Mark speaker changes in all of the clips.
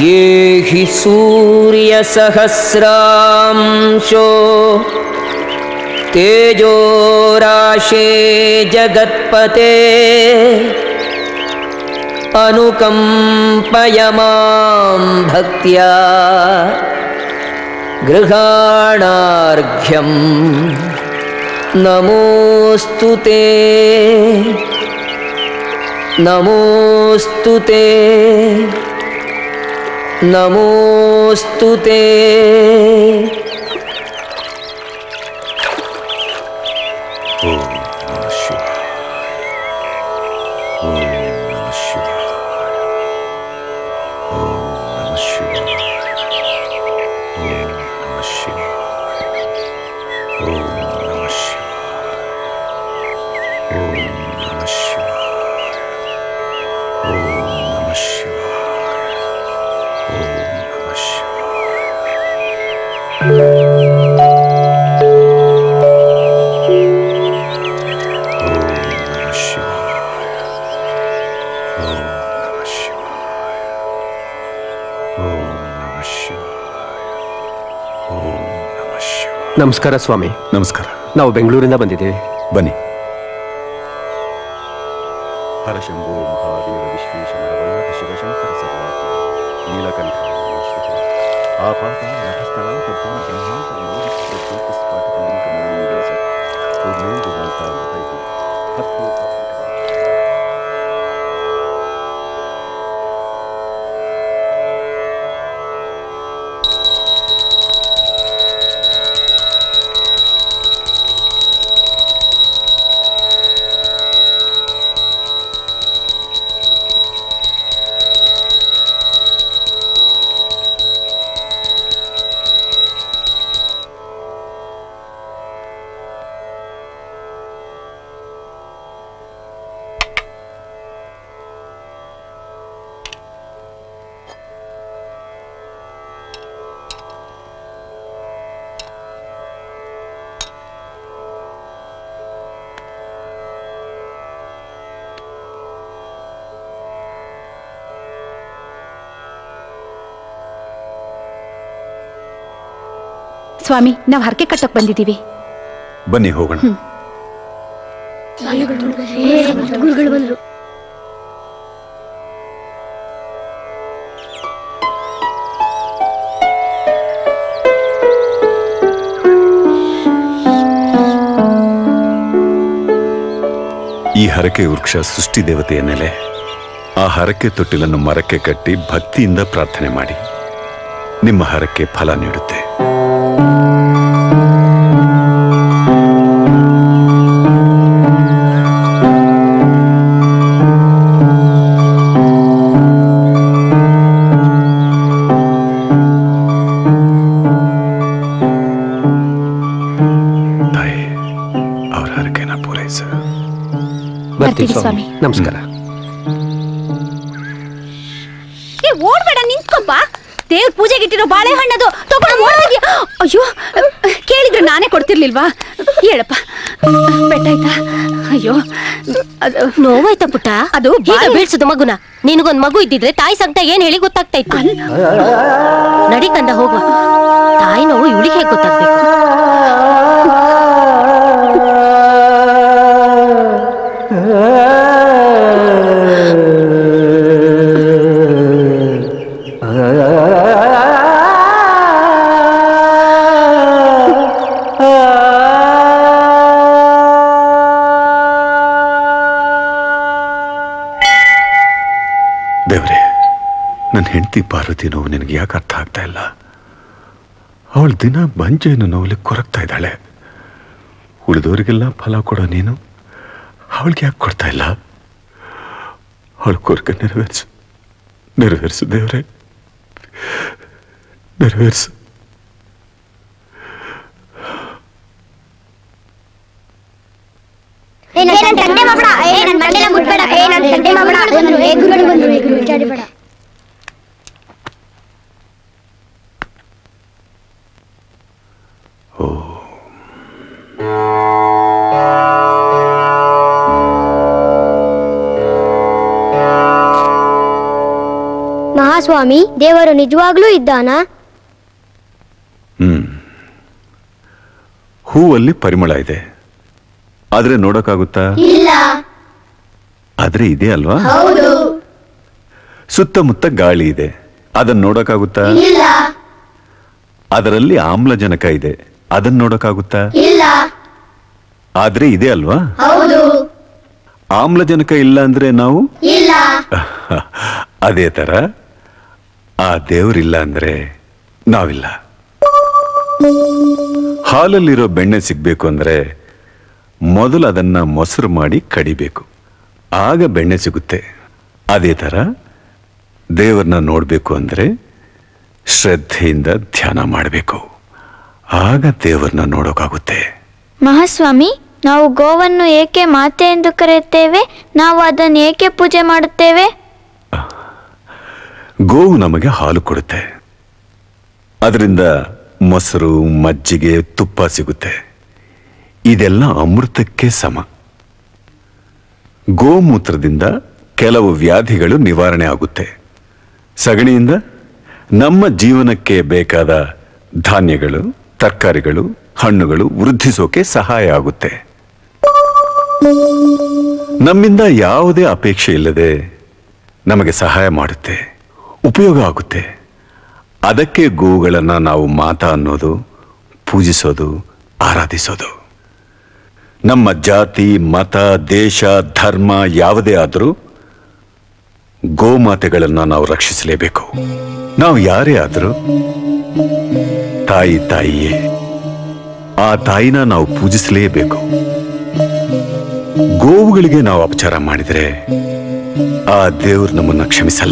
Speaker 1: ये हि सूर्यसहस्रांशो तेजोराशे जगत्पते अनुकम्पय मां भक्त्या गृहाणार्घ्यं नमोऽस्तु ते नमोऽस्तु ते नमोऽस्तु ते
Speaker 2: ಓಂ ನಮಃ ಶಿವಾಯ ಓಂ ನಮಃ ಶಿವಾಯ ಓಂ ನಮಃ ಶಿವಾಯ ಓಂ ನಮಃ ಶಿವಾಯ ಓಂ ನಮಃ ಶಿವಾಯ ಓಂ ನಮಃ ಶಿವಾಯ ಓಂ ನಮಃ ಶಿವಾಯ ಓಂ ನಮಃ ಓಂ ನಮಃ ಶಿವಾಯ ಓಂ ನಮಃ ಶಿವಾಯ ಓಂ ನಮಃ ಶಿವಾಯ ಓಂ ನಮಃ ಶಿವಾಯ
Speaker 3: ನಮಸ್ಕಾರ ಸ್ವಾಮಿ
Speaker 2: ನಮಸ್ಕಾರ
Speaker 3: ನಾವು ಬೆಂಗಳೂರಿಂದ ಬಂದಿದ್ದೇವೆ
Speaker 2: ಬನ್ನಿ ಹರಶಂಭೋ ಮಹಾದೇವ ವಿಶ್ವೇಶಮರವಲ್ಲಭ ಶಿವಶಂಕರ ಸರ್ವಾತ್ಮ ನೀಲಕಂಠ ನಮೋಸ್ತುತೆ. ಆಪಾತ ನಭಸ್ಥಳ ತದ್ಭುವನ ಬ್ರಹ್ಮಾಂಡ ಮೌಲಿಕ ಜ್ಯೋತಿಸ್ಫಾಟಿಕ ಲಿಂಗ ಮೌಲಿನಿವೇಶ. ಪೂರ್ಣೇಂದು ಮಾತಾ ಮತೈತಿ. ಹತ್ತು
Speaker 4: ಸ್ವಾಮಿ ನಾವು ಹರಕೆ ಕಟ್ಟಕ್ ಬಂದಿದ್ದೀವಿ
Speaker 2: ಬನ್ನಿ ಹೋಗೋಣ
Speaker 5: ಗುರುಗಳು ಬಂದ್ರು
Speaker 2: ಈ ಹರಕೆ ವೃಕ್ಷ ಸೃಷ್ಟಿ ದೇವತೆಯ ನೆಲೆ ಆ ಹರಕೆ ತೊಟ್ಟಿಲನ್ನು ಮರಕ್ಕೆ ಕಟ್ಟಿ ಭಕ್ತಿಯಿಂದ ಪ್ರಾರ್ಥನೆ ಮಾಡಿ ನಿಮ್ಮ ಹರಕೆ ಫಲ ನೀಡುತ್ತೆ ತಾಯಿ ಅವ್ರ ಹರಕೆನ ಪೂರೈಸ
Speaker 3: ಬರ್ತೀವಿ
Speaker 4: ಬರ್ತೀವಿ
Speaker 3: ಸ್ವಾಮಿ
Speaker 4: ಸ್ವಾಮಿ.
Speaker 3: ನಮಸ್ಕಾರ
Speaker 4: ಏ ಓಡ್ಬೇಡ ನಿಂತ್ಕೊಪ್ಪ ದೇವ್ರ ಪೂಜೆಗೆ ಇಟ್ಟಿರೋ ಬಾಳೆಹಣ್ಣದು ತಗೊಂಡು ಓಡೋದ್ಯಾ ಅಯ್ಯೋ ಕೇಳಿದ್ರೆ ನಾನೇ ಕೊಡ್ತಿರ್ಲಿಲ್ವಾ ಹೇಳಪ್ಪ ಬೆಟ್ಟಾಯ್ತಾ ಅಯ್ಯೋ ಅದು
Speaker 6: ನೋವಾಯ್ತಾ ಪುಟ್ಟ
Speaker 4: ಅದು
Speaker 6: ಈಗ
Speaker 4: ಬಾಯಿ-
Speaker 6: ಬೀಳ್ಸುದು ಮಗುನ ನಿನಗೊಂದ್ ಮಗು ಇದ್ದಿದ್ರೆ ತಾಯಿ ಸಂಕಟ ಏನ್ ಹೇಳಿ ಗೊತ್ತಾಗ್ತಾ ಇತ್ತು ನಡಿ ಕಂದ ಹೋಗುವ ತಾಯಿ ನೋವು ಇವಳಿಗೆ ಹೇಗೆ ಗೊತ್ತಾಗ್ಬೇಕು
Speaker 2: ದೇವ್ರೆ ನನ್ನ ಹೆಂಡತಿ ಪಾರ್ವತಿ ನೋವು ನಿನಗೆ ಯಾಕೆ ಅರ್ಥ ಆಗ್ತಾ ಇಲ್ಲ ಅವಳು ದಿನ ಬಂಜೆಯನ್ನು ನೋವಲ್ಲಿ ಕೊರಗ್ತಾ ಇದ್ದಾಳೆ ಉಳಿದವರಿಗೆಲ್ಲ ಫಲ ಕೊಡೋ ನೀನು ಅವಳಿಗೆ ಯಾಕೆ ಕೊಡ್ತಾ ಇಲ್ಲ ಅವಳ ಕೊರಕ ನೆರವೇರಿಸು ನೆರವೇರಿಸು ದೇವ್ರೆ ನೆರವೇರಿಸು
Speaker 5: ಏ ನನ್ ತಂದೆ ಮಾಡ್ಬೇಡ ಏ ನನ್ ಮಂಡೆಲ್ಲ ಮುಟ್ಬೇಡ ಏ ನನ್ ತಂದೆ ಮಾಡ್ಬೇಡ ಬಂದ್ರು ಏ ಗುರುಗಳು ಬಂದ್ರು ಏ ಗುರುಗಳು ಜಾಡಿಬೇಡ ಮಹಾಸ್ವಾಮಿ ದೇವರು ನಿಜವಾಗ್ಲೂ ಇದ್ದಾನಾ
Speaker 2: ಹ್ಮ್ ಹೂವಲ್ಲಿ ಪರಿಮಳ ಇದೆ ಆದ್ರೆ ನೋಡೋಕ್ಕಾಗುತ್ತಾ
Speaker 5: ಇಲ್ಲ
Speaker 2: ಆದ್ರೆ ಇದೆ ಅಲ್ವಾ
Speaker 5: ಹೌದು
Speaker 2: ಸುತ್ತಮುತ್ತ ಗಾಳಿ ಇದೆ ಅದನ್ನ ನೋಡೋಕ್ಕಾಗುತ್ತಾ
Speaker 5: ಇಲ್ಲ
Speaker 2: ಅದರಲ್ಲಿ ಆಮ್ಲಜನಕ ಇದೆ ಅದನ್ನ ನೋಡೋಕ್ಕಾಗುತ್ತಾ
Speaker 5: ಇಲ್ಲ
Speaker 2: ಆದ್ರೆ ಇದೆ ಅಲ್ವಾ
Speaker 5: ಹೌದು
Speaker 2: ಆಮ್ಲಜನಕ ಇಲ್ಲ ಅಂದ್ರೆ ನಾವು
Speaker 5: ಇಲ್ಲ
Speaker 2: ಅದೇ ತರ ಆ ದೇವರಿಲ್ಲ ಅಂದ್ರೆ ನಾವಿಲ್ಲ ಹಾಲಲ್ಲಿರೋ ಬೆಣ್ಣೆ ಸಿಗ್ಬೇಕು ಅಂದ್ರೆ ಮೊದಲು ಅದನ್ನ ಮೊಸರು ಮಾಡಿ ಕಡಿಬೇಕು ಆಗ ಬೆಣ್ಣೆ ಸಿಗುತ್ತೆ ಅದೇ ತರ ದೇವರನ್ನ ನೋಡ್ಬೇಕು ಅಂದ್ರೆ ಶ್ರದ್ಧೆಯಿಂದ ಧ್ಯಾನ ಮಾಡಬೇಕು ಆಗ ದೇವರನ್ನ ನೋಡೋಕ್ಕಾಗುತ್ತೆ
Speaker 7: ಮಹಾಸ್ವಾಮಿ ನಾವು ಗೋವನ್ನು ಏಕೆ ಮಾತೆ ಎಂದು ಕರೆಯುತ್ತೇವೆ ನಾವು ಅದನ್ನು ಏಕೆ ಪೂಜೆ ಮಾಡುತ್ತೇವೆ
Speaker 2: ಗೋವು ನಮಗೆ ಹಾಲು ಕೊಡುತ್ತೆ ಅದರಿಂದ ಮೊಸರು ಮಜ್ಜಿಗೆ ತುಪ್ಪ ಸಿಗುತ್ತೆ ಇದೆಲ್ಲ ಅಮೃತಕ್ಕೆ ಸಮ ಗೋಮೂತ್ರದಿಂದ ಕೆಲವು ವ್ಯಾಧಿಗಳು ನಿವಾರಣೆ ಆಗುತ್ತೆ ಸಗಣಿಯಿಂದ ನಮ್ಮ ಜೀವನಕ್ಕೆ ಬೇಕಾದ ಧಾನ್ಯಗಳು ತರಕಾರಿಗಳು ಹಣ್ಣುಗಳು ವೃದ್ಧಿಸೋಕೆ ಸಹಾಯ ಆಗುತ್ತೆ ನಮ್ಮಿಂದ ಯಾವುದೇ ಅಪೇಕ್ಷೆ ಇಲ್ಲದೆ ನಮಗೆ ಸಹಾಯ ಮಾಡುತ್ತೆ ಉಪಯೋಗ ಆಗುತ್ತೆ ಅದಕ್ಕೆ ಗೋವುಗಳನ್ನ ನಾವು ಮಾತಾ ಅನ್ನೋದು ಪೂಜಿಸೋದು ಆರಾಧಿಸೋದು ನಮ್ಮ ಜಾತಿ ಮತ ದೇಶ ಧರ್ಮ ಯಾವುದೇ ಆದರೂ ಗೋಮಾತೆಗಳನ್ನ ನಾವು ರಕ್ಷಿಸಲೇಬೇಕು ನಾವು ಯಾರೇ ಆದರೂ ತಾಯಿ ತಾಯಿಯೇ ಆ ತಾಯಿನ ನಾವು ಪೂಜಿಸಲೇಬೇಕು ಗೋವುಗಳಿಗೆ ನಾವು ಅಪಚಾರ ಮಾಡಿದರೆ ಆ ದೇವ್ರು ನಮ್ಮನ್ನ ಕ್ಷಮಿಸಲ್ಲ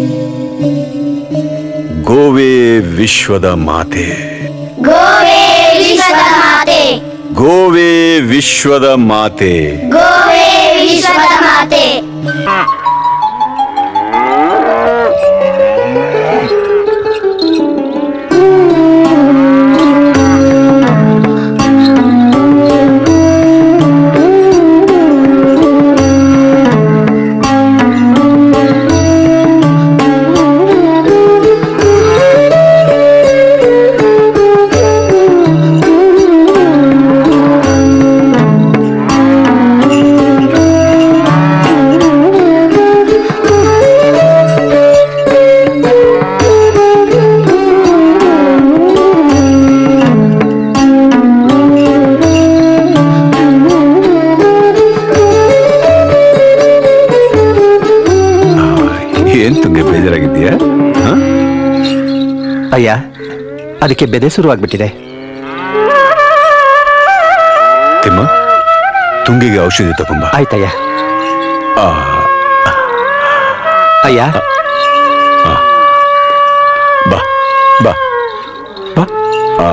Speaker 2: ಗೋವೇ ವಿಶ್ವದ ಮಾತೆ
Speaker 5: ಗೋವೇ ವಿಶ್ವದ ಮಾತೆ
Speaker 2: ಗೋವೇ ವಿಶ್ವದ ಮಾತೆ
Speaker 5: ಗೋವೇ ವಿಶ್ವದ ಮಾತೆ
Speaker 2: ಏನ್ ತುಂಗೆ ಬೇಜಾರಾಗಿದ್ದೀಯಾ ಹ?
Speaker 3: ಅಯ್ಯ ಅದಕ್ಕೆ ಬೆದೆ ಶುರುವಾಗ್ಬಿಟ್ಟಿದೆ
Speaker 2: ತಿಮ್ಮ ತುಂಗಿಗೆ ಔಷಧಿ ತಗೊಂಬ
Speaker 3: ಆಯ್ತಯ್ಯ
Speaker 2: ಆ,
Speaker 3: ಅಯ್ಯ
Speaker 2: ಬಾ ಬಾ ಬಾ ಆ,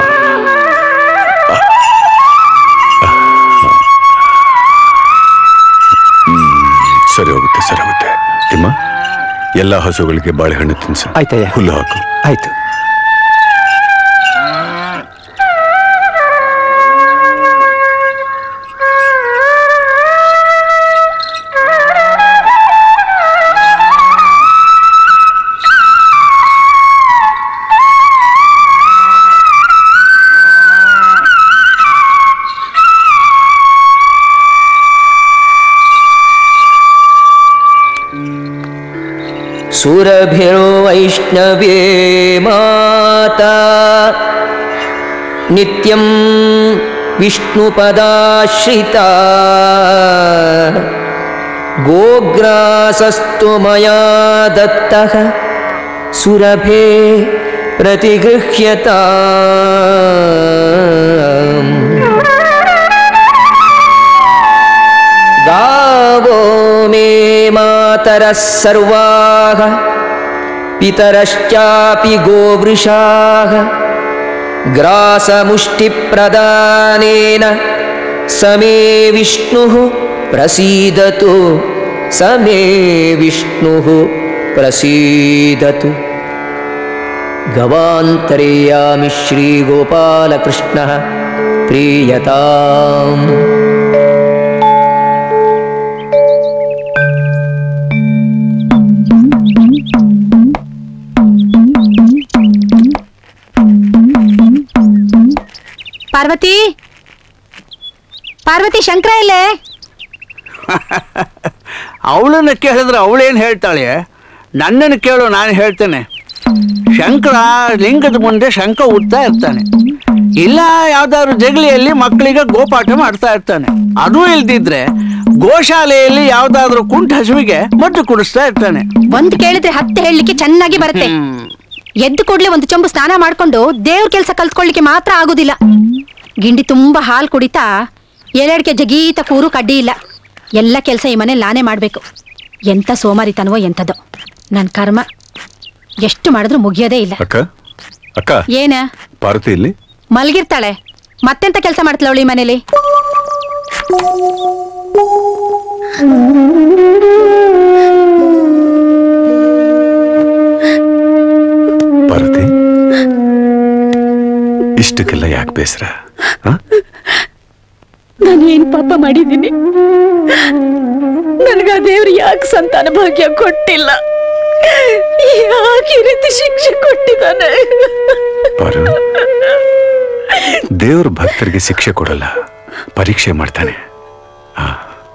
Speaker 2: ಹ್ಮ್, ಸರಿ ಹೋಗುತ್ತೆ ಸರಿ ಹೋಗುತ್ತೆ ತಿಮ್ಮ ಎಲ್ಲ ಹಸುಗಳಿಗೆ ಬಾಳೆಹಣ್ಣು ತಿನ್ಸು
Speaker 3: ಆಯ್ತಯ್ಯ.
Speaker 2: ಹುಲ್ಲು ಹಾಕು
Speaker 3: ಆಯ್ತು
Speaker 1: सुरभिर्वैष्णवे माता नित्यं विष्णुपदाश्रिता गोग्रासस्तु मया दत्तः सुरभे प्रतिगृह्यता गावो मे मातरः सर्वाः पितरश्चापि गोवृषाः ग्रासमुष्टिप्रदानेन स मे विष्णुः प्रसीदतु स मे विष्णुः प्रसीदतु गवान्तरेयामि श्रीगोपालकृष्णः प्रीयताम्
Speaker 4: ಪಾರ್ವತಿ ಪಾರ್ವತಿ ಶಂಕರ ಇಲ್ಲೇ
Speaker 8: ಅವಳನ್ನ ಕೇಳಿದ್ರೆ ಅವಳೇನು ಹೇಳ್ತಾಳೆ ನನ್ನನ್ನು ಕೇಳು ನಾನು ಹೇಳ್ತೇನೆ ಶಂಕರ ಲಿಂಗದ ಮುಂದೆ ಶಂಕ ಉಡ್ತಾ ಇರ್ತಾನೆ ಇಲ್ಲ ಯಾವ್ದಾದ್ರು ಜಗಲಿಯಲ್ಲಿ ಮಕ್ಕಳಿಗೆ ಗೋಪಾಠ ಮಾಡ್ತಾ ಇರ್ತಾನೆ ಅದು ಇಲ್ದಿದ್ರೆ ಗೋಶಾಲೆಯಲ್ಲಿ ಯಾವ್ದಾದ್ರು ಕುಂಟ ಹಸುವಿಗೆ ಮದ್ದು ಕುಡಿಸ್ತಾ ಇರ್ತಾನೆ
Speaker 4: ಒಂದ್ ಕೇಳಿದ್ರೆ ಹತ್ತೆ ಹೇಳಲಿಕ್ಕೆ ಚೆನ್ನಾಗಿ ಬರುತ್ತೆ ಎದ್ದು ಕೂಡ್ಲೆ ಒಂದು ಚೊಂಬು ಸ್ನಾನ ಮಾಡ್ಕೊಂಡು ದೇವ್ರ ಕೆಲಸ ಕಲ್ತ್ಕೊಳ್ಳಿಕ್ಕೆ ಮಾತ್ರ ಆಗುದಿಲ್ಲ ಗಿಂಡಿ ತುಂಬಾ ಹಾಲು ಕುಡಿತಾ ಎಲೆಡ್ಕೆ ಜಗೀತ ಕೂರು ಕಡ್ಡಿ ಇಲ್ಲ ಎಲ್ಲ ಕೆಲಸ ಈ ಮನೇಲಿ ನಾನೇ ಮಾಡ್ಬೇಕು ಎಂತ ಸೋಮಾರಿತನವೋ ಎಂಥದೋ ನನ್ ಕರ್ಮ ಎಷ್ಟು ಮಾಡಿದ್ರು ಮುಗಿಯೋದೇ ಇಲ್ಲ
Speaker 2: ಅಕ್ಕ ಅಕ್ಕ
Speaker 4: ಏನ
Speaker 2: ಪಾರ್ವತಿ ಇಲ್ಲಿ
Speaker 4: ಮಲ್ಗಿರ್ತಾಳೆ ಮತ್ತೆಂತ ಕೆಲಸ ಮಾಡ್ತಾಳೆ ಅವಳು ಈ ಮನೇಲಿ
Speaker 2: ಪಾರ್ವತಿ ಇಷ್ಟಕ್ಕೆಲ್ಲ ಯಾಕೆ ಬೇಸರ
Speaker 4: ನಾನು ಏನ್ ಪಾಪ ಮಾಡಿದ್ದೀನಿ ನನಗ ದೇವ್ರು ಯಾಕೆ ಸಂತಾನ ಭಾಗ್ಯ ಕೊಟ್ಟಿಲ್ಲ ಯಾಕೆ ಈ ರೀತಿ ಶಿಕ್ಷೆ ಕೊಟ್ಟಿದ್ದಾನೆ
Speaker 2: ಪಾರು ದೇವ್ರ ಭಕ್ತರಿಗೆ ಶಿಕ್ಷೆ ಕೊಡಲ್ಲ ಪರೀಕ್ಷೆ ಮಾಡ್ತಾನೆ ಆ.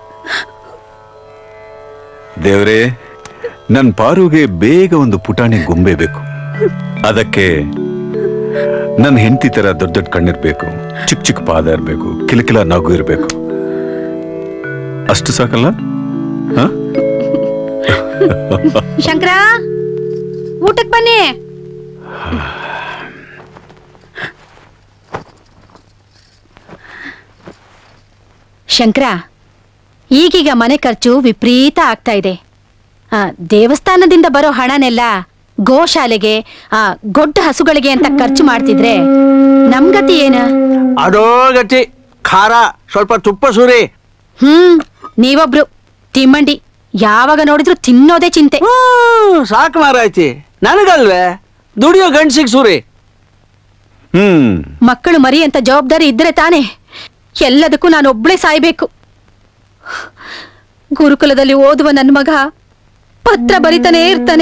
Speaker 2: ದೇವ್ರೇ ನನ್ ಪಾರುಗೆ ಬೇಗ ಒಂದು ಪುಟಾಣಿ ಗೊಂಬೆ ಬೇಕು ಅದಕ್ಕೆ ನನ್ನ ಹೆಂಡತಿ ತರ ದೊಡ್ಡ ದೊಡ್ಡ ಕಣ್ಣಿರ್ಬೇಕು ಚಿಕ್ಕ ಚಿಕ್ಕ ಪಾದ ಇರ್ಬೇಕು ಕಿಲಕಿಲ ನಗು ಇರ್ಬೇಕು ಅಷ್ಟು ಸಾಕಲ್ಲ ಹ?
Speaker 4: ಶಂಕರ ಊಟಕ್ ಬನ್ನಿ ಶಂಕರ ಈಗೀಗ ಮನೆ ಖರ್ಚು ವಿಪರೀತ ಆಗ್ತಾ ಇದೆ ಆ, ದೇವಸ್ಥಾನದಿಂದ ಬರೋ ಹಣನೆಲ್ಲ ಗೋಶಾಲೆಗೆ ಆ ಗೊಡ್ಡ ಹಸುಗಳಿಗೆ ಅಂತ ಖರ್ಚು ಮಾಡ್ತಿದ್ರೆ ನಮ್ಗತಿ ಏನ
Speaker 8: ಅದೋ ಗತಿ ಖಾರ ಸ್ವಲ್ಪ ತುಪ್ಪ ಸುರಿ
Speaker 4: ಹ್ಮ್ ನೀವೊಬ್ರು ತಿಮ್ಮಂಡಿ ಯಾವಾಗ ನೋಡಿದ್ರು ತಿನ್ನೋದೇ ಚಿಂತೆ
Speaker 8: ಹ್ಮ್, ಸಾಕು ಮಾರಾಯ್ತಿ ನನಗಲ್ವೇ ದುಡಿಯೋ ಗಂಡ್ಸಿಗೆ ಸುರಿ
Speaker 2: ಹ್ಮ್
Speaker 4: ಮಕ್ಕಳು ಮರಿ ಅಂತ ಜವಾಬ್ದಾರಿ ಇದ್ರೆ ತಾನೇ ಎಲ್ಲದಕ್ಕೂ ನಾನು ಒಬ್ಳೇ ಸಾಯ್ಬೇಕು ಗುರುಕುಲದಲ್ಲಿ ಓದುವ ನನ್ನ ಮಗ ಪತ್ರ ಬರಿತಾನೇ ಇರ್ತಾನೆ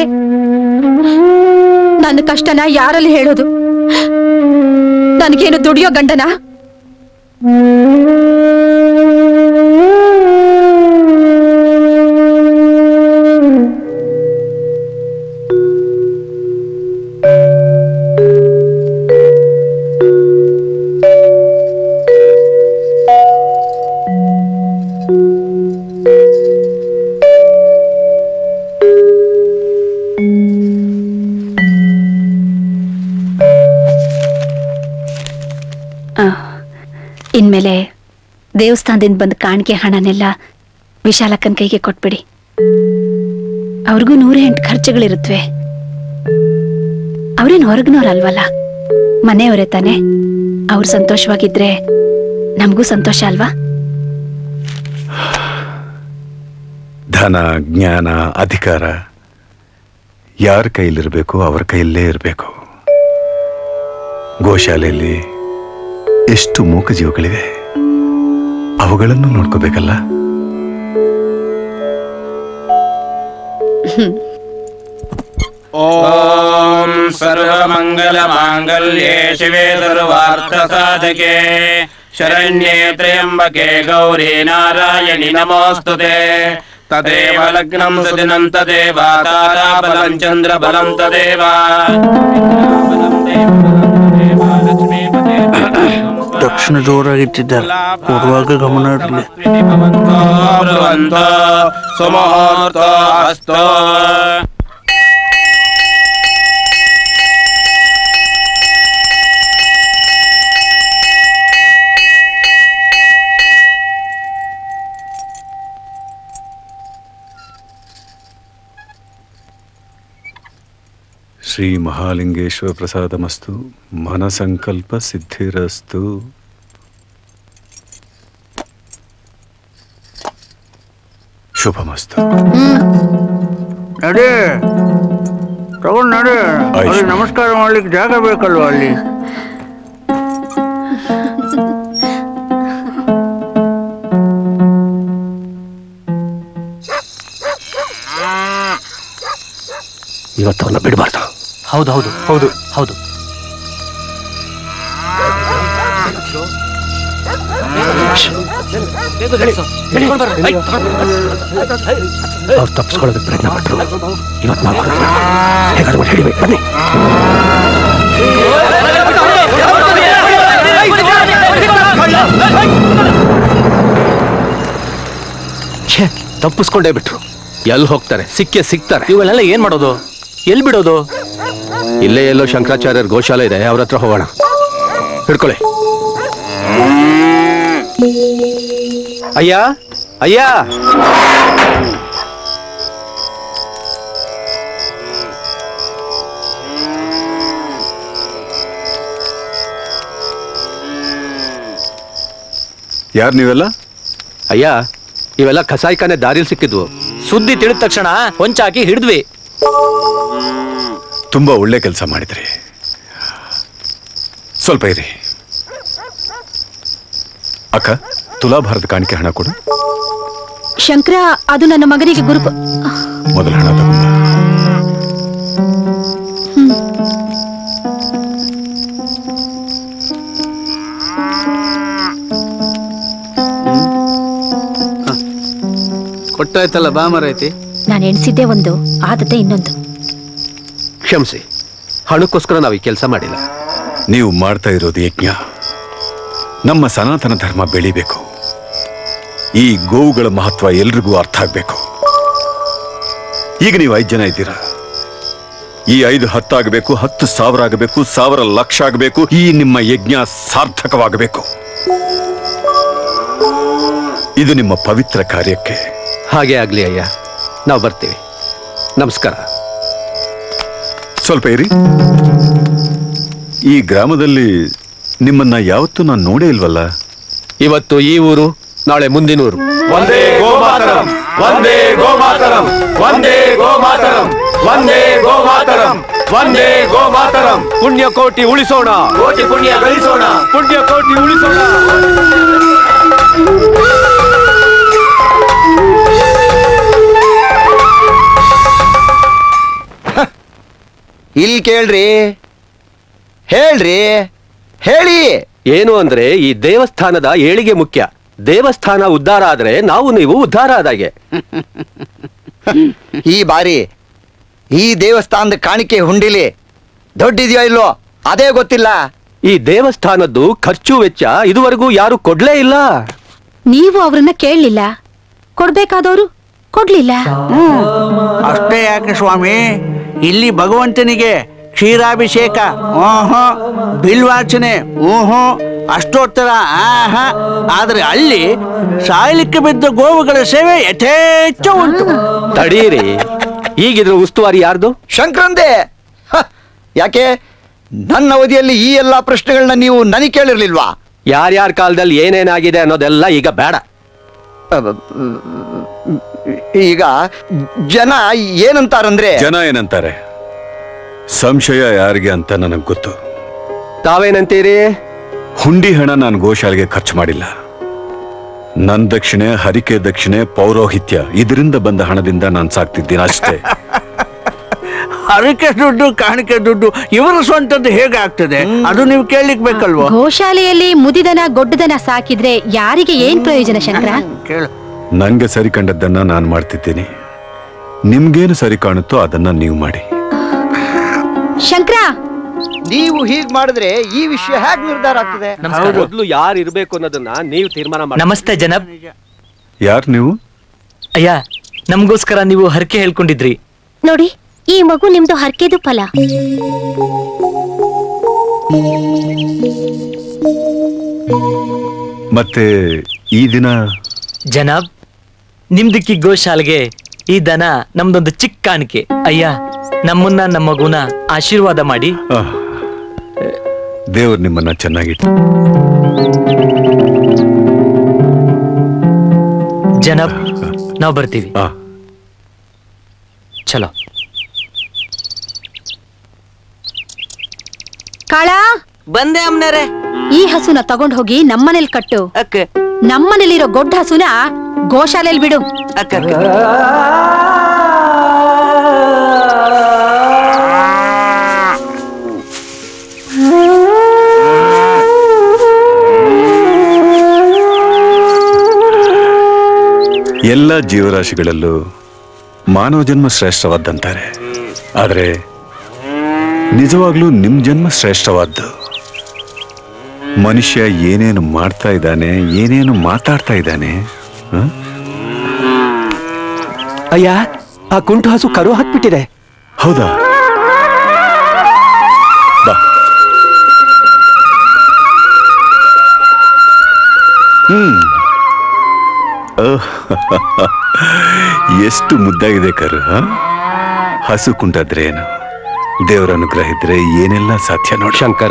Speaker 4: ನನ್ನ ಕಷ್ಟನ ಯಾರಲ್ಲಿ ಹೇಳೋದು ನನಗೇನು ದುಡಿಯೋ ಗಂಡನ ಇನ್ಮೇಲೆ ದೇವಸ್ಥಾನದಿಂದ ಬಂದ ಕಾಣಿಕೆ ಹಣನೆಲ್ಲ ವಿಶಾಲಕ್ಕನ ಕೈಗೆ ಕೊಟ್ಬಿಡಿ ಅವ್ರಿಗೂ ನೂರ ಎಂಟು ಖರ್ಚುಗಳಿರುತ್ತವೆ ಅವ್ರೇನು ಹೊರಗಿನವ್ರಲ್ವಲ್ಲ ಮನೆಯವರೇ ತಾನೆ ಅವ್ರು ಸಂತೋಷವಾಗಿದ್ರೆ ನಮಗೂ ಸಂತೋಷ ಅಲ್ವಾ
Speaker 2: ಧನ ಜ್ಞಾನ ಅಧಿಕಾರ ಯಾರ ಕೈಲಿರಬೇಕು ಅವರ ಕೈಯಲ್ಲೇ ಇರಬೇಕು ಗೋಶಾಲೆಯಲ್ಲಿ ಎಷ್ಟು ಮೂಕ ಜೀವಗಳಿವೆ ಅವುಗಳನ್ನು ನೋಡ್ಕೋಬೇಕಲ್ಲ
Speaker 9: ॐ सर्वमङ्गलमाङ्गल्ये शिवे सर्वार्थसाधके शरण्ये त्र्यम्बके गौरी नारायणि नमोऽस्तु ते तदेव लग्नं सुदिनं तदेव ताराबलं चन्द्रबलं तदेव
Speaker 8: ದಕ್ಷಿಣ ಜೋರಾಗಿಟ್ಟಿದ್ದಾರೆ ಕೊಡುವಾಗ ಗಮನ ಇರಲಿ
Speaker 9: ಸುಮುಹೂರ್ತ ಅಸ್ತು
Speaker 2: ಶ್ರೀ ಮಹಾಲಿಂಗೇಶ್ವರ ಪ್ರಸಾದಮಸ್ತು ಮನಸಂಕಲ್ಪ ಸಿದ್ಧಿರಸ್ತು ಶುಭಮಸ್ತು
Speaker 8: ನಡಿ ತಗೊಂಡ್ ನಡಿ
Speaker 2: ಆಯ್ತು.
Speaker 8: ಅವ್ರಿಗೆ ನಮಸ್ಕಾರ ಮಾಡ್ಲಿಕ್ಕೆ ಜಾಗ ಬೇಕಲ್ವಾ ಅಲ್ಲಿ
Speaker 3: ಇವತ್ತು ಅವನ್ನ ಬಿಡಬಾರ್ದು ಹೌದು ಹೌದು ಹೌದು ಹೌದು ಅವ್ರು ತಪ್ಪಿಸ್ಕೊಳ್ಳೋದಕ್ಕೆ ಪ್ರಯತ್ನ ಪಟ್ಟರು ಇವತ್ತು ಮಾಡ್ಕೊಡ್ತೀವಿ ಹೇಗಾದ್ರು ಮಾಡಿ ಹಿಡಿಬೇಕು ಬನ್ನಿ ಛೇ ತಪ್ಪಿಸ್ಕೊಂಡೇ ಬಿಟ್ರು ಎಲ್ಲಿ ಹೋಗ್ತಾರೆ ಸಿಕ್ಕೇ ಸಿಗ್ತಾರೆ
Speaker 10: ಇವೆಲ್ಲ ಏನ್ ಮಾಡೋದು ಎಲ್ಲಿ ಬಿಡೋದು
Speaker 3: ಇಲ್ಲೇ ಎಲ್ಲೋ ಶಂಕರಾಚಾರ್ಯರ ಗೋಶಾಲೆ ಇದೆ ಅವ್ರ ಹತ್ರ ಹೋಗೋಣ ಹಿಡ್ಕೊಳ್ಳಿ ಅಯ್ಯ ಅಯ್ಯ
Speaker 2: ಯಾರು ನೀವೆಲ್ಲ
Speaker 3: ಅಯ್ಯ ಇವೆಲ್ಲ ಕಸಾಯಿಖಾನೆ ದಾರಿಲಿ ಸಿಕ್ಕಿದ್ವು
Speaker 10: ಸುದ್ದಿ ತಿಳಿದ ತಕ್ಷಣ ಹೊಂಚಾಕಿ ಹಿಡಿದ್ವಿ
Speaker 2: ತುಂಬಾ ಒಳ್ಳೆ ಕೆಲಸ ಮಾಡಿದ್ರಿ ಸ್ವಲ್ಪ ಇರಿ ಅಕ್ಕ ತುಲಾಭಾರದ ಕಾಣಿಕೆ ಹಣ ಕೊಡು
Speaker 4: ಶಂಕರ ಅದು ನನ್ನ ಮಗನಿಗೆ ಗುರುಪ
Speaker 2: ಮೊದಲ ಹಣ ತಗೊಂಡ
Speaker 8: ಕೊಟ್ಟಾಯ್ತಲ್ಲ ಬಾ ಮರೈತಿ
Speaker 4: ನಾನು ಎಣಿಸಿದ್ದೆ ಒಂದು ಆದದ್ದೇ ಇನ್ನೊಂದು
Speaker 3: ಕ್ಷಮಿಸಿ ಹಣಕ್ಕೋಸ್ಕರ ನಾವು ಈ ಕೆಲಸ ಮಾಡಿಲ್ಲ
Speaker 2: ನೀವು ಮಾಡ್ತಾ ಇರೋದು ಯಜ್ಞ ನಮ್ಮ ಸನಾತನ ಧರ್ಮ ಬೆಳಿಬೇಕು ಈ ಗೋವುಗಳ ಮಹತ್ವ ಎಲ್ರಿಗೂ ಅರ್ಥ ಆಗ್ಬೇಕು ಈಗ ನೀವು ಐದು ಜನ ಇದ್ದೀರಾ ಈ ಐದು ಹತ್ತಾಗಬೇಕು ಹತ್ತು ಸಾವಿರ ಆಗಬೇಕು ಸಾವಿರ ಲಕ್ಷ ಆಗಬೇಕು ಈ ನಿಮ್ಮ ಯಜ್ಞ ಸಾರ್ಥಕವಾಗಬೇಕು ಇದು ನಿಮ್ಮ ಪವಿತ್ರ ಕಾರ್ಯಕ್ಕೆ
Speaker 3: ಹಾಗೆ ಆಗ್ಲಿ ಅಯ್ಯ ನಾವು ಬರ್ತೀವಿ ನಮಸ್ಕಾರ
Speaker 2: ಸ್ವಲ್ಪ ಇರಿ ಈ ಗ್ರಾಮದಲ್ಲಿ ನಿಮ್ಮನ್ನ ಯಾವತ್ತೂ ನಾನು ನೋಡೇ ಇಲ್ವಲ್ಲ
Speaker 3: ಇವತ್ತು ಈ ಊರು ನಾಳೆ ಮುಂದಿನೂರು
Speaker 9: ವಂದೇ ಗೋಮಾತರಂ ವಂದೇ ಗೋಮಾತರಂ ವಂದೇ ಗೋಮಾತರಂ ವಂದೇ ಗೋಮಾತರಂ ವಂದೇ ಗೋಮಾತರಂ
Speaker 3: ಪುಣ್ಯಕೋಟಿ ಉಳಿಸೋಣ
Speaker 9: ಕೋಟಿ ಪುಣ್ಯ ಗಳಿಸೋಣ
Speaker 3: ಪುಣ್ಯಕೋಟಿ ಉಳಿಸೋಣ
Speaker 11: ಇಲ್ಲಿ ಕೇಳ್ರಿ ಹೇಳ್ರಿ ಹೇಳಿ
Speaker 3: ಏನು ಅಂದ್ರೆ ಈ ದೇವಸ್ಥಾನದ ಏಳಿಗೆ ಮುಖ್ಯ ದೇವಸ್ಥಾನ ಉದ್ಧಾರ ಆದ್ರೆ ನಾವು ನೀವು ಉದ್ಧಾರ ಆದಾಗೆ
Speaker 11: ಈ ಬಾರಿ ಈ ದೇವಸ್ಥಾನದ ಕಾಣಿಕೆ ಹುಂಡಿಲಿ ದೊಡ್ಡಿದ್ಯೋ ಇಲ್ವೋ ಅದೇ ಗೊತ್ತಿಲ್ಲ
Speaker 3: ಈ ದೇವಸ್ಥಾನದ್ದು ಖರ್ಚು ವೆಚ್ಚ ಇದುವರೆಗೂ ಯಾರು ಕೊಡ್ಲೇ ಇಲ್ಲ
Speaker 4: ನೀವು ಅವ್ರನ್ನ ಕೇಳಲಿಲ್ಲ ಕೊಡ್ಬೇಕಾದವರು ಕೊಡ್ಲಿಲ್ಲ
Speaker 8: ಅಷ್ಟೇ ಯಾಕೆ ಸ್ವಾಮಿ ಇಲ್ಲಿ ಭಗವಂತನಿಗೆ ಕ್ಷೀರಾಭಿಷೇಕ ಓಹೋ ಬಿಲ್ವಾರ್ಚನೆ ಓಹೋ ಅಷ್ಟೋತ್ತರ ಆಹ ಆದ್ರೆ ಅಲ್ಲಿ ಸಾಯ್ಲಿಕ್ಕೆ ಬಿದ್ದ ಗೋವುಗಳ ಸೇವೆ ಯಥೇಚ್ಛ ಉಂಟು
Speaker 3: ತಡೀರಿ ಈಗಿದ್ರ ಉಸ್ತುವಾರಿ ಯಾರ್ದು
Speaker 11: ಶಂಕರಂದೇ ಹ, ಯಾಕೆ ನನ್ನ ಅವಧಿಯಲ್ಲಿ ಈ ಎಲ್ಲಾ ಪ್ರಶ್ನೆಗಳನ್ನ ನೀವು ನನಗೆ ಕೇಳಿರ್ಲಿಲ್ವಾ
Speaker 3: ಯಾರ್ಯಾರ ಕಾಲದಲ್ಲಿ ಏನೇನಾಗಿದೆ ಅನ್ನೋದೆಲ್ಲ ಈಗ ಬೇಡ
Speaker 11: ಈಗ ಜನ ಏನಂತಾರಂದ್ರೆ
Speaker 2: ಜನ ಏನಂತಾರೆ ಸಂಶಯ ಯಾರಿಗೆ ಅಂತ ನನಗೆ ಗೊತ್ತು
Speaker 3: ತಾವೇನಂತೀರಿ
Speaker 2: ಹುಂಡಿ ಹಣ ನಾನು ಗೋಶಾಲೆಗೆ ಖರ್ಚು ಮಾಡಿಲ್ಲ ನನ್ನ ದಕ್ಷಿಣೆ ಹರಿಕೆ ದಕ್ಷಿಣೆ ಪೌರೋಹಿತ್ಯ ಇದರಿಂದ ಬಂದ ಹಣದಿಂದ ನಾನು ಸಾಕ್ತಿದ್ದೀನಿ ಅಷ್ಟೇ
Speaker 8: ಹರಕೆ ದುಡ್ಡು ಕಾಣಿಕೆ ದುಡ್ಡು ಇವರ ಸ್ವಂತದ್ದು ಹೇಗೆ ಆಗ್ತದೆ ಅದು ನೀವು ಕೇಳಲಿಕ್ಕೆ ಬೇಕಲ್ವೋ
Speaker 4: ಗೋಶಾಲೆಯಲ್ಲಿ ಮುದಿದನ ಗೊಡ್ಡದನ ಸಾಕಿದ್ರೆ ಯಾರಿಗೆ ಏನ್ ಪ್ರಯೋಜನ ಶಂಕರ
Speaker 8: ಕೇಳು
Speaker 2: ನನಗೆ ಸರಿ ಕಂಡದ್ದನ್ನ ನಾನು ಮಾಡ್ತಿದ್ದೀನಿ ನಿಮ್ಗೇನು ಸರಿ ಕಾಣುತ್ತೋ ಅದನ್ನ ನೀವು ಮಾಡಿ
Speaker 4: ಶಂಕರ
Speaker 11: ನೀವು ಹೀಗ್ ಮಾಡಿದ್ರೆ ಈ ವಿಷಯ ಹೇಗ್ ನಿರ್ಧಾರ ಆಗ್ತದೆ
Speaker 3: ಮೊದ್ಲು ಯಾರು ಇರ್ಬೇಕು ಅನ್ನೋದನ್ನ ನೀವು ತೀರ್ಮಾನ ಮಾಡಿ
Speaker 10: ನಮಸ್ತೆ ಜನಬ್
Speaker 2: ಯಾರು ನೀವು
Speaker 10: ಅಯ್ಯ ನಮಗೋಸ್ಕರ ನೀವು ಹರಕೆ ಹೇಳ್ಕೊಂಡಿದ್ರಿ
Speaker 6: ನೋಡಿ ಈ ಮಗು ನಿಮ್ದು ಹರ್ಕೆದು ಫಲ
Speaker 2: ಮತ್ತೆ ಈ ದಿನ
Speaker 10: ಜನಾಬ್ ನಿಮ್ದಕ್ಕಿ ಗೋಶಾಲೆಗೆ ಈ ದನ ನಮ್ದೊಂದು ಚಿಕ್ಕ ಕಾಣಿಕೆ ಅಯ್ಯ ನಮ್ಮನ್ನ ನಮ್ಮ ಮಗುನ ಆಶೀರ್ವಾದ ಮಾಡಿ
Speaker 2: ಆಹ್, ದೇವ್ರು ನಿಮ್ಮನ್ನ ಚೆನ್ನಾಗಿಟ್ಟು
Speaker 10: ಜನಬ್ ನಾವು ಬರ್ತೀವಿ
Speaker 2: ಆ
Speaker 10: ಚಲೋ
Speaker 4: ಕಾಳ
Speaker 12: ಬಂದೆ ಅಮ್ನರೆ
Speaker 4: ಈ ಹಸುನ ತಗೊಂಡ್ ಹೋಗಿ ನಮ್ಮನೇಲಿ ಕಟ್ಟು
Speaker 12: ಅಕ್ಕ
Speaker 4: ನಮ್ಮನೇಲಿರೋ ಗೊಡ್ಡ ಹಸುನ ಗೋಶಾಲೆಯಲ್ಲಿ ಬಿಡು
Speaker 12: ಅಕ್ಕ
Speaker 2: ಎಲ್ಲ ಜೀವರಾಶಿಗಳಲ್ಲೂ ಮಾನವ ಜನ್ಮ ಶ್ರೇಷ್ಠವಾದ್ದಂತಾರೆ ಆದರೆ ನಿಜವಾಗ್ಲೂ ನಿಮ್ ಜನ್ಮ ಶ್ರೇಷ್ಠವಾದ್ದು ಮನುಷ್ಯ ಏನೇನು ಮಾಡ್ತಾ ಇದ್ದಾನೆ ಏನೇನು ಮಾತಾಡ್ತಾ ಇದ್ದಾನೆ ಹ?
Speaker 3: ಅಯ್ಯ ಆ ಕುಂಟು ಹಸು ಕರು ಹಾಕ್ಬಿಟ್ಟಿದೆ
Speaker 2: ಹೌದಾ ಬಾ ಹ್ಮ್ ಓಹ್, ಎಷ್ಟು ಮುದ್ದಾಗಿದೆ ಕರು ಹ? ಹಸು ಕುಂಟಾದ್ರೆ ಏನು ದೇವರ ಅನುಗ್ರಹ ಇದ್ರೆ ಏನೆಲ್ಲ ಸಾಧ್ಯ ನೋಡಿ
Speaker 3: ಶಂಕರ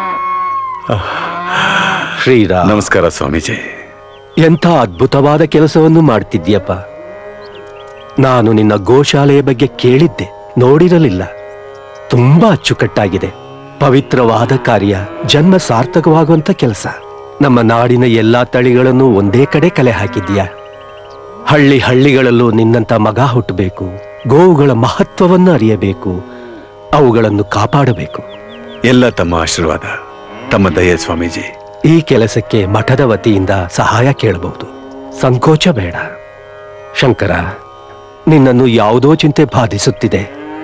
Speaker 3: ಶ್ರೀರಾಮ್
Speaker 2: ನಮಸ್ಕಾರ ಸ್ವಾಮೀಜಿ
Speaker 3: ಎಂಥ ಅದ್ಭುತವಾದ ಕೆಲಸವನ್ನು ಮಾಡ್ತಿದ್ಯಪ್ಪ ನಾನು ನಿನ್ನ ಗೋಶಾಲೆಯ ಬಗ್ಗೆ ಕೇಳಿದ್ದೆ ನೋಡಿರಲಿಲ್ಲ ತುಂಬಾ ಅಚ್ಚುಕಟ್ಟಾಗಿದೆ ಪವಿತ್ರವಾದ ಕಾರ್ಯ ಜನ್ಮ ಸಾರ್ಥಕವಾಗುವಂತ ಕೆಲಸ ನಮ್ಮ ನಾಡಿನ ಎಲ್ಲಾ ತಳಿಗಳನ್ನು ಒಂದೇ ಕಡೆ ಕಲೆ ಹಾಕಿದ್ಯಾ ಹಳ್ಳಿ ಹಳ್ಳಿಗಳಲ್ಲೂ ನಿನ್ನಂತ ಮಗ ಹುಟ್ಟಬೇಕು ಗೋವುಗಳ ಮಹತ್ವವನ್ನು ಅರಿಯಬೇಕು ಅವುಗಳನ್ನು ಕಾಪಾಡಬೇಕು
Speaker 2: ಎಲ್ಲ ತಮ್ಮ ಆಶೀರ್ವಾದ ತಮ್ಮ ದಯೆ ಸ್ವಾಮೀಜಿ
Speaker 3: ಈ ಕೆಲಸಕ್ಕೆ ಮಠದ ವತಿಯಿಂದ ಸಹಾಯ ಕೇಳಬಹುದು ಸಂಕೋಚ ಬೇಡ ಶಂಕರ ನಿನ್ನನ್ನು ಯಾವುದೋ ಚಿಂತೆ ಬಾಧಿಸುತ್ತಿದೆ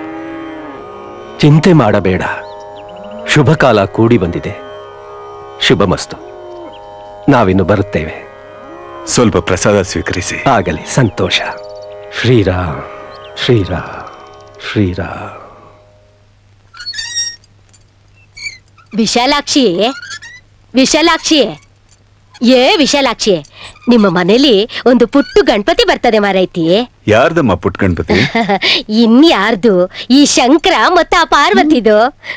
Speaker 3: ಚಿಂತೆ ಮಾಡಬೇಡ ಶುಭ ಕಾಲ ಕೂಡಿ ಬಂದಿದೆ ಶುಭಮಸ್ತು ನಾವಿನ್ನು ಬರುತ್ತೇವೆ
Speaker 2: ಸ್ವಲ್ಪ ಪ್ರಸಾದ ಸ್ವೀಕರಿಸಿ
Speaker 3: ಆಗಲಿ ಸಂತೋಷ ಶ್ರೀರಾಮ್ ಶ್ರೀರಾಮ್ ಶ್ರೀರಾಮ್
Speaker 6: ವಿಶಾಲಾಕ್ಷಿ ವಿಶಾಲಾಕ್ಷಿ ಏ ವಿಶಾಲಾಕ್ಷಿ ನಿಮ್ಮ ಮನೇಲಿ ಒಂದು ಪುಟ್ಟು ಗಣಪತಿ ಬರ್ತದೆ ಮಾರೈತಿ
Speaker 2: ಯಾರ್ದಮ್ಮ ಪುಟ್ ಗಣಪತಿ
Speaker 6: ಇನ್ಯಾರ್ದು ಈ ಶಂಕರ ಮತ್ತ ಆ ಪಾರ್ವತಿದು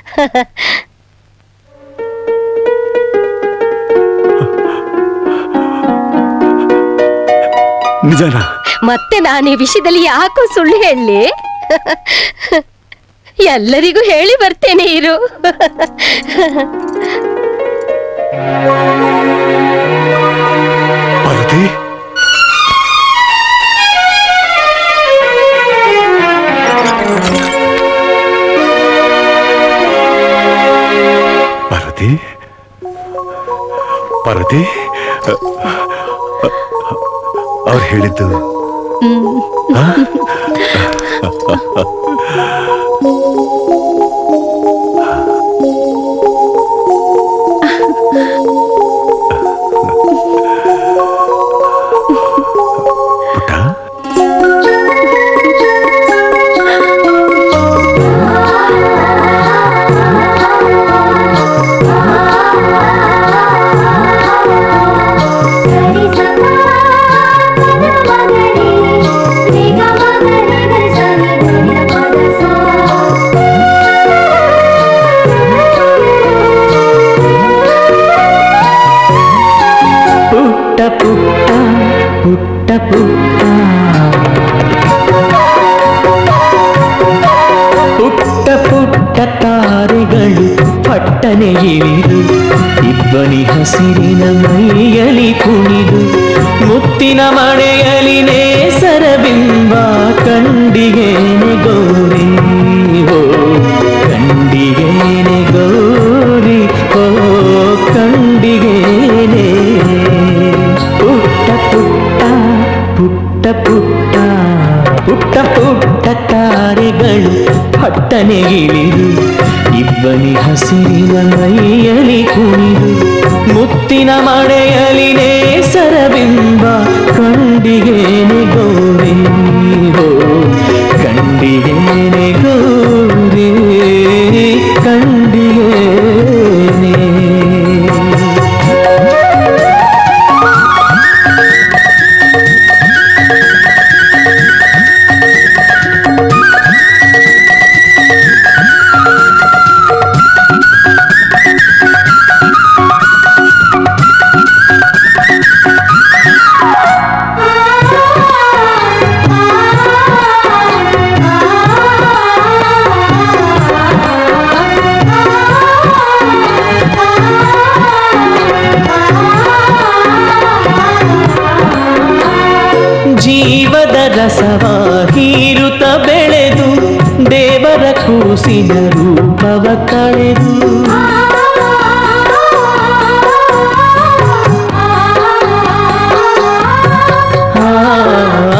Speaker 2: ನಿಜಾನ
Speaker 6: ಮತ್ತೆ ನಾನು ಈ ವಿಷಯದಲ್ಲಿ ಯಾಕೋ ಸುಳ್ಳು ಹೇಳಲಿ ಎಲ್ಲರಿಗೂ ಹೇಳಿ ಬರ್ತೇನೆ ಇರು
Speaker 2: ಪಾರ್ವತಿ ಪಾರ್ವತಿ ಪಾರ್ವತಿ ಅವ್ರು ಹೇಳಿದ್ದು ಆ? ಪುಟ್ಟ
Speaker 12: ಪುಟ್ಟ ಪುಟ್ಟ ಪುಟ್ಟ ಪುಟ್ಟ ಪುಟ್ಟ ಪುಟ್ಟ ತಾರೆಗಳು ಪಟ್ಟನೆ ಇಳಿದು ಇಬ್ಬನಿ ಹಸಿರಿನ ಮೈಯಲಿ ಕುಣಿದು ಮುತ್ತಿನ ಮಳೆಯಲಿ ನೇಸರಬಿಂಬ ಕಂಡಿಗೇನೆ ಗೌರಿ ಓ ಕಂಡಿಗೇನೆ ಗೌರಿ ಓ ಕಂಡಿಗೇನೆ ಪುಟ್ಟ ಪುಟ್ಟ ಪುಟ್ಟ ಪುಟ್ಟ ಪುಟ್ಟ ಪುಟ್ಟ ತಾರೆಗಳು ಪಟ್ಟನೆ ಇಳಿದು ಇಬ್ಬನಿ ಹಸಿರಿನ ಮೈಯಲಿ ಕುಣಿದು ಮುತ್ತಿನ ಮಳೆಯಲಿ ನೇಸರಬಿಂಬ ಕಂಡಿಗೇನೆ ಗೌರಿ ಹೋ ಕಂಡಿಗೇನೆ ಗೌರಿ ಕಂಡಿಗೇನೆ ಜೀವದ ರಸವ ಹೀರುತ್ತ ಬೆಳೆದು ದೇವರ ಕೂಸಿನ ರೂಪವ ಕಳೆದು ಆ,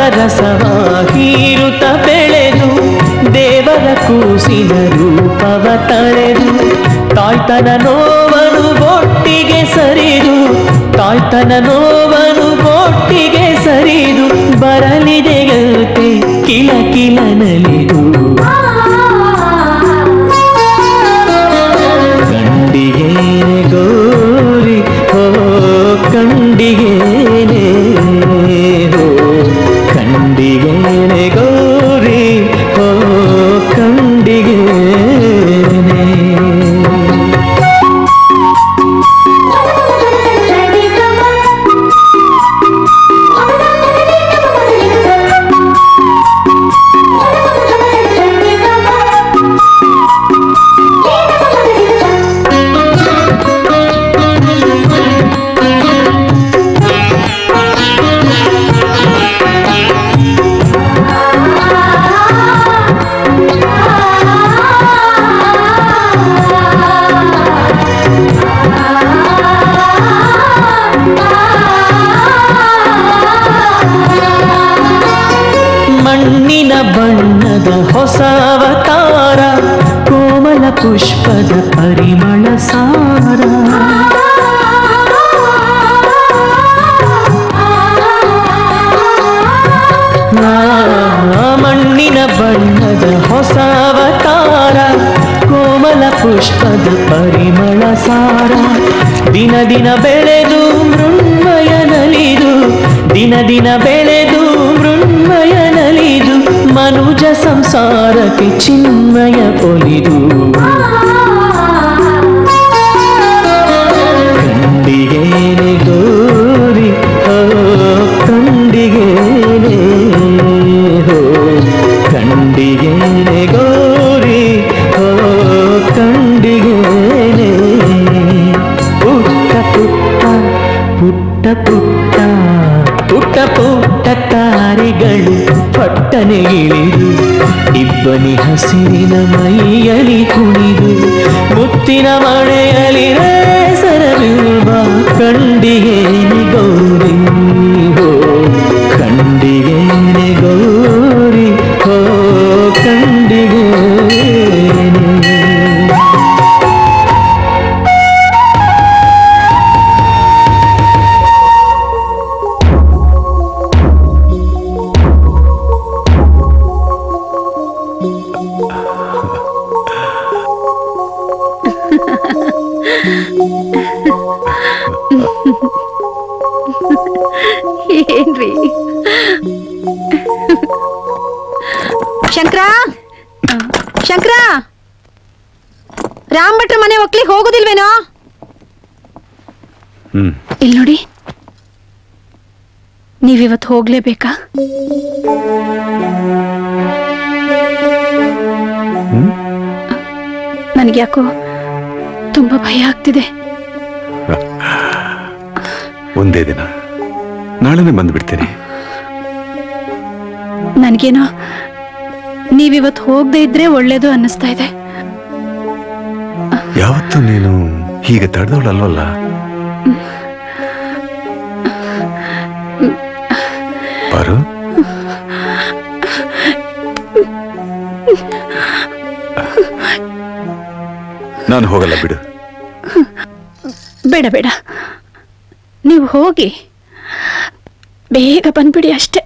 Speaker 12: ರಸವ ಹೀರುತ್ತ ಬೆಳೆದು ದೇವರ ಕೂಸಿನ ರೂಪವ ತಳೆದು ತಾಯ್ತನ ನೋವನು ಒಟ್ಟಿಗೆ ಸರಿದು ತಾಯ್ತನ ನೋವನು ಒಟ್ಟಿಗೆ ಸರಿದು ಬರಲಿದೆ ಗಲ್ತೆ ಕಿಲ ಕಿಲ ನಲಿದು ಕಂಡಿಗೇನೆ ಗೋರಿ ಹೋ ಕಂಡಿಗೇನೆ ಹೋ ಕಂಡಿಗೇನೆ ಗೋರಿ ಹೋ ಕಂಡಿಗೇನೆ ಮಣ್ಣಿನ ಬಣ್ಣದ ಹೊಸ ಅವತಾರ ಕೋಮಲ ಪುಷ್ಪದ ಪರಿಮಳ ಸಾರ ಆ, ಮಣ್ಣಿನ ಬಣ್ಣದ ಹೊಸ ಅವತಾರ ಕೋಮಲ ಪುಷ್ಪದ ಪರಿಮಳ ಸಾರ ದಿನ ದಿನ ಬೆಳೆದು ಮೃಣ್ಮಯ ನಲಿದು ದಿನ ದಿನ ಬೆಳೆದು ಮೃಣ್ಮಯ ನಲಿದು ಮನುಜ ಸಂಸಾರಕ್ಕೆ ಚಿನ್ಮಯ ಒಲಿದು ಕಂಡಿಗೇನೆ ಗೋರಿ ಹೋ ಕಂಡಿಗೇನೆ ಹೋ ಕಂಡಿಗೇನೆ ಗೋರಿ ಹೋ ಕಂಡಿಗೇನೆ ಪುಟ್ಟ ಪುಟ್ಟ ಪುಟ್ಟ ಪುಟ್ಟ ಪುಟ್ಟ ಪುಟ್ಟ ತಾರೆಗಳು ಪಟ್ಟನೆ ಇಳಿದು ಇಬ್ಬನಿ ಹಸಿರಿನ ಮೈಯಲಿ ಕುಣಿದು ಮುತ್ತಿನ ಮಳೆಯಲಿ ಸರಬಿಲ್ವ ಕಂಡಿಗೇನೆ ಗೌರಿ ಹೋ ಕಂಡಿಗೇನೆ ಗೌರಿ ಹೋ ಕಂಡಿಗೇನೆ
Speaker 4: ಏನ್ರಿ ಶಂಕರ ಶಂಕರ ರಾಮ್ ಭಟ್ರ ಮನೆ ಒಕ್ಲಿಗೆ ಹೋಗೋದಿಲ್ವೇನೋ
Speaker 2: ಹ್ಮ್
Speaker 4: ಇಲ್ಲಿ ನೋಡಿ ನೀವಿವತ್ತು ಹೋಗ್ಲೇಬೇಕಾ ನನಗೆ ಯಾಕೋ ತುಂಬಾ ಭಯ ಆಗ್ತಿದೆ
Speaker 2: ಒಂದೇ ದಿನ ನಾಳೆನೆ ಬಂದ್ಬಿಡ್ತೀನಿ
Speaker 4: ನನಗೇನೋ ನೀವಿವತ್ತು ಹೋಗದೆ ಇದ್ರೆ ಒಳ್ಳೇದು ಅನ್ನಿಸ್ತಾ ಇದೆ
Speaker 2: ಯಾವತ್ತೂ ನೀನು ಹೀಗೆ ತಡೆದವಳಲ್ವಲ್ಲ ಪಾರು ನಾನು ಹೋಗಲ್ಲ ಬಿಡು
Speaker 4: ಬೇಡ ಬೇಡ ನೀವು ಹೋಗಿ ಬೇಗ ಬಂದ್ಬಿಡಿ ಅಷ್ಟೆ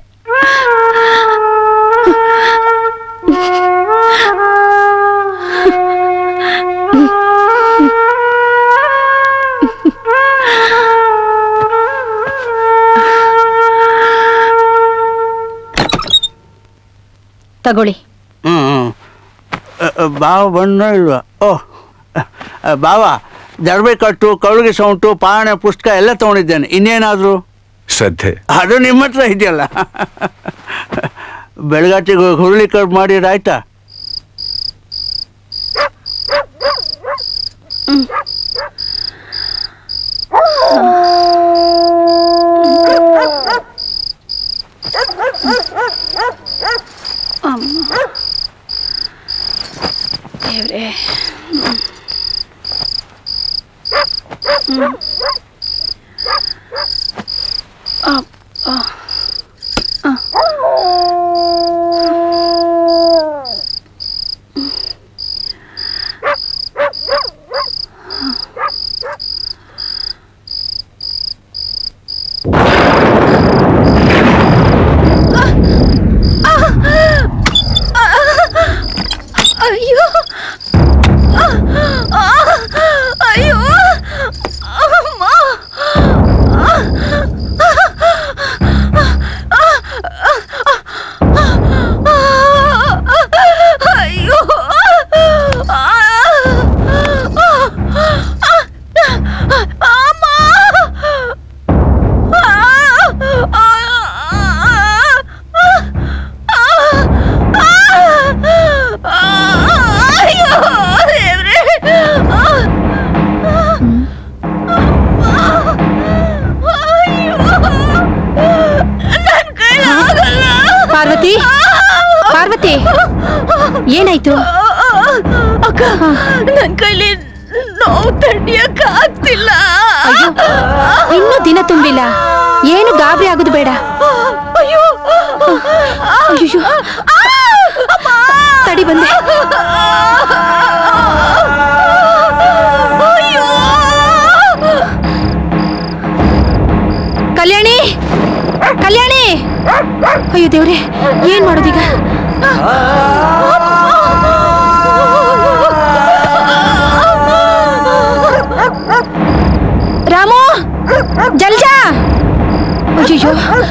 Speaker 4: ತಗೊಳ್ಳಿ
Speaker 8: ಹ್ಞೂ ಹ್ಞೂ ಬಾವ ಬಂದ ಇಲ್ವಾ ಓ ಬಾವ ದರ್ಬೆ ಕಟ್ಟು ಕಳುಗೆ ಸೌಂಟು ಪಾಣೆ ಪುಸ್ತಕ ಎಲ್ಲ ತೊಗೊಂಡಿದ್ದೇನೆ ಇನ್ನೇನಾದರೂ
Speaker 2: ಶ್ರದ್ಧೆ
Speaker 8: ಅದು ನಿಮ್ಮ ಹತ್ರ ಇದೆಯಲ್ಲ ಬೆಳಗಾಟಿಗೆ ಹುರುಳಿ ಕಟ್ ಮಾಡಿರಾಯ್ತಾ
Speaker 4: ಅಮ್ಮ ದೇವ್ರೇ ಹ್ಮ್. ಅಪ್ಪ. ಆ. ಏನಾಯ್ತು
Speaker 13: ಅಕ್ಕ ನನ್ ಕೈಲಿ ನೋವು ತಡಿಯಕ್ಕ ಆಗ್ತಿಲ್ಲ
Speaker 4: ಅಯ್ಯೋ ಇನ್ನೂ ದಿನ ತುಂಬಿಲ್ಲ ಏನು ಗಾಬರಿ ಆಗೋದು ಬೇಡ
Speaker 13: ಅಯ್ಯೋ
Speaker 4: ಅಯ್ಯೋ ತಡಿ ಬಂದೆ ಕಲ್ಯಾಣಿ ಕಲ್ಯಾಣಿ ಅಯ್ಯೋ ದೇವ್ರೆ ಏನ್ ಮಾಡೋದೀಗ ರಾಮು ಜಲ್ಜಾ ಅಯ್ಯೋ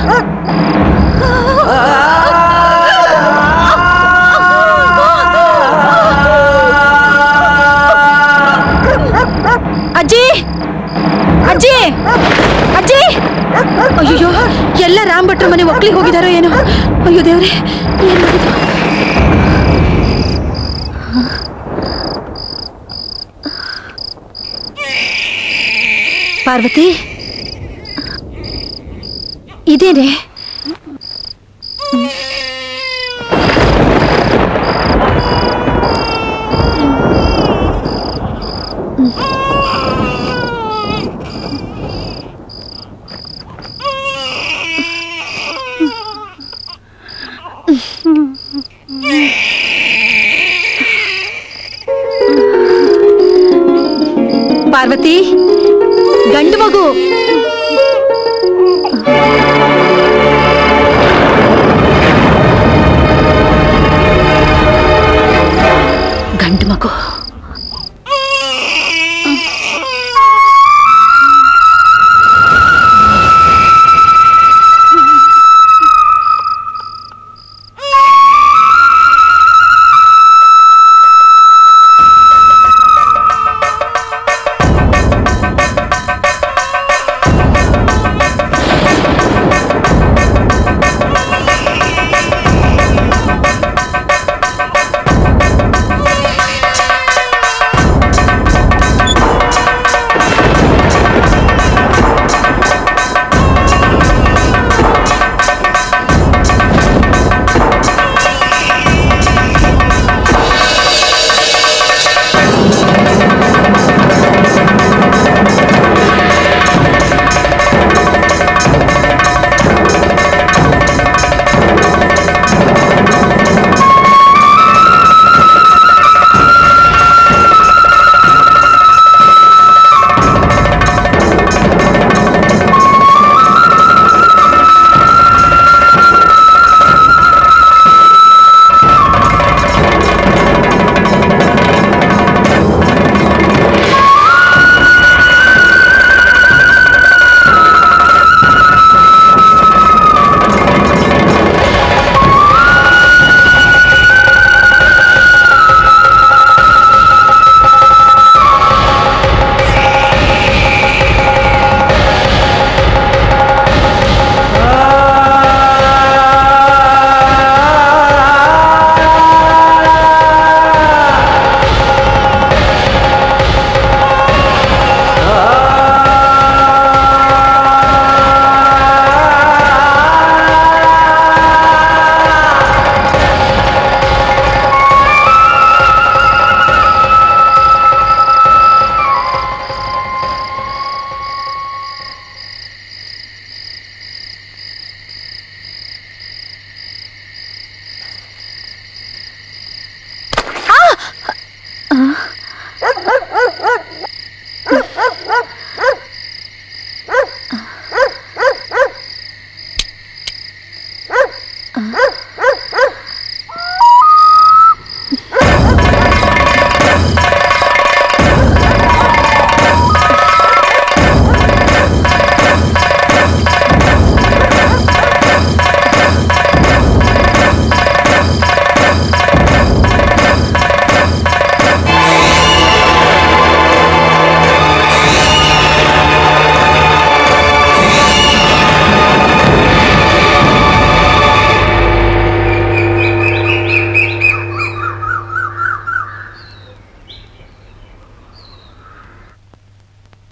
Speaker 4: ಅಜ್ಜಿ ಅಜ್ಜಿ ಅಜ್ಜಿ ಅಯ್ಯೋ ಎಲ್ಲ ರಾಮ್ ಭಟ್ರ ಮನೆ ಒಕ್ಲಿಗೆ ಹೋಗಿದಾರೋ ಏನೋ ಅಯ್ಯೋ ದೇವ್ರೆ ಏನ್ ಮಾಡೋದು ಪಾರ್ವತಿ ಇದೇನೆ ಪಾರ್ವತಿ ಗಂಡು ಮಗು ಗಂಡು ಮಗು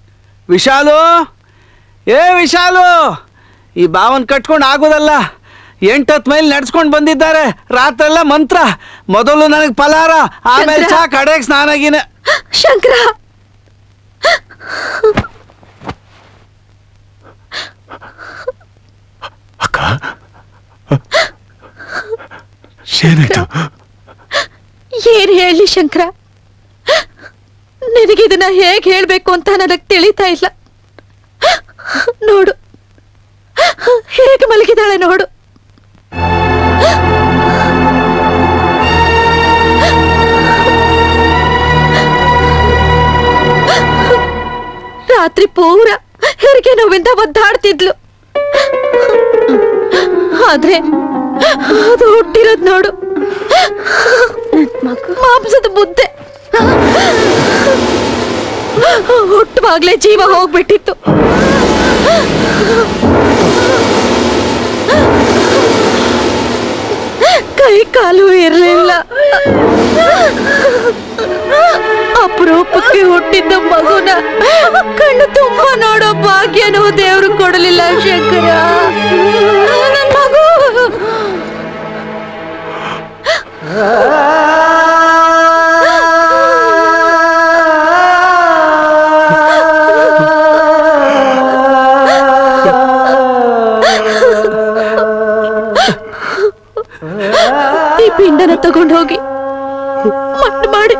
Speaker 8: ವಿಶಾಲು ಏ ವಿಶಾಲು ಈ ಬಾವನ್ ಕಟ್ಕೊಂಡು ಆಗೋದಲ್ಲ ಎಂಟತ್ತು ಮೈಲ್ ನಡ್ಸ್ಕೊಂಡ್ ಬಂದಿದ್ದಾರೆ ರಾತ್ರೆಲ್ಲ ಮಂತ್ರ ಮೊದಲು ನನಗೆ ಫಲಾರ ಆಮೇಲೆ ಚಾ ಕಡೆಗೆ ಸ್ನಾನಗಿನ
Speaker 13: ಶಂಕರ
Speaker 2: ಏನಾಯ್ತು
Speaker 13: ಏನ್ ಹೇಳಿ ಶಂಕರ ನಿನಗಿದನ್ನ ಹೇಗ್ ಹೇಳ್ಬೇಕು ಅಂತ ನನಗ್ ತಿಳಿತಾ ಇಲ್ಲ ನೋಡು ಹೇಗೆ ಮಲಗಿದಾಳೆ ನೋಡು ರಾತ್ರಿ ಪೂರ ಹೆರಿಗೆ ನೋವಿಂದ ಒದ್ದಾಡ್ತಿದ್ಲು ಆದ್ರೆ ಅದು ಹುಟ್ಟಿರೋದ್ ನೋಡು ಮಾಂಸದ ಮುದ್ದೆ ಹುಟ್ಟುವಾಗ್ಲೇ ಜೀವ ಹೋಗ್ಬಿಟ್ಟಿತ್ತು ಕೈ ಕಾಲು ಇರಲಿಲ್ಲ ಅಪರೂಪಕ್ಕೆ ಹುಟ್ಟಿದ್ದ ಮಗುನ ಕಣ್ಣು ತುಂಬ ನೋಡೋ ಭಾಗ್ಯನೂ ದೇವ್ರು ಕೊಡಲಿಲ್ಲ ಶಂಕರ ನನ್ ಮಗು ಈ ಪಿಂಡನ ತಗೊಂಡು ಹೋಗಿ ಮಣ್ಣು ಮಾಡಿ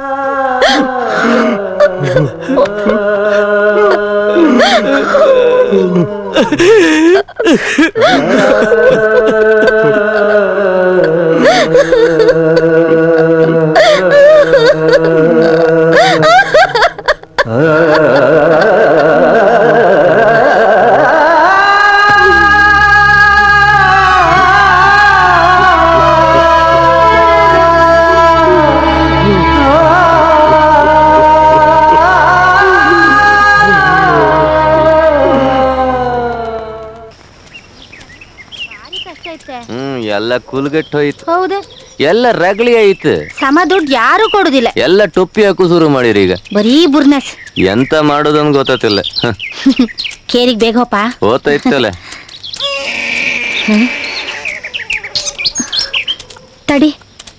Speaker 14: ಹ್ಮ್ ಎಲ್ಲ ಕುಲ್ಗೆಟ್ ಹೋಯ್ತು
Speaker 4: ಹೌದು
Speaker 14: ಎಲ್ಲ ರಗಳಿ ಐತ್
Speaker 4: ಸಮ ದುಡ್ಡು ಯಾರು ಕೊಡುದಿಲ್ಲ
Speaker 14: ಎಲ್ಲ ಟೊಪ್ಪಿ ಹಾಕು ಶುರು ಮಾಡಿರಿ ಈಗ
Speaker 4: ಬರೀ ಬುರ್ನಸ್
Speaker 14: ಎಂತ ಮಾಡೋದನ್ ಗೊತ್ತಾತಿಲ್ಲ ಹ,
Speaker 4: ಕೇರಿಗ್ ಬೇಗ ಹೋಪ
Speaker 14: ಓದ್ತೈತಲ್ಲ
Speaker 4: ತಡಿ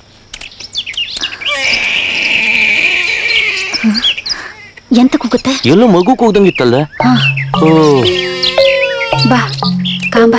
Speaker 4: ಎಂತ ಕೂಗುತ್ತೆ
Speaker 14: ಎಲ್ಲೋ ಮಗು ಕೂದಂಗಿತ್ತಲ್ಲ ಓ
Speaker 4: ಬಾ ಕಾಂಬ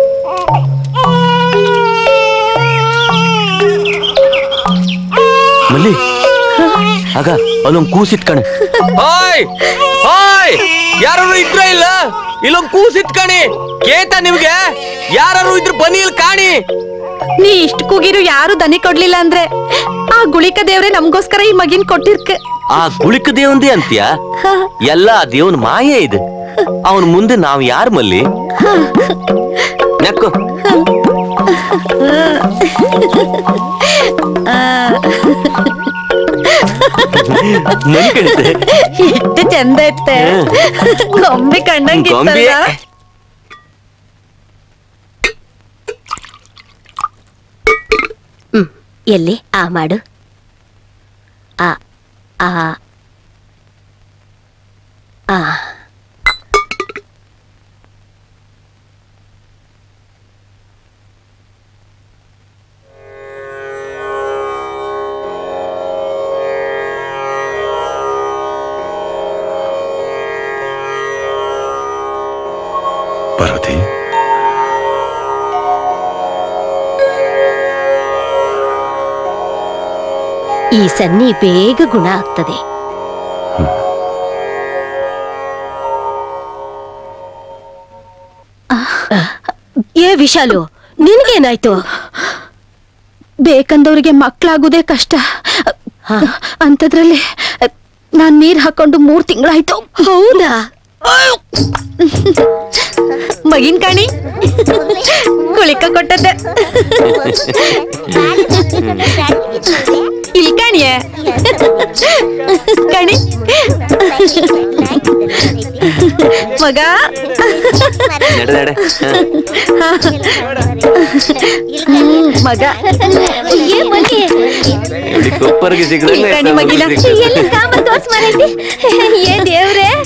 Speaker 14: ಮಲ್ಲಿ ಆಗ ಅಲ್ಲೊಂದ್ ಕೂಸಿತ್ ಕಣೆ ಹಾಯ್ ಹಾಯ್ ಯಾರು ಇದ್ರ ಇಲ್ಲ ಇಲ್ಲೊಂದ್ ಕೂಸಿತ್ ಕಣಿ ಕೇತ ನಿಮ್ಗೆ ಯಾರು ಇದ್ರ ಬನ್ನಿ ಇಲ್ಲಿ ಕಾಣಿ
Speaker 13: ನೀ ಇಷ್ಟ ಕೂಗಿರು ಯಾರು ದನಿ ಕೊಡ್ಲಿಲ್ಲ ಅಂದ್ರೆ ಆ ಗುಳಿಕ ದೇವ್ರೆ ನಮ್ಗೋಸ್ಕರ ಈ ಮಗಿನ್ ಕೊಟ್ಟಿರ್ಕ
Speaker 14: ಆ ಗುಳಿಕ ದೇವಂದೇ ಅಂತ್ಯ ಎಲ್ಲ ಆ ದೇವನ್ ಮಾಯೆ ಇದು ಅವನ್ ಮುಂದೆ ನಾವ್ ಯಾರ್ ಮಲ್ಲಿ ನೆಕ್ಕು ನನ್ ಕಣಿತೆ
Speaker 13: ಎಷ್ಟು ಚಂದ ಐತೆ ಗೊಂಬೆ ಕಂಡಂಗಿತ್ತಲ್ಲ
Speaker 14: ಗೊಂಬೆ.
Speaker 6: ಹ್ಮ್ ಎಲ್ಲಿ ಆ ಮಾಡು ಆ ಆ ಆ
Speaker 2: ಪಾರ್ವತಿ
Speaker 6: ಈ ಸನ್ನಿ ಬೇಗ ಗುಣ ಆಗ್ತದೆ ಏ ವಿಶಾಲು ನಿನ್ಗೇನಾಯ್ತು
Speaker 13: ಬೇಕಂದವ್ರಿಗೆ ಮಕ್ಳಾಗುದೇ ಕಷ್ಟ ಅಂತದ್ರಲ್ಲಿ ನಾನ್ ನೀರ್ ಹಾಕೊಂಡು ಮೂರ್ ತಿಂಗಳಾಯ್ತು
Speaker 6: ಹೌದಾ
Speaker 13: ಮಗಿನ್ ಕಾಣಿ ಕುಳಿಕ ಕೊಟ್ಟದ್ದೆ ಇಲ್ಲಿ ಕಾಣಿಯೇ ಕಾಣಿ ಮಗ
Speaker 14: ನಡೆ ನಡೆ ಹ.
Speaker 13: ಹ್ಮ್, ಮಗ
Speaker 14: ಎಲ್ಲಿ ಕೊಪ್ಪರ್ಗೆ ಸಿಗ್ದಂಗೆ
Speaker 13: ಇಲ್ಲಿ ಕಾಣಿ ಮಗಿನ
Speaker 14: ಸಿಗ್ತದೆ.
Speaker 13: ಎಲ್ಲಿ ಕಾಮ ತೋರ್ಸ್ ಮನೆಯಲ್ಲಿ ಏ ದೇವ್ರೆ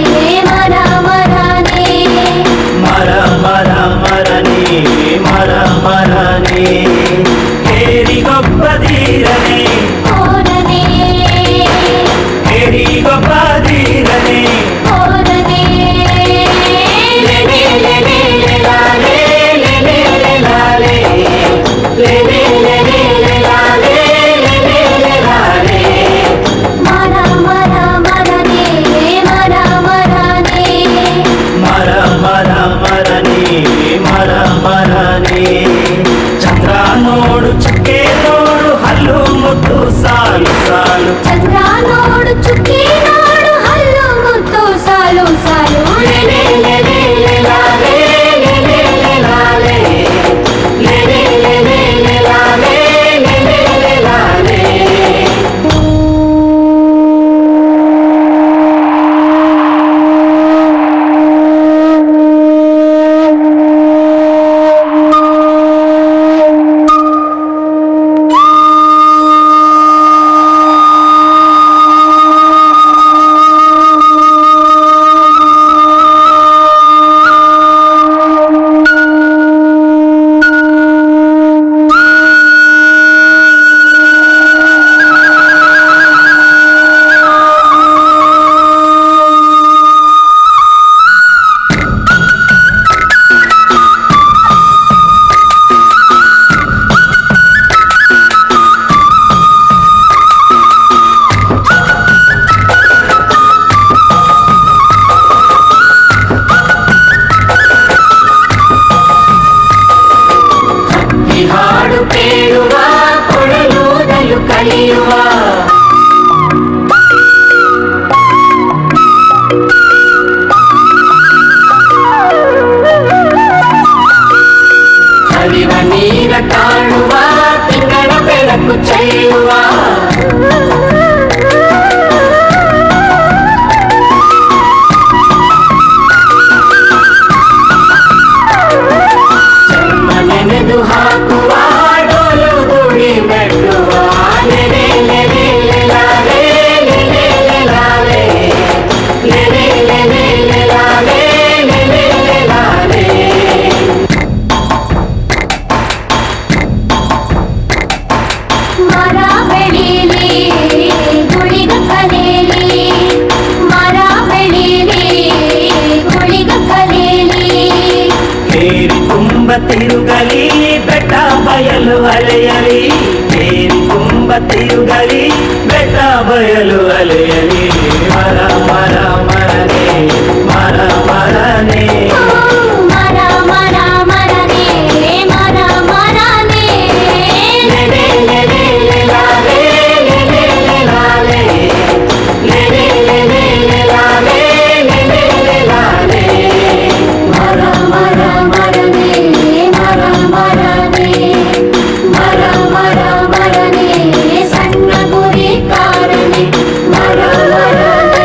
Speaker 12: ತಿರುಗಲಿ ಬೆಟ್ಟ ಬಯಲು ಅಲೆಯಲಿ ಬೇರು ತುಂಬ ತಿರುಗಲಿ ಬೆಟ್ಟ ಬಯಲು ಅಲೆಯಲಿ ಮರ ಮರ ಮರನೆ ಮರ ಮರನೆ
Speaker 6: ಮರ ಮರ ಮರನೇ ಮರ ಮರನೇ
Speaker 12: ಲೆಲೆ ಲೆಲೆ ಲೆಲಾಲೆ, ಲೆಲೆ ಲೆಲಾಲೆ. ಲೆಲೆ ಲೆಲೆ ಲೆಲಾಲೆ, ಲೆಲೆ ಲೆಲಾಲೆ.
Speaker 6: ಮರ ಮರ ಮರನೇ ಮರ ಮರನೇ ಮರ ಮರ ಮರನೇ ಸಣ್ಣ ಗುರಿ ಕಾರನೆ ಮರ ಮರನೇ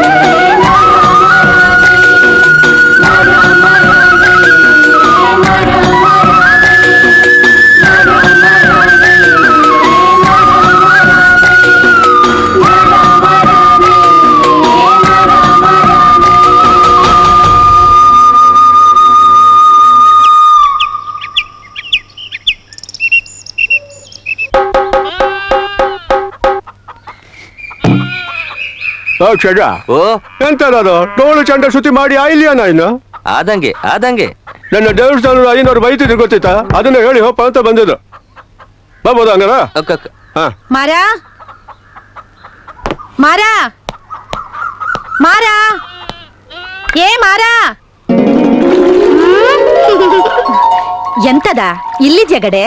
Speaker 6: ಮರ ಮರನೇ ಮರ ಮರನೇ ಮರ ಮರನೇ ಮರ ಮರನೇ ಮರ ಮರನೇ
Speaker 9: ಕ್ಷಜ
Speaker 14: ಓ
Speaker 9: ಎಂತದದು ಡೋಳು ಚಂಡ ಶುತಿ ಮಾಡಿ ಆಯ್ಲಿಯಾನ ಇನ್ನು
Speaker 14: ಆದಂಗೆ ಆದಂಗೆ
Speaker 9: ನನ್ನ ದೇವಸ್ಥಾನದ ಐನೂರು ಬೈತಿದ್ರು ಗೊತ್ತಿತ್ತಾ ಅದನ್ನ ಹೇಳಿ ಹೋಪ ಅಂತ ಬಂದಿದ್ದು ಬರ್ಬೋದಾ ಹಂಗಾರ ಹಾ
Speaker 4: ಮಾರ ಮಾರ ಮಾರ ಏ ಮಾರ ಎಂತದ ಇಲ್ಲಿ ಜಗಡೆ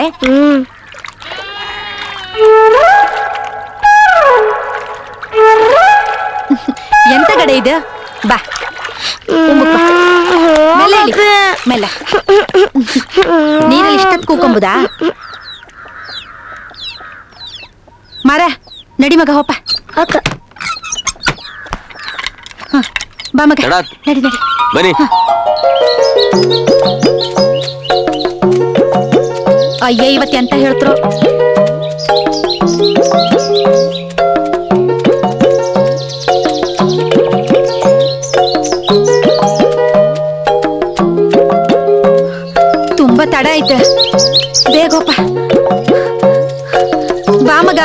Speaker 4: ಎಂತ ಗಡೆ ಇದು ಬಾ ಉಮ್ಮುಕ್ ಬಾ. ಮೆಲ್ಲ ಇಳಿ. ಮೆಲ್ಲ ನೀರಲ್ಲಿ ಇಷ್ಟೊತ್ತು ಕೂಕೊಂಬುದಾ ಮಾರ ನಡಿ ಮಗ ಹೋಪ ಹ, ಬಾ ಮಗ
Speaker 14: ತಡ.
Speaker 4: ನಡಿ ನಡಿ
Speaker 14: ಬನ್ನಿ
Speaker 4: ಅಯ್ಯ ಇವತ್ತು ಎಂತ ಹೇಳ್ತ್ರು ತುಂಬಾ ತಡ ಐತೆ ಬೇಗೋಪ ಬಾ ಮಗ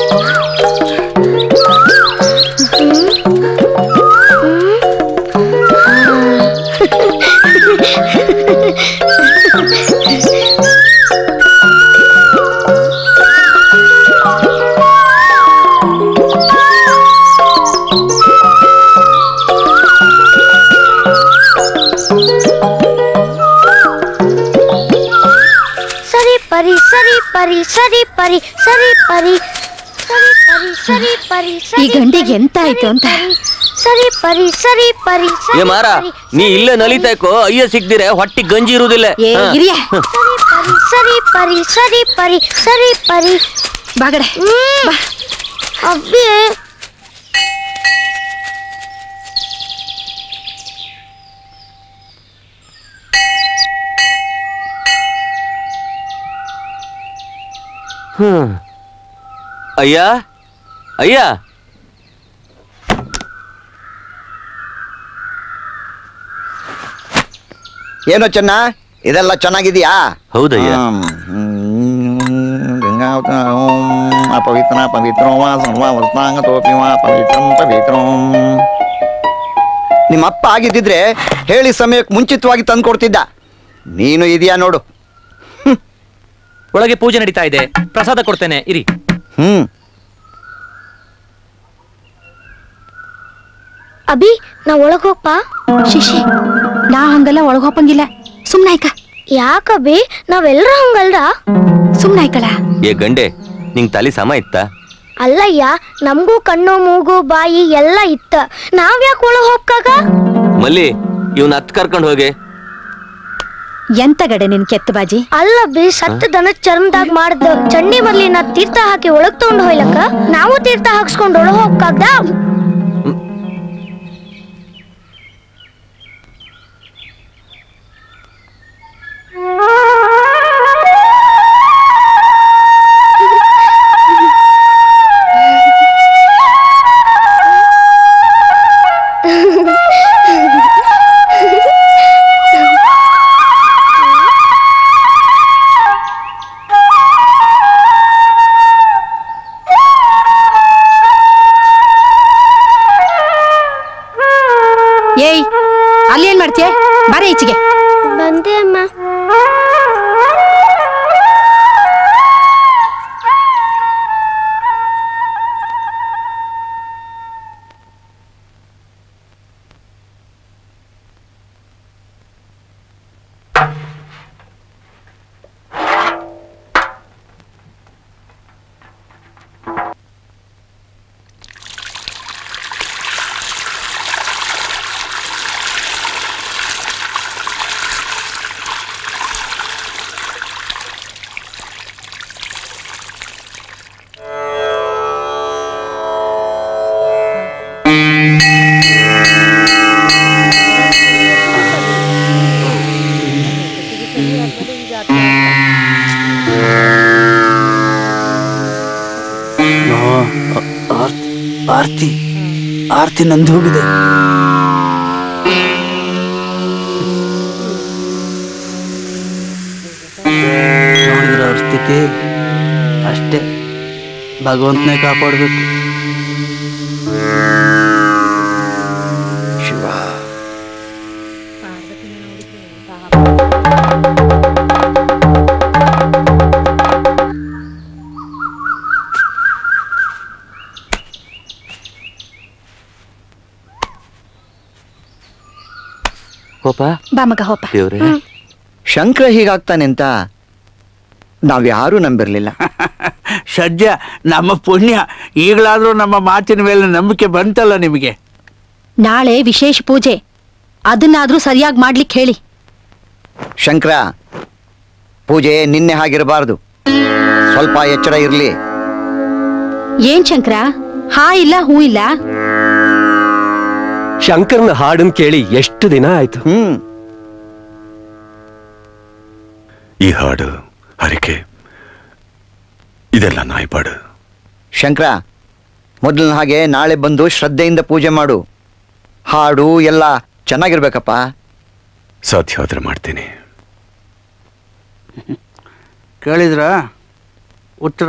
Speaker 5: ಸರಿ ಪರಿ ಸರಿ ಪರಿ ಸರಿ ಪರಿ ಸರಿ ಪರಿ ಸರಿ ಪರಿ ಸರಿ ಪರಿ
Speaker 4: ಈ ಗಂಡಿಗೆ ಎಂತ ಆಯ್ತು ಅಂತ
Speaker 5: ಸರಿ ಪರಿ ಸರಿ ಪರಿ
Speaker 14: ಏ ಮಾರ ನೀ ಇಲ್ಲೇ ನಲಿತಾಯ್ಕೋ ಅಯ್ಯ ಸಿಗ್ದಿರೆ ಹೊಟ್ಟಿ ಗಂಜಿ ಇರುವುದಿಲ್ಲ
Speaker 4: ಏ
Speaker 14: ಹಾ.
Speaker 4: ಹಿರಿಯ
Speaker 5: ಸರಿ ಪರಿ ಸರಿ ಪರಿ ಸರಿ ಪರಿ
Speaker 4: ಬಾಗಡೆ
Speaker 5: ಅಬ್ಬಿ
Speaker 14: ಹ್ಮ್. ಅಯ್ಯ ಅಯ್ಯ
Speaker 11: ಏನೋ ಚೆನ್ನ ಇದೆಲ್ಲ ಚೆನ್ನಾಗಿದೆಯಾ
Speaker 14: ಹೌದಯ್ಯ
Speaker 11: ಅಪವಿತ್ರ ಪವಿತ್ರೋ ವಾ ಸರ್ವ ವಸ್ತಾಂಗ ತೋಪಿ ವಾ ಪವಿತ್ರಂ ಪವಿತ್ರಂ ನಿಮ್ಮ ಅಪ್ಪ ಆಗಿದ್ದಿದ್ರೆ ಹೇಳಿ ಸಮಯಕ್ಕೆ ಮುಂಚಿತವಾಗಿ ತಂದ್ಕೊಡ್ತಿದ್ದ ನೀನು ಇದೆಯಾ ನೋಡು
Speaker 10: ಒಳಗೆ ಪೂಜೆ ನಡೀತಾ ಇದೆ ಪ್ರಸಾದ ಕೊಡ್ತೇನೆ ಇರಿ
Speaker 11: ಹ್ಮ್
Speaker 5: ಅಭಿ ನಾ ಒಳಗ್ ಹೋಗ್ಪ
Speaker 4: ಶಿಶಿ ನಾ ಹಂಗಲ್ಲ ಒಳಗ್ ಹೋಗಂಗಿಲ್ಲ ಸುಮ್ನಾಯ್ಕ
Speaker 5: ಯಾಕಬ್ಬಿ ನಾವೆಲ್ಲರೂ ಹಂಗಲ್ರ
Speaker 4: ಸುಮ್ನಾಯ್ಕಳ
Speaker 14: ಏ ಗಂಡೆ ನಿಂಗ್ ತಲೆ ಸಮ ಇತ್ತ
Speaker 5: ಅಲ್ಲಯ್ಯ ನಮಗೂ ಕಣ್ಣು ಮೂಗು ಬಾಯಿ ಎಲ್ಲ ಇತ್ತ ನಾವ್ಯಾಕೆ ಒಳಗ್ ಹೋಗ್ಕಾಗ
Speaker 14: ಮಲ್ಲಿ ಇವ್ನ ಹತ್ ಕರ್ಕೊಂಡ್ ಹೋಗಿ
Speaker 4: ಎಂತ ಗಡೆ ನಿನ್ ಕೆತ್ತ ಬಾಜಿ
Speaker 5: ಅಲ್ಲ ಬಿ ಸತ್ತ ದನ ಚರ್ಮದಾಗ ಮಾಡ್ದ ಚಂಡಿ ಮರ್ಲಿನ ತೀರ್ಥ ಹಾಕಿ ಒಳಗ್ ತಗೊಂಡ್ ಹೋಯ್ಲಕ್ಕ ನಾವು ತೀರ್ಥ ಹಾಕ್ಸ್ಕೊಂಡ್ ಒಳಗ್ ಹೋಗ್ಕಾಗ್ದ
Speaker 4: ಏಯ್ ಅಲ್ಲಿ ಏನ್ ಮಾಡ್ತೀಯ ಬಾರೆ ಈಚೆಗೆ
Speaker 5: ಬಂದೆ ಅಮ್ಮ
Speaker 8: ಆರ್ತಿ ಆರ್ತಿ ನಂದು ಹೋಗಿದೆ ನೋಡಿದ್ರ ಅವ್ರ ಸ್ಥಿತಿ ಅಷ್ಟೇ ಭಗವಂತನೇ ಕಾಪಾಡಬೇಕು
Speaker 11: ಶಿವ
Speaker 14: ಹೋಪ
Speaker 4: ಬಾ ಮಗ ಹೋಪ
Speaker 14: ದೇವ್ರೆ
Speaker 11: ಶಂಕರ ಹೀಗಾಗ್ತಾನೆ ಅಂತ ನಾವ್ಯಾರೂ ನಂಬಿರ್ಲಿಲ್ಲ
Speaker 8: ಸದ್ಯ ನಮ್ಮ ಪುಣ್ಯ ಈಗಲಾದ್ರೂ ನಮ್ಮ ಮಾತಿನ ಮೇಲೆ ನಂಬಿಕೆ ಬಂತಲ್ಲ ನಿಮಗೆ
Speaker 4: ನಾಳೆ ವಿಶೇಷ ಪೂಜೆ ಅದನ್ನಾದ್ರೂ ಸರಿಯಾಗಿ ಮಾಡ್ಲಿಕ್ಕೆ ಹೇಳಿ
Speaker 11: ಶಂಕರ ಪೂಜೆ ನಿನ್ನೆ ಹಾಗಿರಬಾರ್ದು ಸ್ವಲ್ಪ ಎಚ್ಚರ ಇರಲಿ
Speaker 4: ಏನ್ ಶಂಕರ ಹಾ ಇಲ್ಲ ಹೂ ಇಲ್ಲ
Speaker 3: ಶಂಕರ್ನ ಹಾಡನ್ ಕೇಳಿ ಎಷ್ಟು ದಿನ ಆಯ್ತು
Speaker 11: ಹ್ಮ್
Speaker 2: ಈ ಹಾಡು ಹರಿಕೆ ಇದೆಲ್ಲ ನಾಯ್ಪಾಡು
Speaker 11: ಶಂಕರ ಮೊದಲಿನ ಹಾಗೆ ನಾಳೆ ಬಂದು ಶ್ರದ್ಧೆಯಿಂದ ಪೂಜೆ ಮಾಡು ಹಾಡು ಎಲ್ಲ ಚೆನ್ನಾಗಿರ್ಬೇಕಪ್ಪ
Speaker 2: ಸಾಧ್ಯ ಆದ್ರೆ ಮಾಡ್ತೀನಿ
Speaker 8: ಕೇಳಿದ್ರ ಉತ್ತರ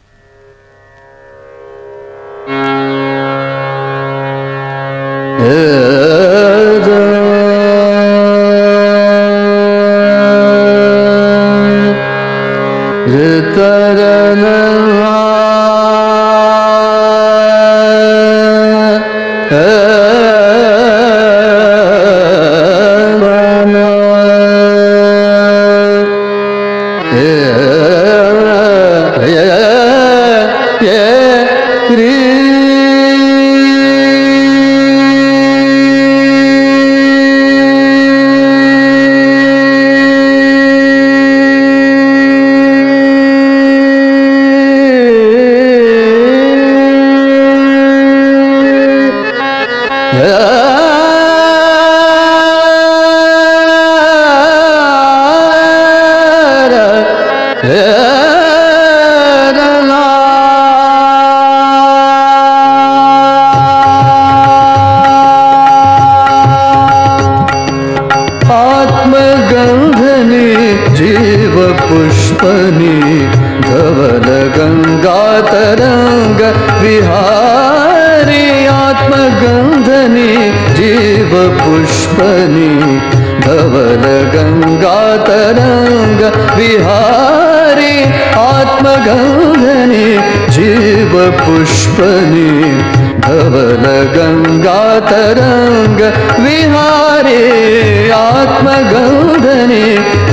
Speaker 15: आत्मगन्धनि जीवपुष्पनि धवल गङ्गातरङ्ग विहारि आत्मगन्धनि जीवपुष्पनि धवल गङ्गातरङ्ग विहारि आत्मगन्धनि जीवपुष्पनि धवल गङ्गातरङ्ग विहारे आत्मगन्धनि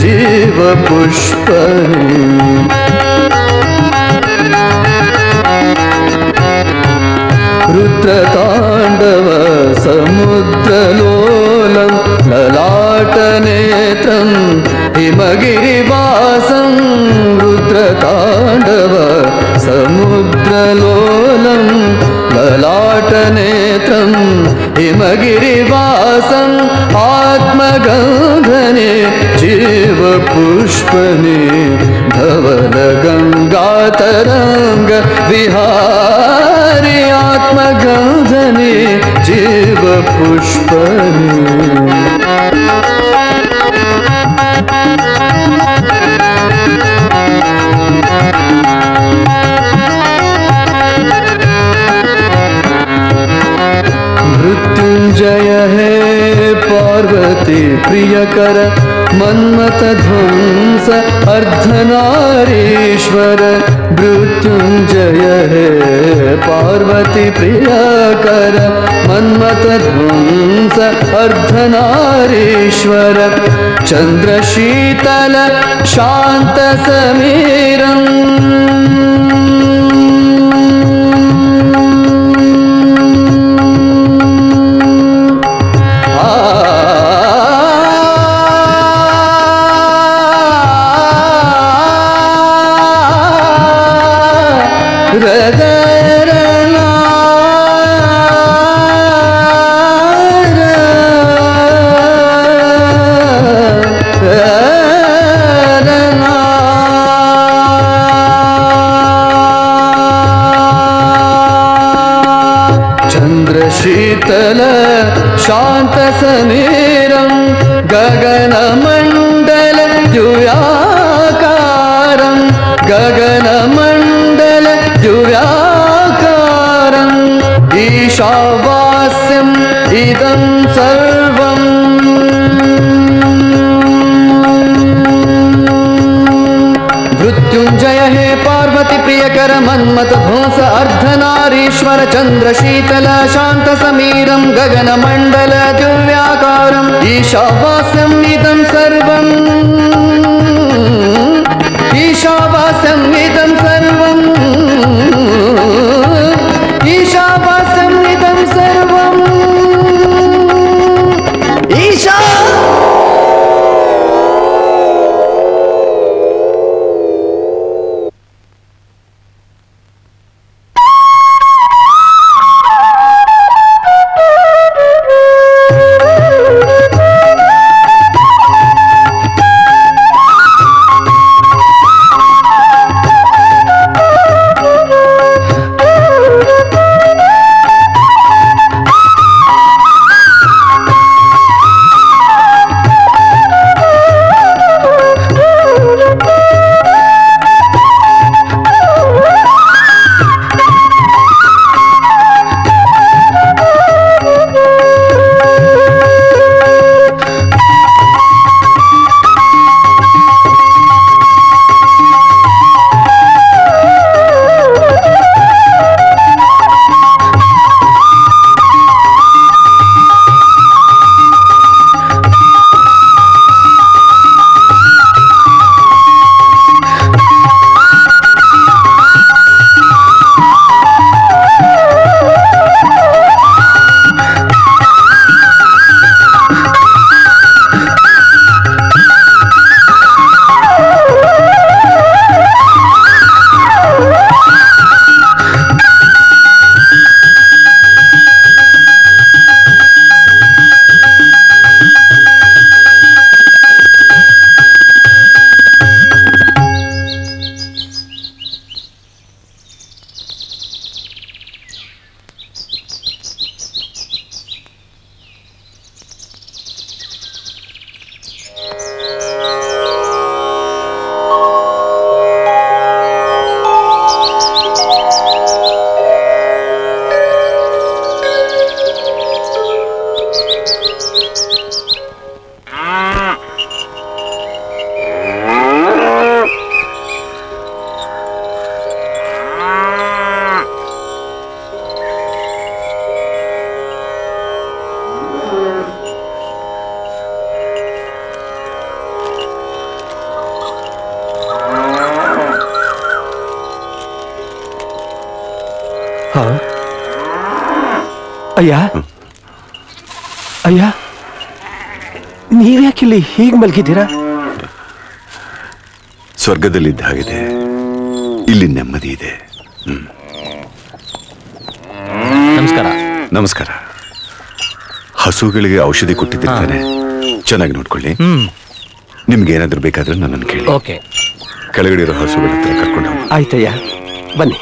Speaker 15: जीवपुष्पनि रुद्रताण्डव समुद्रलोलं ललाटनेत्रं हिमगिरिवासं रुद्रताण्डव समुद्रलोलं ललाटनेत्रं हिमगिरिवासम् आत्मगन्धने जीवपुष्पने धवलगङ्गातरङ्ग विहारि आत्मगन्धने जीवपुष्पने मृत्युञ्जय हे पार्वती प्रियकर मन्मथध्वंस अर्धनारीश्वर मृत्युञ्जय हे पार्वती प्रियकर मन्मथध्वंस अर्धनारीश्वर चन्द्रशीतल गगनमण्डल द्युव्याकारं गगनमण्डल द्युव्याकारम् ईशावास्यम् इदं सर्वम् मृत्युञ्जय हे पार्वती प्रियकर मन्मथ ध्वंस अर्धनारीश्वर चन्द्र शीतल शान्त समीरं गगनमण्डल दिव्याकारम् ईशावास्यम् इदं सर्वम् ईशावास्यम् इदं सर्वम् ईशावास्यम् इदं सर्वम् ईशा
Speaker 9: ಹಾ ಅಯ್ಯ ಅಯ್ಯ ನೀವ್ಯಾಕಿಲ್ಲಿ ಹೀಗೆ ಮಲ್ಗಿದ್ದೀರಾ
Speaker 2: ಸ್ವರ್ಗದಲ್ಲಿದ್ದ ಹಾಗಿದೆ ಇಲ್ಲಿ ನೆಮ್ಮದಿ ಇದೆ ಹ್ಮ್.
Speaker 14: ನಮಸ್ಕಾರ
Speaker 2: ನಮಸ್ಕಾರ ಹಸುಗಳಿಗೆ ಔಷಧಿ ಕೊಟ್ಟಿದ್ದಿರ್ತಾನೆ ಚೆನ್ನಾಗಿ ನೋಡ್ಕೊಳ್ಳಿ
Speaker 10: ಹ್ಮ್
Speaker 2: ನಿಮ್ಗೆ ಏನಾದ್ರೂ ಬೇಕಾದ್ರೆ ನನ್ನನ್ನು ಕೇಳಿ
Speaker 10: ಓಕೆ
Speaker 2: ಕೆಳಗಡೆ ಇರೋ ಹಸುಗಳ ಹತ್ರ ಕರ್ಕೊಂಡು ಹೋಗಿ
Speaker 9: ಆಯ್ತಯ್ಯ ಬನ್ನಿ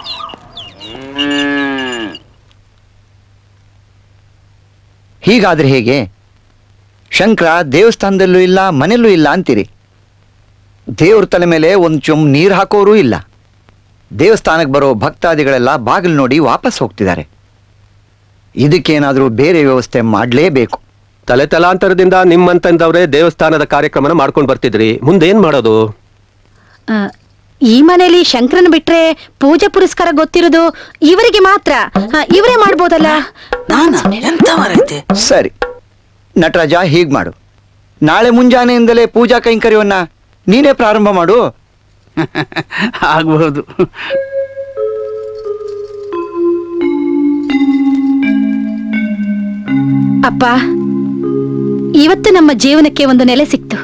Speaker 11: ಹೀಗಾದ್ರೆ ಹೇಗೆ ಶಂಕರ ದೇವಸ್ಥಾನದಲ್ಲೂ ಇಲ್ಲ ಮನೆಯಲ್ಲೂ ಇಲ್ಲ ಅಂತೀರಿ ದೇವ್ರ ತಲೆ ಮೇಲೆ ಒಂದು ಚೊಂಬ್ ನೀರು ಹಾಕೋರೂ ಇಲ್ಲ ದೇವಸ್ಥಾನಕ್ಕೆ ಬರೋ ಭಕ್ತಾದಿಗಳೆಲ್ಲ ಬಾಗಿಲು ನೋಡಿ ವಾಪಸ್ ಹೋಗ್ತಿದ್ದಾರೆ ಇದಕ್ಕೇನಾದರೂ ಬೇರೆ ವ್ಯವಸ್ಥೆ ಮಾಡಲೇಬೇಕು
Speaker 3: ತಲೆ ತಲಾಂತರದಿಂದ ನಿಮ್ಮಂತಂದವ್ರೆ ದೇವಸ್ಥಾನದ ಕಾರ್ಯಕ್ರಮನ ಮಾಡ್ಕೊಂಡು ಬರ್ತಿದ್ರಿ ಮುಂದೇನ್ ಮಾಡೋದು
Speaker 4: ಆ, ಈ ಮನೇಲಿ ಶಂಕರನ್ ಬಿಟ್ರೆ ಪೂಜೆ ಪುರಸ್ಕಾರ ಗೊತ್ತಿರೋದು ಇವರಿಗೆ ಮಾತ್ರ ಆ, ಇವರೇ ಮಾಡ್ಬೋದಲ್ಲ
Speaker 11: ಸರಿ ನಟರಾಜ ಹೀಗೆ ಮಾಡು ನಾಳೆ ಮುಂಜಾನೆಯಿಂದಲೇ ಪೂಜಾ ಕೈಂಕರ್ಯವನ್ನ ನೀನೇ ಪ್ರಾರಂಭ ಮಾಡು
Speaker 8: ಆಗಬಹುದು
Speaker 4: ಅಪ್ಪ ಇವತ್ತು ನಮ್ಮ ಜೀವನಕ್ಕೆ ಒಂದು ನೆಲೆ ಸಿಕ್ತು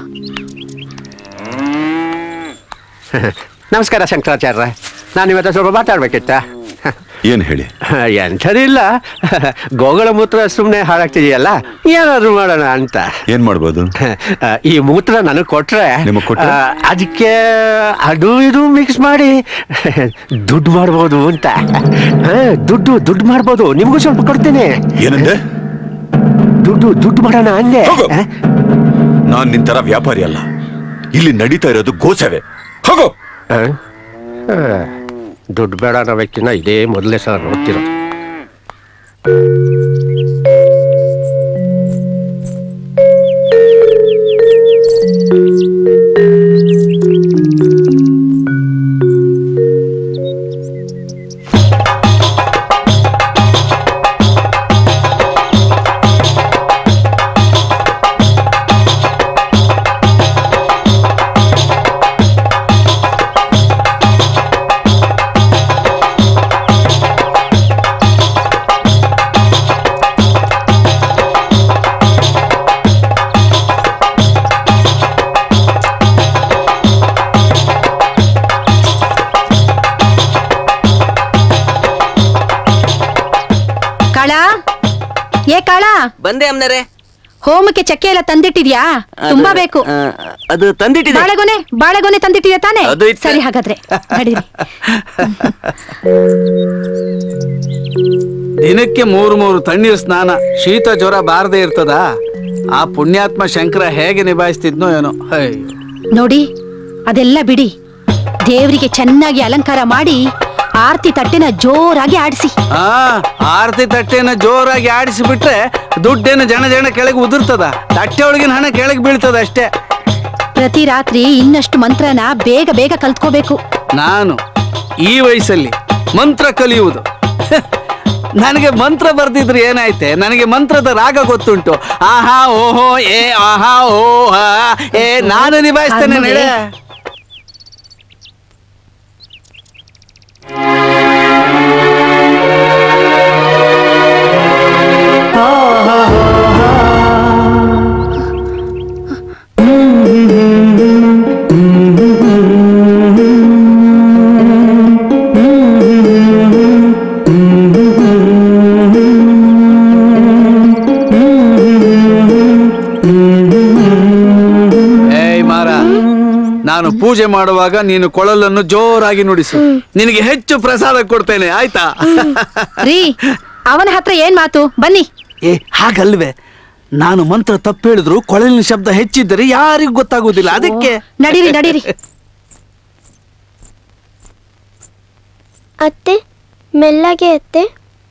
Speaker 3: ನಮಸ್ಕಾರ ಶಂಕರಾಚಾರ್ಯ ನಾನು ಇವತ್ತು ಸ್ವಲ್ಪ ಮಾತಾಡ್ಬೇಕಿತ್ತ
Speaker 2: ಏನ್ ಹೇಳಿ
Speaker 3: ಎಂಥದಿಲ್ಲ ಗೋಗಳ ಮೂತ್ರ ಸುಮ್ಮನೆ ಹಾಳಾಗ್ತಿದೆಯಲ್ಲ ಏನಾದ್ರು ಮಾಡೋಣ ಅಂತ
Speaker 2: ಏನ್ ಮಾಡ್ಬೋದು
Speaker 3: ಈ ಮೂತ್ರ ನನಗೆ ಕೊಟ್ರೆ
Speaker 2: ನಿಮಗ್ ಕೊಟ್ರೆ?
Speaker 3: ಆ, ಅದಕ್ಕೆ ಅದು ಇದು ಮಿಕ್ಸ್ ಮಾಡಿ ದುಡ್ಡು ಮಾಡ್ಬೋದು ಅಂತ ಆ, ದುಡ್ಡು ದುಡ್ಡು ಮಾಡ್ಬೋದು ನಿಮಗೂ ಸ್ವಲ್ಪ ಕೊಡ್ತೀನಿ
Speaker 2: ಏನಂದೆ
Speaker 3: ದುಡ್ಡು ದುಡ್ಡು ಮಾಡೋಣ ಅಂದೆ ಆ?
Speaker 2: ನಾನ್ ನಿಂತರ ವ್ಯಾಪಾರಿ ಅಲ್ಲ ಇಲ್ಲಿ ನಡೀತಾ ಇರೋದು ಗೋಸೇವೆ ಹೋಗೋ
Speaker 3: ದುಡ್ಡು ಬೇಡ ಅನ್ನೋ ವ್ಯಕ್ತಿನ ಇದೇ ಮೊದಲೇ ಸಲ ನೋಡ್ತಿರೋ
Speaker 4: ಕಾಳ ಏ ಕಾಳ
Speaker 14: ಬಂದೆ ಅಮ್ನರೆ
Speaker 4: ಹೋಮಕ್ಕೆ ಚಕ್ಕೆ ಎಲ್ಲ ತಂದಿಟ್ಟಿದ್ಯಾ ತುಂಬಾ ಬೇಕು
Speaker 14: ಅದು ತಂದಿಟ್ಟಿದೆ
Speaker 4: ಬಾಳೆಗೊನೆ ಬಾಳೆಗೊನೆ ತಂದಿಟ್ಟಿದ್ಯಾ ತಾನೇ
Speaker 14: ಅದು ಇತ್ತು.
Speaker 4: ಸರಿ ಹಾಗಾದ್ರೆ ನಡೀರಿ
Speaker 8: ದಿನಕ್ಕೆ ಮೂರು ಮೂರು ತಣ್ಣೀರ್ ಸ್ನಾನ ಶೀತ ಜ್ವರ ಬಾರದೆ ಇರ್ತದ ಆ ಪುಣ್ಯಾತ್ಮ ಶಂಕರ ಹೇಗೆ ನಿಭಾಯಿಸ್ತಿದ್ನೋ ಏನೋ ಹೈ
Speaker 4: ನೋಡಿ ಅದೆಲ್ಲ ಬಿಡಿ ದೇವರಿಗೆ ಚೆನ್ನಾಗಿ ಅಲಂಕಾರ ಮಾಡಿ ಆರ್ತಿ ತಟ್ಟೆನ ಜೋರಾಗಿ ಆಡಿಸಿ
Speaker 8: ಆ ಆರತಿ ತಟ್ಟೆನ ಜೋರಾಗಿ ಆಡಿಸಿ ಬಿಟ್ರೆ ದುಡ್ಡೇನು ಜನ ಜನ ಕೆಳಗೆ ಉದುರ್ತದ ತಟ್ಟೆ ಒಳಗಿನ ಹಣ ಕೆಳಗೆ ಬೀಳ್ತದ ಅಷ್ಟೇ
Speaker 4: ಪ್ರತಿ ರಾತ್ರಿ ಇನ್ನಷ್ಟು ಮಂತ್ರನ ಬೇಗ ಬೇಗ ಕಲ್ತ್ಕೋಬೇಕು
Speaker 8: ನಾನು ಈ ವಯಸ್ಸಲ್ಲಿ ಮಂತ್ರ ಕಲಿಯುವುದು ನನಗೆ ಮಂತ್ರ ಬರ್ದಿದ್ರೆ ಏನಾಯ್ತೆ ನನಗೆ ಮಂತ್ರದ ರಾಗ ಗೊತ್ತುಂಟು ಆಹಾ ಓಹೋ ಏ ಆಹಾ ಓಹ ಏ ನಾನು ನಿಭಾಯಿಸ್ತೇನೆ ನಡೆ ಏಯ್ ಮಾರ ನಾನು ಪೂಜೆ ಮಾಡುವಾಗ ನೀನು ಕೊಳಲನ್ನು ಜೋರಾಗಿ ನುಡಿಸು ನಿನಗೆ ಹೆಚ್ಚು ಪ್ರಸಾದ ಕೊಡ್ತೇನೆ ಆಯ್ತಾ
Speaker 4: ರೀ ಅವನ ಹತ್ರ ಏನ್ ಮಾತು ಬನ್ನಿ
Speaker 8: ಏ ಹಾಗಲ್ವೇ ನಾನು ಮಂತ್ರ ತಪ್ಪು ಹೇಳಿದ್ರು ಕೊಳಲಿನ ಶಬ್ದ ಹೆಚ್ಚಿದ್ದರೆ ಯಾರಿಗೂ ಗೊತ್ತಾಗುವುದಿಲ್ಲ ಅದಕ್ಕೆ
Speaker 4: ನಡೀರಿ ನಡೀರಿ
Speaker 5: ಅತ್ತೆ ಮೆಲ್ಲಗೆ ಅತ್ತೆ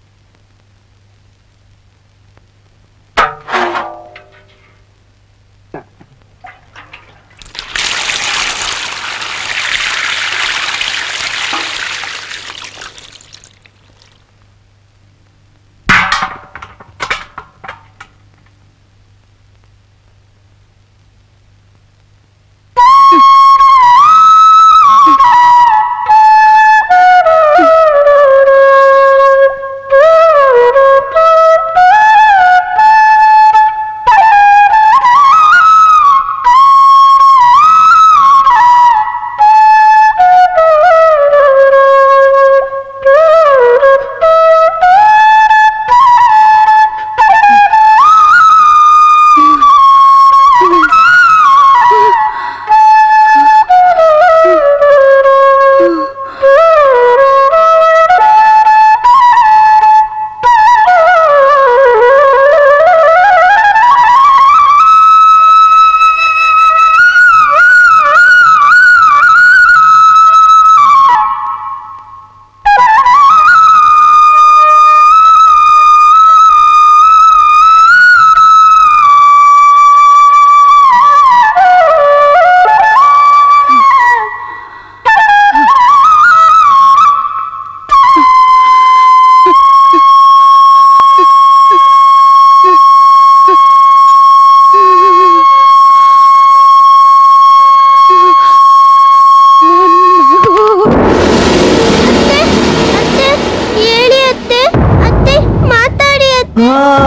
Speaker 5: ಹೇಳಿ ಅತ್ತೆ ಅತ್ತೆ ಮಾತಾಡಿ ಅತ್ತೆ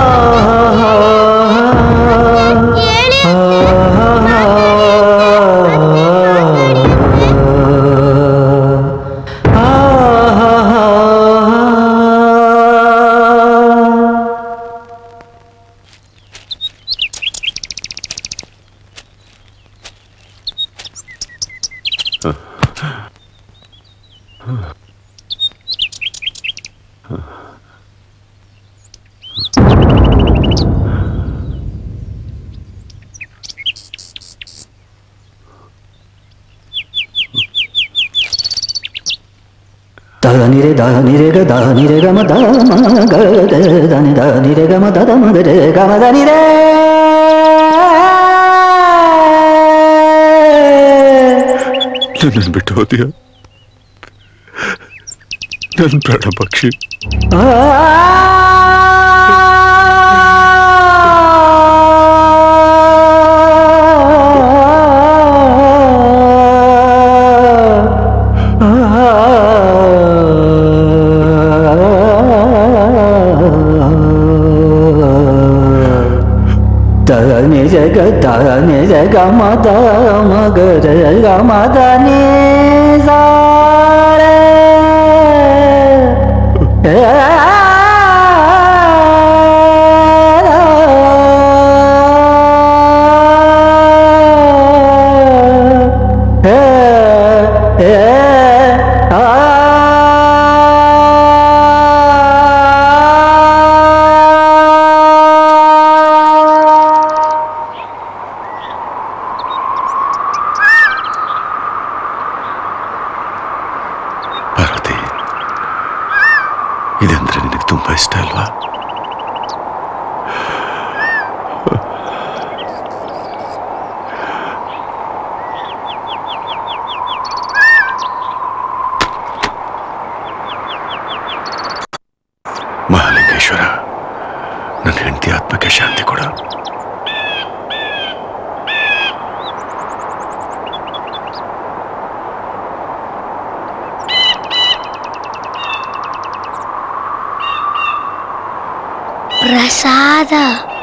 Speaker 5: ಹೇಳಿ
Speaker 15: ನಿ ರೇ ದ ನಿ ರೇ ಗ ದ ನಿ ರೇ ಗ ಮ ದ ಮ ಗ ಗ ದ ನಿ ದ ನಿ ರೇ ಗ ಮ ದ ದ ಮ ಗ ರೇ ಗ ಮ ದ ನಿ ರೇ
Speaker 2: ನನ್ನನ್ನು ಬಿಟ್ಟು ಹೋದ್ಯ ನನ್ನ ಪ್ರಾಣ ಪಕ್ಷಿ
Speaker 15: ದ ನಿ ಜ ಗ ದ ನಿ ಜ ಗ ಮ ದ ಮ ಗ ರ ಗ ಮ ದ ನಿ ಸಾ ರೇ. ಏ ಏ ಆ
Speaker 2: ಪಾರ್ವತಿ ಇದಂದ್ರೆ ನಿನಗೆ ತುಂಬಾ ಇಷ್ಟ ಅಲ್ವಾ ಮಹಾಲಿಂಗೇಶ್ವರ ನನ್ನ ಹೆಂಡತಿ ಆತ್ಮಕ್ಕೆ ಶಾಂತಿ ಕೊಡ
Speaker 5: ಪ್ರಸಾದ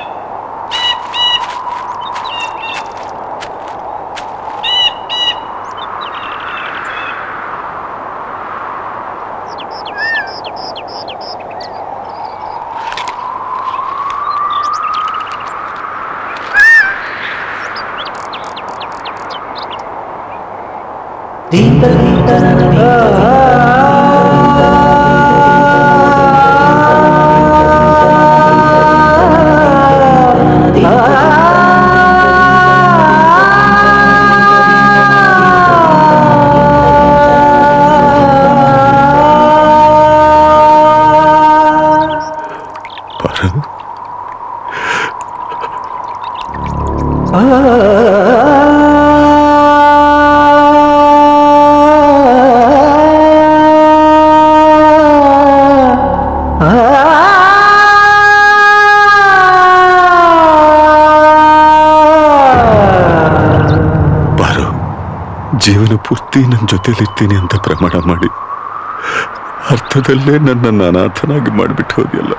Speaker 2: ಬಾರು ಜೀವನ ಪೂರ್ತಿ ನನ್ನ ಜೊತೆಲಿರ್ತೀನಿ ಅಂತ ಪ್ರಮಾಣ ಮಾಡಿ ಅರ್ಥದಲ್ಲೇ ನನ್ನನ್ನು ಅನಾಥನಾಗಿ ಮಾಡಿಬಿಟ್ಟು ಹೋದ್ಯಲ್ಲ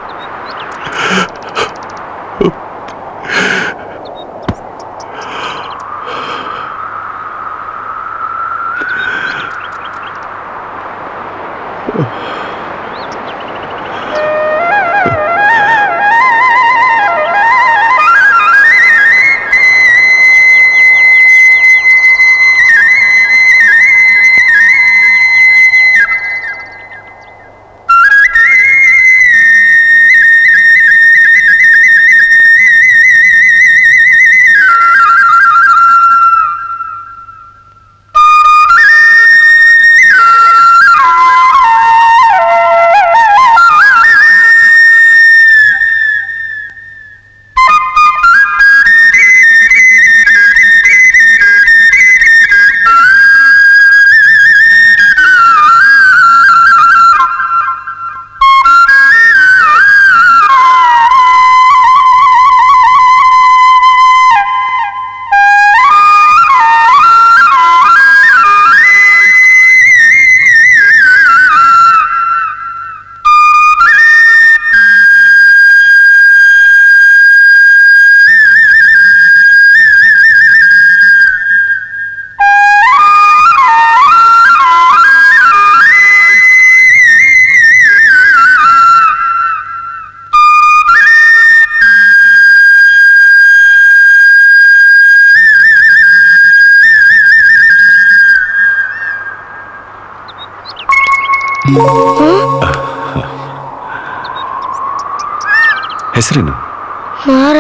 Speaker 2: ಹೆಸರೇನು
Speaker 5: ಮಾರ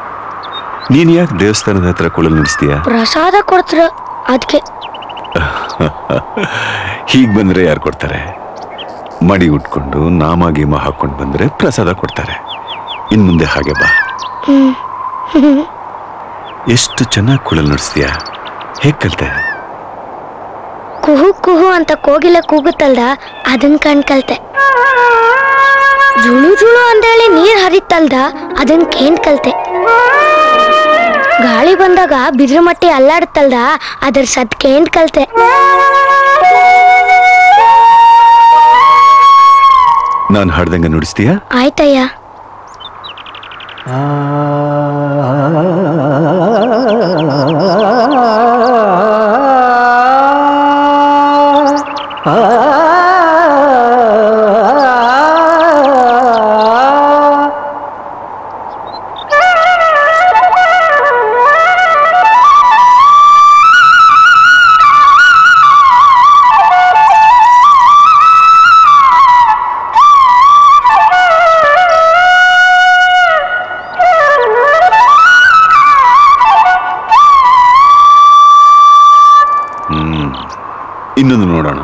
Speaker 2: ನೀನ್ ಯಾಕೆ ದೇವಸ್ಥಾನದ ಹತ್ರ ಕುಳಲ್ ನಡೆಸ್ತೀಯಾ
Speaker 5: ಪ್ರಸಾದ ಕೊಡ್ತಾರ ಅದಕ್ಕೆ
Speaker 2: ಅಹ್, ಹೀಗೆ ಬಂದ್ರೆ ಯಾರು ಕೊಡ್ತಾರೆ ಮಡಿ ಉಟ್ಕೊಂಡು ನಾಮ ಗೀಮ ಹಾಕೊಂಡು ಬಂದ್ರೆ ಪ್ರಸಾದ ಕೊಡ್ತಾರೆ ಇನ್ ಮುಂದೆ ಹಾಗೆ ಬಾ ಎಷ್ಟು ಚೆನ್ನಾಗಿ ಕುಳಲ್ ನಡೆಸ್ತೀಯಾ ಹೇಗ್ ಕಲ್ತೆ
Speaker 5: ಕುಹು ಕುಹು ಅಂತ ಕೋಗಿಲೆ ಕೂಗುತ್ತಲ್ದ ಅದನ್ ಕಣ್ ಕಲ್ತೆ ಜುಳು ಜುಳು ಅಂತೇಳಿ ನೀರ್ ಹರಿತಲ್ದ ಅದನ್ ಕೇಂದ್ ಕಲ್ತೆ ಗಾಳಿ ಬಂದಾಗ ಬಿದ್ರ ಮಟ್ಟಿ ಅಲ್ಲಾಡುತ್ತಲ್ದ ಅದ್ರ ಸದ್ ಕೇಂದ್ ಕಲ್ತೆ
Speaker 2: ನಾನು ಹಾಡ್ದಂಗೆ ನುಡಿಸ್ತೀಯಾ
Speaker 5: ಆಯ್ತಯ್ಯ
Speaker 2: ಹ್ಮ್ ಇನ್ನೊಂದು ನೋಡೋಣ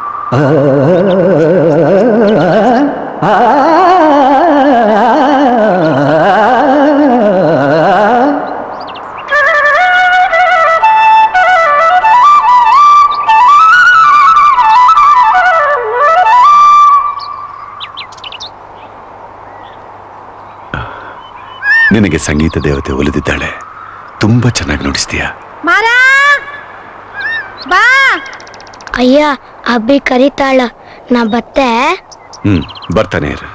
Speaker 2: ನಿನಗೆ ಸಂಗೀತ ದೇವತೆ ಒಲಿದಿದ್ದಾಳೆ ತುಂಬಾ ಚೆನ್ನಾಗಿ ನುಡಿಸ್ತೀಯಾ
Speaker 4: ಮಾರ ಬಾ
Speaker 5: ಅಯ್ಯ ಅಬ್ಬಿ ಕರಿತಾಳ ನಾ ಬತ್ತೆ
Speaker 2: ಹ್ಮ್ ಬರ್ತಾನೆ ಇರು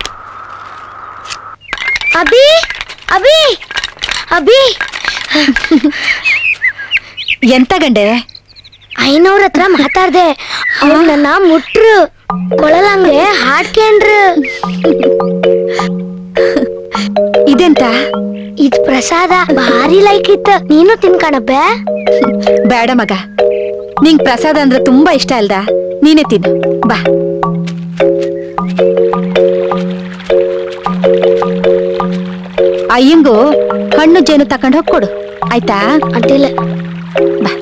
Speaker 5: ಅಭಿ ಅಭಿ ಅಭಿ
Speaker 4: ಎಂತ ಗಂಡೆ
Speaker 5: ಐನವ್ರ ಹತ್ರ ಮಾತಾಡ್ದೆ ಅವ್ರು ನನ್ನ ಮುಟ್ರು ಕೊಳಲಂಗೆ ಹಾಡ್ಕೇಂಡ್ರು
Speaker 4: ಇದೆಂತ
Speaker 5: ಇದ್ ಪ್ರಸಾದ ಭಾರಿ ಲೈಕ್ ಇತ್ತ ನೀನು ತಿನ್ಕಣಬ್ಬೆ
Speaker 4: ಬೇಡ ಮಗ ನಿಂಗ್ ಪ್ರಸಾದ ಅಂದ್ರೆ ತುಂಬಾ ಇಷ್ಟ ಅಲ್ದ ನೀನೇ ತಿನ್ನು ಬಾ ಅಯ್ಯಂಗು ಹಣ್ಣು ಜೇನು ತಕೊಂಡ್ ಹೋಗ್ ಕೊಡು ಆಯ್ತಾ
Speaker 5: ಅಡ್ಡಿಲ್ಲ
Speaker 4: ಬಾ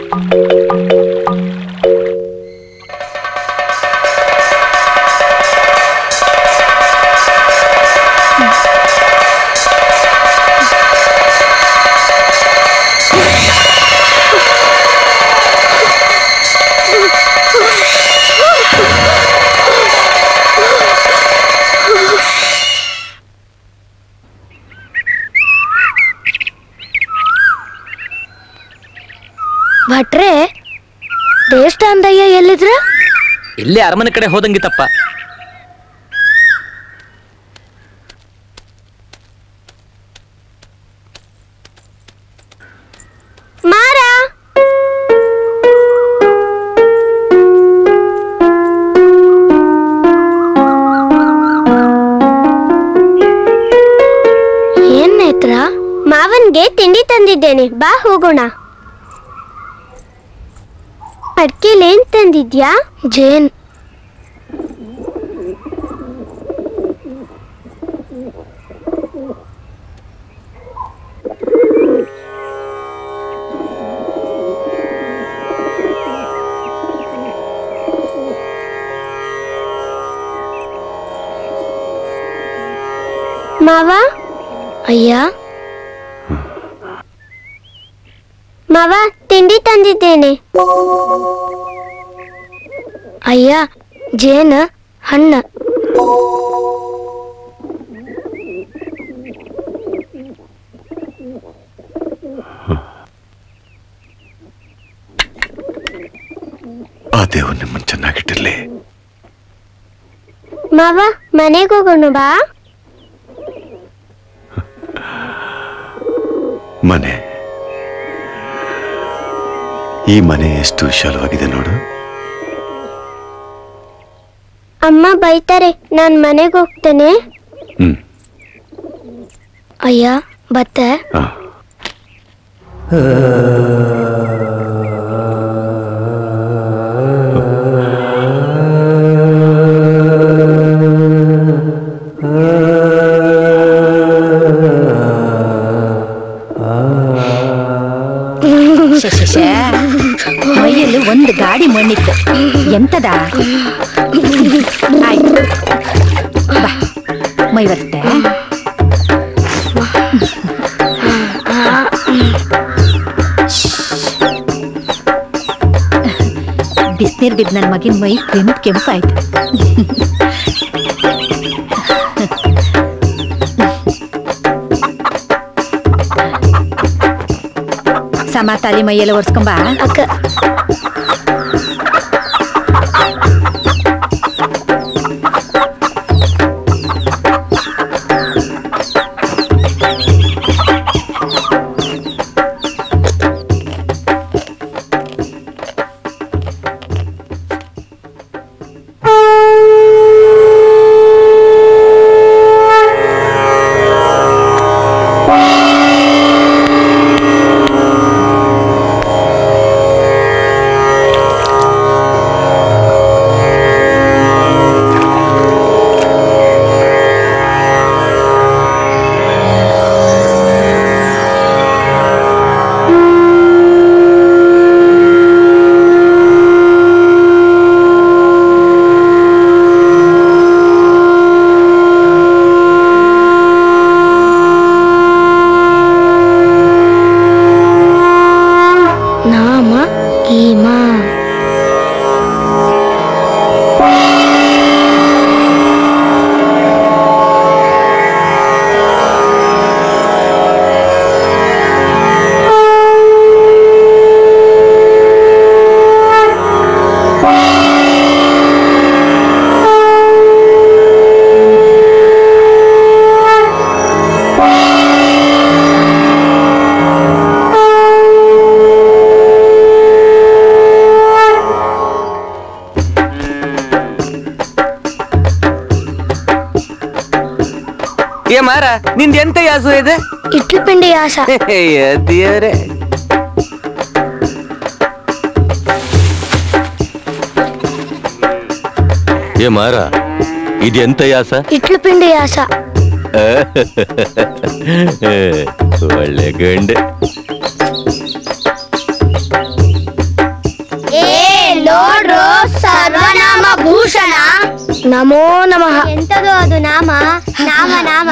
Speaker 5: ಭಟ್ರೆ ದೇವಸ್ಥಾನದಯ್ಯ ಎಲ್ಲಿದ್ರ
Speaker 10: ಇಲ್ಲೇ ಅರಮನೆ ಕಡೆ ಹೋದಂಗಿತ್ತಪ್ಪ
Speaker 5: ಮಾರ ಏನ್ ನೇತ್ರ ಮಾವನ್ಗೆ ತಿಂಡಿ ತಂದಿದ್ದೇನೆ ಬಾ ಹೋಗೋಣ ಅಡ್ಕೆಲ್ ಏನ್ ತಂದಿದ್ಯಾ ಜೇನ್ ಮಾವ ಅಯ್ಯ ಮಾವ ತಿಂಡಿ ತಂದಿದ್ದೇನೆ ಅಯ್ಯ ಜೇನ ಹಣ್ಣ
Speaker 2: ಆ ದೇವ್ರು ನಿಮ್ಮನ್ನು ಚೆನ್ನಾಗಿಟ್ಟಿರ್ಲಿ
Speaker 5: ಮಾವ ಮನೆಗೆ ಹೋಗೋಣ ಬಾ
Speaker 2: ಮನೆ ಈ ಮನೆ ಎಷ್ಟು ವಿಶಾಲವಾಗಿದೆ ನೋಡು
Speaker 5: ಅಮ್ಮ ಬೈತಾರೆ ನಾನ್ ಮನೆಗೆ ಹೋಗ್ತೇನೆ
Speaker 2: ಹ್ಮ್
Speaker 5: ಅಯ್ಯ ಬತ್ತೆ
Speaker 2: ಆ.
Speaker 4: ಮೈಯಲ್ಲಿ ಒಂದು ಗಾಡಿ ಮಣ್ಣಿತ್ತು ಎಂತದ ಆಯ್ತು ಬಾ ಮೈ ಬರುತ್ತೆ ಬಿಸಿನೀರ್ ಬಿದ್ದು ನನ್ನ ಮಗಿನ ಮೈ ಕೆಂಪು ಕೆಂಪಾಯ್ತು ಸಮಾತಾಲಿ ಮೈಯೆಲ್ಲ ಒರ್ಸ್ಕೊಂಬ
Speaker 5: ಅಕ್ಕ ನಾಮ ಗೀಮ
Speaker 14: ಏ ಮಾರ ನಿಂದ ಎಂತ ಯಾಸು ಇದೆ
Speaker 5: ಇಟ್ಲು ಪಿಂಡಿ ಯಾಸ
Speaker 14: ದೇವ್ರೆ ಏ ಮಾರ ಇದೆಂತ ಯಾಸ
Speaker 5: ಇಟ್ಲು ಪಿಂಡಿ ಯಾಸ
Speaker 14: ಒಳ್ಳೆ ಗಂಡೆ
Speaker 5: ಏ ನೋಡ್ರು ಸರ್ವನಾಮ ಭೂಷಣ ನಮೋ ನಮಃ ಎಂತದು ಅದು ನಾಮ ನಾಮ ನಾಮ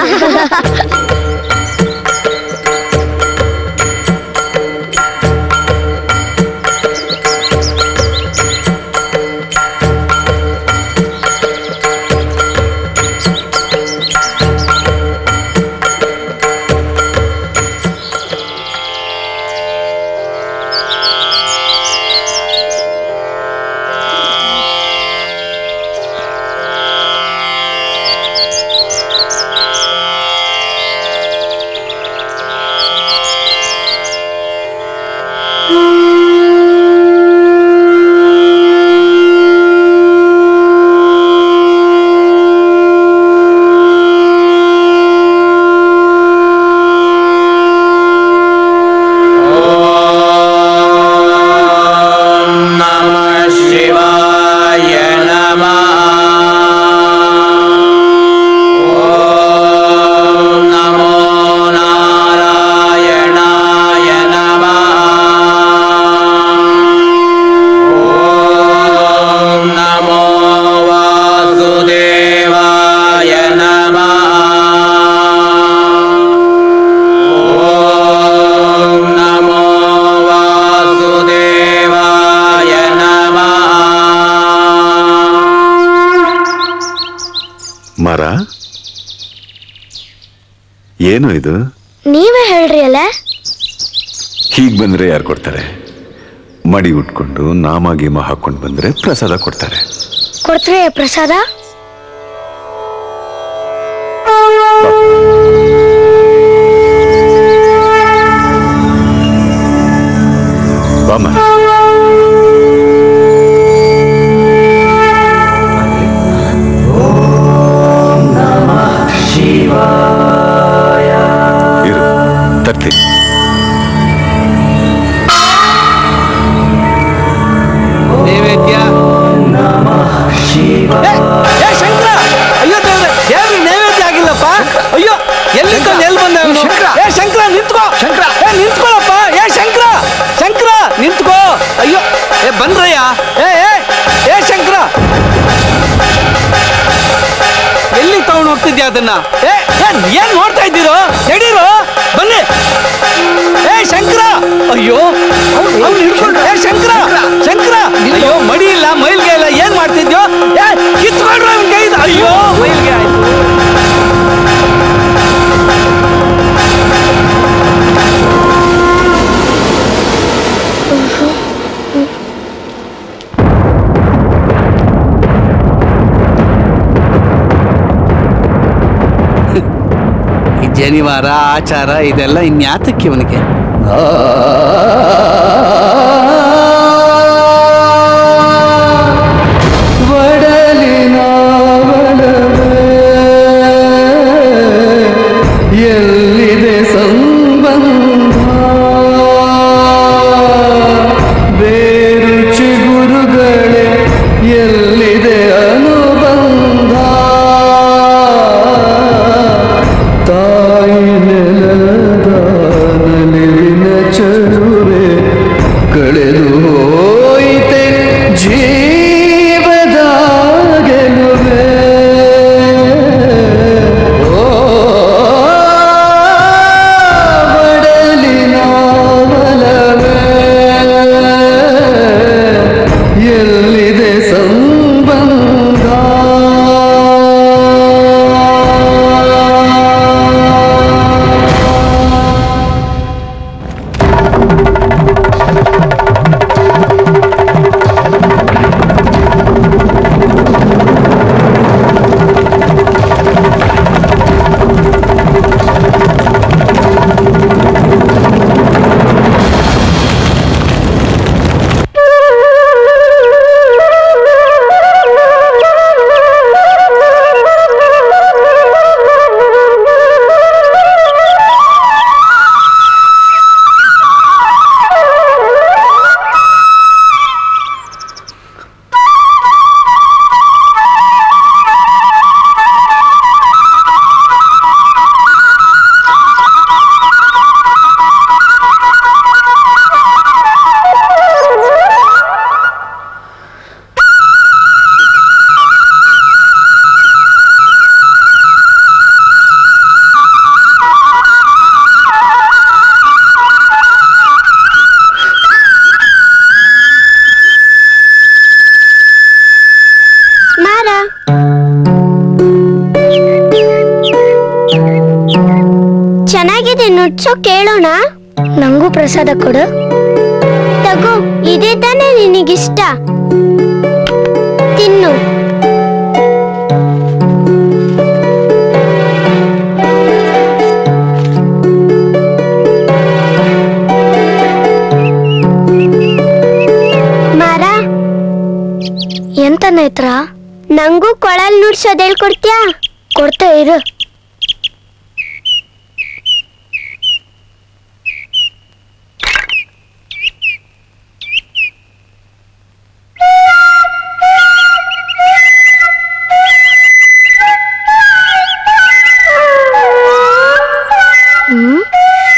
Speaker 8: ನಮಃ ಶಿವಾಯ ನಮಃ ಓಂ ನಮೋ ನಾರಾಯಣಾಯ ನಮಃ ಓಂ ನಮೋ ವಾಸುದೇವಾಯ ನಮಃ ಓಂ ನಮೋ ವಾಸುದೇವಾಯ ನಮಃ
Speaker 2: ಮರ ಏನು ಇದು
Speaker 5: ನೀವೇ ಹೇಳ್ರಿ ಅಲ್ಲ
Speaker 2: ಹೀಗ್ ಬಂದ್ರೆ ಯಾರು ಕೊಡ್ತಾರೆ ಮಡಿ ಉಟ್ಕೊಂಡು ನಾಮ ಗೀಮ ಹಾಕೊಂಡು ಬಂದ್ರೆ ಪ್ರಸಾದ ಕೊಡ್ತಾರೆ
Speaker 5: ಕೊಡ್ತೀರಿ ಪ್ರಸಾದ
Speaker 2: ಬಾಮ ಇರು ತರ್ತೀನಿ
Speaker 8: ನೈವೇದ್ಯ
Speaker 14: ಏ ಶಂಕರ ಅಯ್ಯೋ ದೇವ್ರೆ ದೇವ್ರಿಗೆ ನೈವೇದ್ಯ ಆಗಿಲ್ಲಪ್ಪ ಅಯ್ಯೋ ಎಲ್ಲಿಂದ ಎಲ್ಲಿ ಬಂದ
Speaker 8: ಶಂಕರ.
Speaker 14: ಏ ಶಂಕರ ನಿಂತ್ಕೋ ಶಂಕರ ಏ ನಿಂತ್ಕೊಳ್ಳಪ್ಪ ಏ ಶಂಕರ ಶಂಕರ ನಿಂತ್ಕೋ
Speaker 8: ಏ ಏ ಏ ಶಂಕರ ಎಲ್ಲಿ ತಗೊಂಡು ಹೋಗ್ತಿದ್ಯಾ ಅದನ್ನ ಏ ಏನ್ ಏನ್ ನೋಡ್ತಾ ಇದ್ದೀರೋ ನಡೀರೋ ಬನ್ನಿ ಏ ಶಂಕರ ಅಯ್ಯೋ ಅವ್ನು- ಅವ್ನು ಹಿಡ್ಕೊಂಡು ಏ ಶಂಕರ ಶಂಕರ ಅಯ್ಯೋ ಮಡಿ ಇಲ್ಲ ಮೈಲ್ಗೆ ಇಲ್ಲ ಏನ್ ಮಾಡ್ತಿದ್ಯೋ ಏ ಕಿತ್ಕೊಂಡ್ರೆ ಅವ್ನ್ ಕೈಯಿಂದ ಅಯ್ಯೋ ಮೈಲ್ಗೆ ಆಯ್ತು ಈ ಜನಿವಾರ ಆಚಾರ ಇದೆಲ್ಲ ಇನ್ಯಾತಕ್ಕೆ ಇವನಿಗೆ
Speaker 6: ಎಲ್ಲಿದೆ ಸಂಬಂಧ ಬೇರು ಚಿಗುರುಗಳೇ ಎಲ್ಲಿದೆ ಅನುಬಂಧ ತಾಯಿ ನೆಲದ ನಲಿವಿನ ಚರುವೆ ಕಳೆದು ಹೋಯಿತೆ ಜೀವದ ಗೆಲುವೆ ಬಡಲಿನ ಬಲವೇ ಎಲ್ಲಿದೆ ಸಂಬಂಧ
Speaker 5: ಮಾರ ಚೆನ್ನಾಗಿದೆ ನುಡ್ಸೋ ಕೇಳೋಣ ನಂಗೂ ಪ್ರಸಾದ ಕೊಡು ತಗೋ ಇದೇ ತಾನೇ ನಿನಗಿಷ್ಟ ತಿನ್ನು ಮಾರ ಎಂತ ನೇತ್ರ ನಂಗೂ ಕೊಳಲ್ ನುಡ್ಸೋದ್ ಹೇಳ್ಕೊಡ್ತ್ಯಾ ಕೊಡ್ತಾ ಇರು ಹ್ಮ್?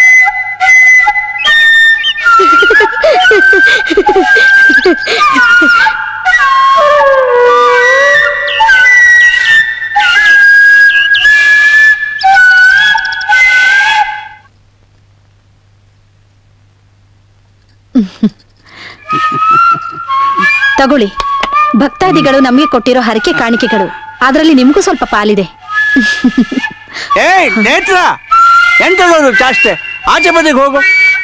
Speaker 4: ತಗೊಳ್ಳಿ ಭಕ್ತಾದಿಗಳು ನಮಗೆ ಕೊಟ್ಟಿರೋ ಹರಕೆ ಕಾಣಿಕೆಗಳು ಅದರಲ್ಲಿ ನಿಮಗೂ ಸ್ವಲ್ಪ ಪಾಲಿದೆ
Speaker 8: ಏಯ್ ನೇತ್ರ ಎಂತದದು ಚಾಷ್ಟೆ ಆಚೆ ಬದಿಗೆ ಹೋಗು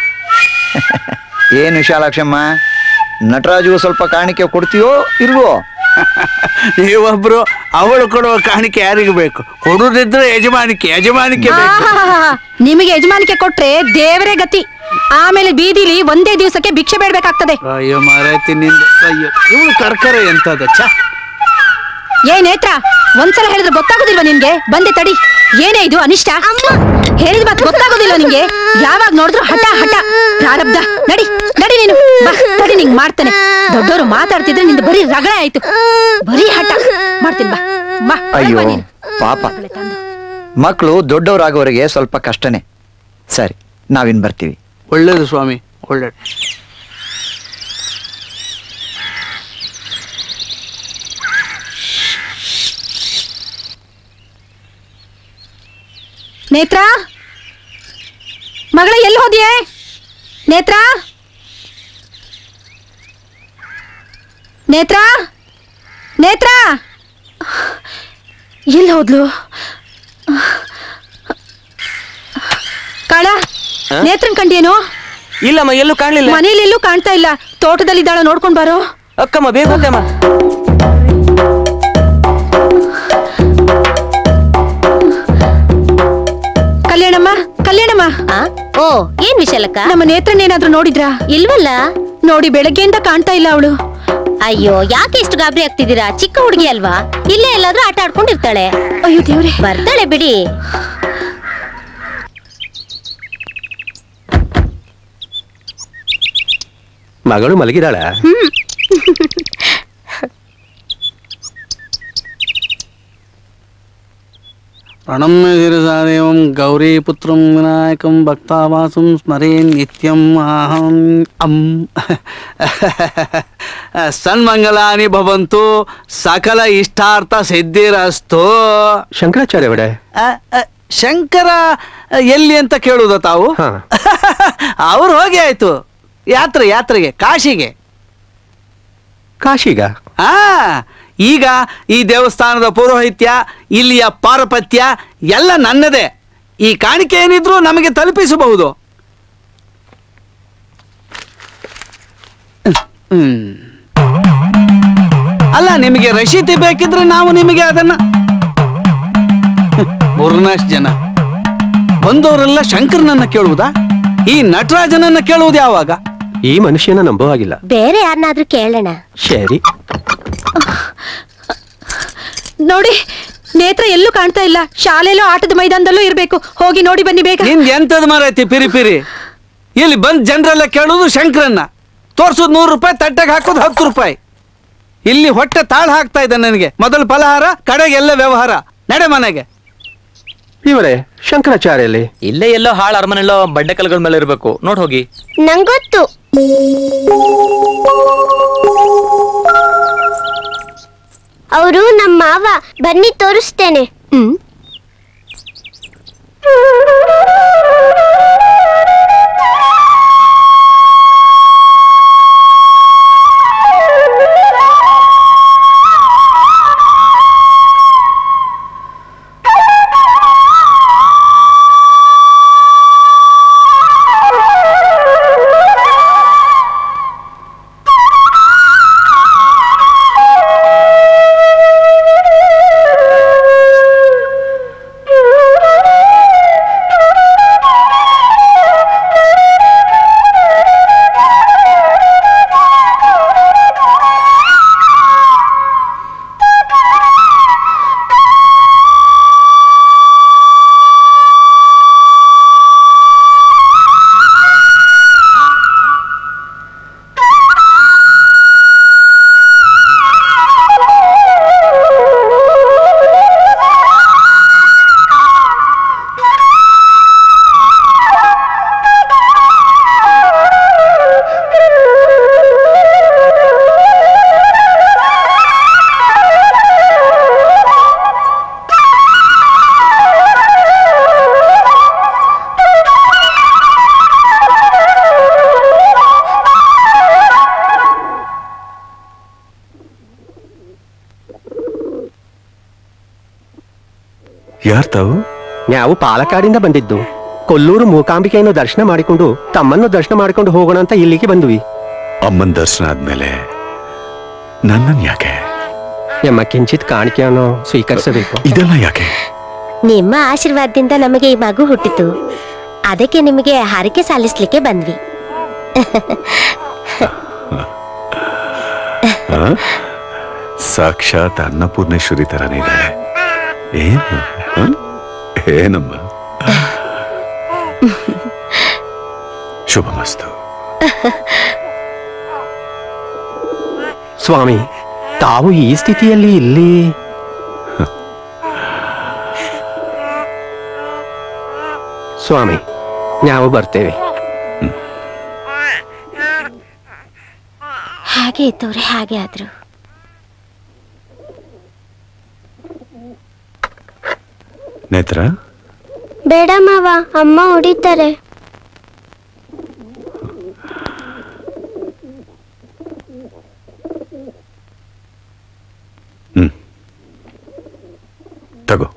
Speaker 11: ಏನು ವಿಶಾಲಾಕ್ಷಮ್ಮ ನಟರಾಜು ಸ್ವಲ್ಪ ಕಾಣಿಕೆ ಕೊಡ್ತೀಯೋ ಇಲ್ವೋ
Speaker 8: ನೀವೊಬ್ರು ಅವಳು ಕೊಡುವ ಕಾಣಿಕೆ ಯಾರಿಗೆ ಬೇಕು ಕೊಡುದಿದ್ರೆ ಯಜಮಾನಿಕೆ ಯಜಮಾನಿಕೆ ಬೇಕು
Speaker 4: ಆಹಾಹಾಹಾ. ನಿಮಗೆ ಯಜಮಾನಿಕೆ ಕೊಟ್ರೆ ದೇವರೇ ಗತಿ ಆಮೇಲೆ ಬೀದಿಲಿ ಒಂದೇ ದಿವಸಕ್ಕೆ ಭಿಕ್ಷೆ ಬೇಡ್ಬೇಕಾಗ್ತದೆ
Speaker 8: ಅಯ್ಯೋ ಮಾರಾಯ್ತಿ ನಿಂದು ಅಯ್ಯೋ ಇವಳು ಕರ್ಕರ ಎಂತದ ಛ
Speaker 4: ಏ ನೇತ್ರ ಒಂದ್ಸಲ ಹೇಳಿದ್ರೆ ಗೊತ್ತಾಗೋದಿಲ್ವಾ ನಿನ್ಗೆ ಬಂದೆ ತಡಿ ಏನೇ ಇದು ಅನಿಷ್ಟ ಹೇಳಿದ ಮಾತು ಗೊತ್ತಾಗೋದಿಲ್ಲ ನಿಂಗೆ ಯಾವಾಗ ನೋಡಿದ್ರು ಹಠ ಹಠ ಪ್ರಾರಬ್ಧ ನಡಿ ನಡಿ ನೀನು ಬಾ ತಡಿ ನಿಂಗ್ ಮಾಡ್ತಾನೆ ದೊಡ್ಡವರು ಮಾತಾಡ್ತಿದ್ರೆ ನಿಂದು ಬರೀ ರಗಳೆ ಆಯ್ತು ಬರೀ ಹಠ ಮಾಡ್ತೀನಿ ಬಾ ಬಾ
Speaker 11: ಅಯ್ಯೋ ಪಾಪ ಮಕ್ಕಳು ದೊಡ್ಡವರಾಗೋವರೆಗೆ ಸ್ವಲ್ಪ ಕಷ್ಟನೇ ಸರಿ ನಾವಿನ್ ಬರ್ತೀವಿ
Speaker 8: ಒಳ್ಳೇದು ಸ್ವಾಮಿ ಒಳ್ಳೇದು
Speaker 4: ನೇತ್ರ ಮಗಳ ಎಲ್ಲಿ ಹೋದ್ಯೆ ನೇತ್ರ ನೇತ್ರ ನೇತ್ರ ಎಲ್ಲಿ ಹೋದ್ಲು ಕಾಳ
Speaker 14: ಆ?
Speaker 4: ನೇತ್ರನ್ ಕಂಡೇನು
Speaker 14: ಇಲ್ಲಮ್ಮ ಎಲ್ಲೂ ಕಾಣ್ಲಿಲ್ಲ
Speaker 4: ಮನೇಲಿ ಎಲ್ಲೂ ಕಾಣ್ತಾ ಇಲ್ಲ ತೋಟದಲ್ಲಿ ಇದ್ದಾಳ ನೋಡ್ಕೊಂಡ್ ಬಾರೋ
Speaker 14: ಅಕ್ಕಮ್ಮ ಬೇಗ ಹೋಗಮ್ಮ
Speaker 4: ಕಲ್ಯಾಣಮ್ಮ ಕಲ್ಯಾಣಮ್ಮ
Speaker 16: ಓ ಏನ್ ವಿಶಾಲಕ್ಕ
Speaker 4: ನಮ್ಮ ನೇತ್ರನ್ನೇನಾದ್ರೂ ನೋಡಿದ್ರಾ
Speaker 16: ಇಲ್ವಲ್ಲ
Speaker 4: ನೋಡಿ ಬೆಳಗ್ಗೆಯಿಂದ ಕಾಣ್ತಾ ಇಲ್ಲ ಅವಳು
Speaker 16: ಅಯ್ಯೋ ಯಾಕೆ ಇಷ್ಟು ಗಾಬರಿ ಆಗ್ತಿದ್ದೀರಾ ಚಿಕ್ಕ ಹುಡುಗಿ ಅಲ್ವಾ ಇಲ್ಲೇ ಎಲ್ಲಾದ್ರೂ ಆಟ ಆಡ್ಕೊಂಡಿರ್ತಾಳೆ
Speaker 4: ಅಯ್ಯೋ ದೇವ್ರೆ
Speaker 16: ಬರ್ತಾಳೆ ಬಿಡಿ
Speaker 3: ಮಗಳು ಮಲಗಿದಾಳ
Speaker 8: ಪ್ರಣಮ್ಯ ಗಿರಿಜಾದೇವಂ ಗೌರಿ ಪುತ್ರಂ ವಿನಾಯಕಂ ಭಕ್ತಾವಾಸಂ ಸ್ಮರೇ ನಿತ್ಯಂ ಅಹಂ ಅಂ ಸನ್ಮಂಗಲಾನಿ ಭವಂತು ಸಕಲ ಇಷ್ಟಾರ್ಥ ಸಿದ್ಧಿರಸ್ತು
Speaker 3: ಶಂಕರಾಚಾರ್ಯ ಅವಡೆ
Speaker 8: ಆ, ಆ, ಶಂಕರ ಎಲ್ಲಿ ಅಂತ ಕೇಳುದ ತಾವು ಅವ್ರು ಹೋಗಿ ಆಯ್ತು ಯಾತ್ರೆ ಯಾತ್ರೆಗೆ ಕಾಶಿಗೆ
Speaker 3: ಕಾಶಿಗ
Speaker 8: ಆ ಈಗ ಈ ದೇವಸ್ಥಾನದ ಪೌರೋಹಿತ್ಯ ಇಲ್ಲಿಯ ಪಾರಪತ್ಯ ಎಲ್ಲ ನನ್ನದೇ ಈ ಕಾಣಿಕೆ ಏನಿದ್ರು ನಮಗೆ ತಲುಪಿಸಬಹುದು ಹ್ಮ್. ಅಲ್ಲ ನಿಮಗೆ ರಶೀತಿ ಬೇಕಿದ್ರೆ ನಾವು ನಿಮಗೆ ಅದನ್ನ ಮೂರ್ನಾಲ್ಕು ಜನ ಬಂದವರೆಲ್ಲ ಶಂಕರನನ್ನ ಕೇಳುವುದಾ ಈ ನಟರಾಜನನ್ನ ಕೇಳುವುದು ಯಾವಾಗ
Speaker 3: ಈ ಮನುಷ್ಯನ ನಂಬೋ ಹಾಗಿಲ್ಲ
Speaker 16: ಬೇರೆ ಯಾರನ್ನಾದ್ರೂ ಕೇಳೋಣ
Speaker 3: ಸರಿ
Speaker 4: ನೋಡಿ ನೇತ್ರ ಎಲ್ಲೂ ಕಾಣ್ತಾ ಇಲ್ಲ ಶಾಲೆಯಲ್ಲೂ ಆಟದ ಮೈದಾನದಲ್ಲೂ ಇರ್ಬೇಕು ಹೋಗಿ ನೋಡಿ ಬನ್ನಿ ಬೇಗ
Speaker 8: ನಿಂದ ಎಂತದ್ ಮಾರೈತಿ ಪಿರಿ ಪಿರಿ ಇಲ್ಲಿ ಬಂದ್ ಜನರೆಲ್ಲ ಕೇಳೋದು ಶಂಕರನ್ನ ತೋರ್ಸೋದು ನೂರು ರೂಪಾಯಿ ತಟ್ಟೆಗೆ ಹಾಕೋದು ಹತ್ತು ರೂಪಾಯಿ ಇಲ್ಲಿ ಹೊಟ್ಟೆ ತಾಳ ಹಾಕ್ತಾ ಇದೆ ನನಗೆ ಮೊದಲು ಫಲಹಾರ ಕಡೆಗೆ ಎಲ್ಲ ವ್ಯವಹಾರ ನಡೆ ಮನೆಗೆ
Speaker 3: ಇವರೇ ಶಂಕರಾಚಾರ್ಯಲ್ಲಿ
Speaker 10: ಇಲ್ಲೇ ಎಲ್ಲೋ ಹಾಳು ಅರಮನೆಲ್ಲೋ ಬಂಡೆ ಕಲ್ಗಳ ಮೇಲೆ ಇರ್ಬೇಕು ನೋಡ್ ಹೋಗಿ
Speaker 5: ನಂಗೊತ್ತು ಅವರು ನಮ್ಮ ಮಾವ ಬನ್ನಿ ತೋರಿಸ್ತೇನೆ
Speaker 4: ಹ್ಮ್
Speaker 2: ಯಾರ್ ತಾವು
Speaker 3: ನಾವು ಪಾಲಕ್ಕಾಡಿಂದ ಬಂದಿದ್ದು ಕೊಲ್ಲೂರು ಮೂಕಾಂಬಿಕೆಯನ್ನು ದರ್ಶನ ಮಾಡಿಕೊಂಡು ತಮ್ಮನ್ನು ದರ್ಶನ ಮಾಡಿಕೊಂಡು ಹೋಗೋಣ ಅಂತ ಇಲ್ಲಿಗೆ ಬಂದ್ವಿ
Speaker 2: ಅಮ್ಮನ ದರ್ಶನ ಆದ್ಮೇಲೆ ನನ್ನನ್ ಯಾಕೆ
Speaker 3: ನಮ್ಮ ಕಿಂಚಿತ್ ಕಾಣಿಕೆಯನ್ನು ಸ್ವೀಕರಿಸಬೇಕು
Speaker 2: ಇದೆಲ್ಲ ಯಾಕೆ
Speaker 16: ನಿಮ್ಮ ಆಶೀರ್ವಾದದಿಂದ ನಮಗೆ ಈ ಮಗು ಹುಟ್ಟಿತು ಅದಕ್ಕೆ ನಿಮಗೆ ಹರಕೆ ಸಲ್ಲಿಸ್ಲಿಕ್ಕೆ ಬಂದ್ವಿ
Speaker 2: ಆ? ಸಾಕ್ಷಾತ್ ಅನ್ನಪೂರ್ಣೇಶ್ವರಿ ತರನೇ ಇದ್ದಾಳೆ ಏನು ಆ? ಏನಮ್ಮ ಶುಭಮಸ್ತು
Speaker 3: ಸ್ವಾಮಿ ತಾವು ಈ ಸ್ಥಿತಿಯಲ್ಲಿ ಇಲ್ಲಿ ಸ್ವಾಮಿ ನಾವು ಬರ್ತೇವೆ
Speaker 16: ಹಾಗೆ ಇದ್ದವ್ರೆ ಹಾಗೆ ಆದ್ರು
Speaker 2: ನೇತ್ರ
Speaker 5: ಬೇಡ ಮಾವ ಅಮ್ಮ ಹೊಡಿತಾರೆ
Speaker 2: ತಗೋ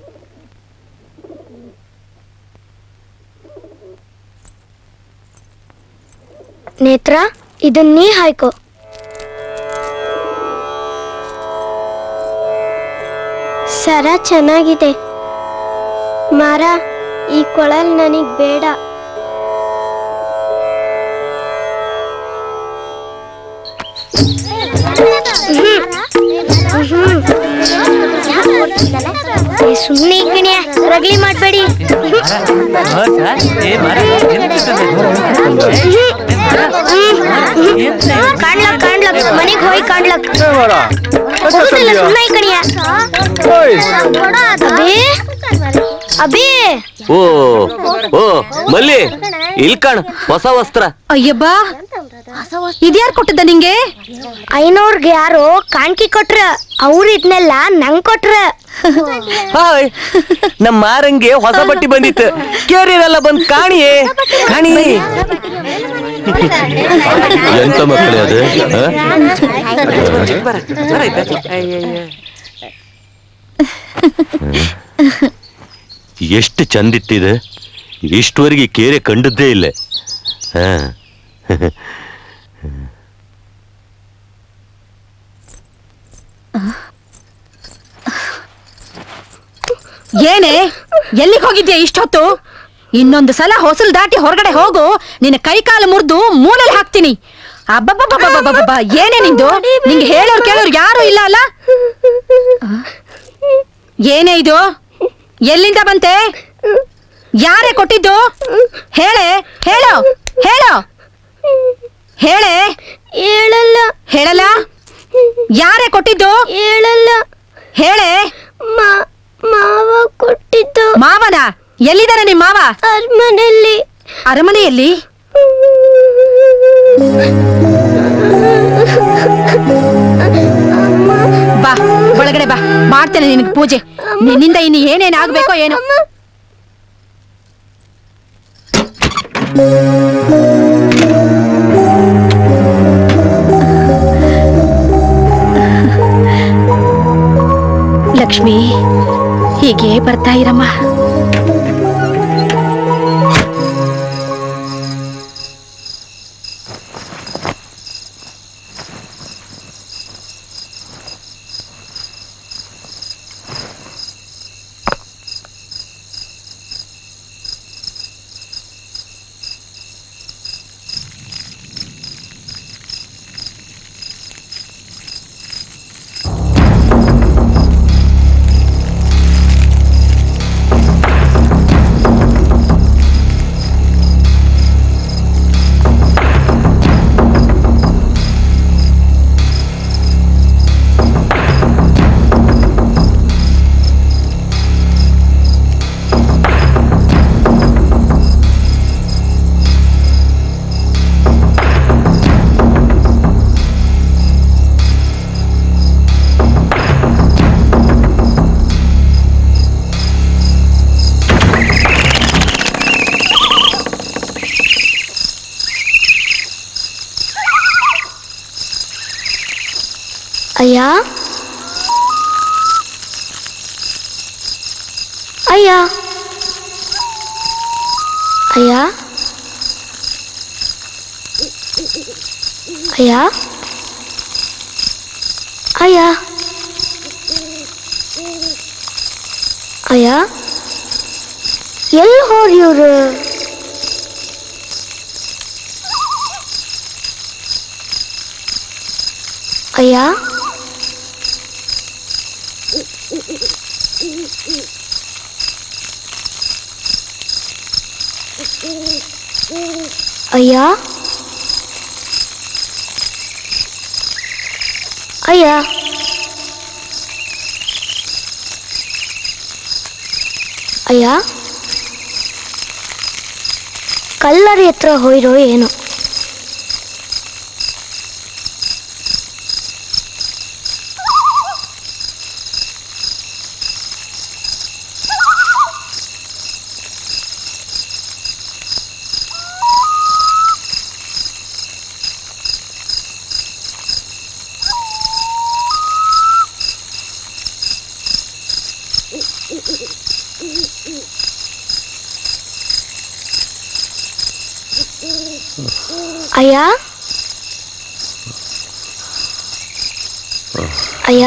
Speaker 5: ನೇತ್ರ ಇದನ್ನ ನೀ ಹಾಯ್ಕೋ ಸರ ಚೆನ್ನಾಗಿದೆ ಮಾರ ಈ ಕೊಳಲ್ ನನಗ್ ಬೇಡ ಸುಮ್ಮನೆ ಕಣಿಯ ರಗಲಿ ಮಾಡಬೇಡಿ ಕಾಣ್ಲಕ್ ಕಾಣ್ಲಕ್ ಮನೆಗ್ ಹೋಗಿ ಕಾಣ್ಲಕ್ ಹೋಗುದಿಲ್ಲ ಸುಮ್ಮನೆ ಕಣಿಯ ಅಬಿ ಅಬಿ
Speaker 14: ಓ ಓ ಮಲ್ಲಿ ಇಲ್ ಕಣ್ ಹೊಸ ವಸ್ತ್ರ
Speaker 4: ಅಯ್ಯಬ್ಬಾ ಇದ್ಯಾರು ಕೊಟ್ಟದ್ದ ನಿಂಗೆ
Speaker 5: ಐನೋರ್ಗೆ ಯಾರೋ ಕಾಣ್ಕಿ ಕೊಟ್ರ ಅವ್ರ ಇದನ್ನೆಲ್ಲ ನಂಗ್ ಕೊಟ್ರ
Speaker 14: ಹಾಯ್ ನಮ್ಮ ಮಾರಂಗೆ ಹೊಸ ಬಟ್ಟಿ ಬಂದಿತ್ತು ಕೇರಿಯರೆಲ್ಲ ಬಂದ್ ಕಾಣಿಯೇ ಕಾಣಿ ಎಂತ ಮಕ್ಕಳೇ ಅದು ಆ? ಎಷ್ಟು ಚಂದಿತ್ತಿದೆ ಇಷ್ಟವರೆಗೆ ಕೇರೆ ಕಂಡದ್ದೇ ಇಲ್ಲ ಹಾ
Speaker 4: ಏನೇ ಎಲ್ಲಿಗೆ ಹೋಗಿದ್ಯಾ ಇಷ್ಟೊತ್ತು ಇನ್ನೊಂದು ಸಲ ಹೊಸಲು ದಾಟಿ ಹೊರಗಡೆ ಹೋಗು ನಿನ್ನ ಕೈ ಕಾಲು ಮುರಿದು ಮೂಲೆಯಲ್ಲಿ ಹಾಕ್ತೀನಿ ಅಬ್ಬಬ್ಬಬ್ಬಬ್ಬಬ್ಬಬ್ಬ ಏನೇ ನಿಂದು ನಿಂಗೆ ಹೇಳೋರು ಕೇಳೋರು ಯಾರು ಇಲ್ಲ ಅಲ್ಲ ಏನೇ ಇದು ಎಲ್ಲಿಂದ ಬಂತೆ ಯಾರೇ ಕೊಟ್ಟಿದ್ದು ಹೇಳೆ ಹೇಳೋ ಹೇಳೋ ಹೇಳೆ
Speaker 5: ಹೇಳಲ್ಲ
Speaker 4: ಹೇಳಲ್ಲ ಯಾರೇ ಕೊಟ್ಟಿದ್ದು
Speaker 5: ಹೇಳಲ್ಲ
Speaker 4: ಹೇಳೆ
Speaker 5: ಮಾವ ಕೊಟ್ಟಿದ್ದು
Speaker 4: ಮಾವನ ಎಲ್ಲಿದ್ದಾನೆ ನಿಮ್ಮ ಮಾವ
Speaker 5: ಅರಮನೆಯಲ್ಲಿ
Speaker 4: ಅರಮನೆಯಲ್ಲಿ ಬಾ ಒಳಗಡೆ ಬಾ ಮಾಡ್ತೇನೆ ನಿನಗೆ ಪೂಜೆ ನಿನ್ನಿಂದ ಇನ್ನು ಏನೇನ್ ಆಗ್ಬೇಕೋ ಏನೋ ಲಕ್ಷ್ಮಿ ಹೀಗೆ ಬರ್ತಾ ಇರಮ್ಮ
Speaker 5: ಅಯ್ಯ ಅಯ್ಯ ಅಯ್ಯ ಅಯ್ಯ ಅಯ್ಯ ಅಯ್ಯ ಎಲ್ಲಿ ಹೋಗಿ ಇವ್ರು ಅಯ್ಯ ಅಯ್ಯ ಅಯ್ಯ ಅಯ್ಯ ಕಲ್ಲರಿ ಹತ್ರ ಹೋಯ್ರೋ ಏನೋ ಅಯ್ಯ ಅಯ್ಯ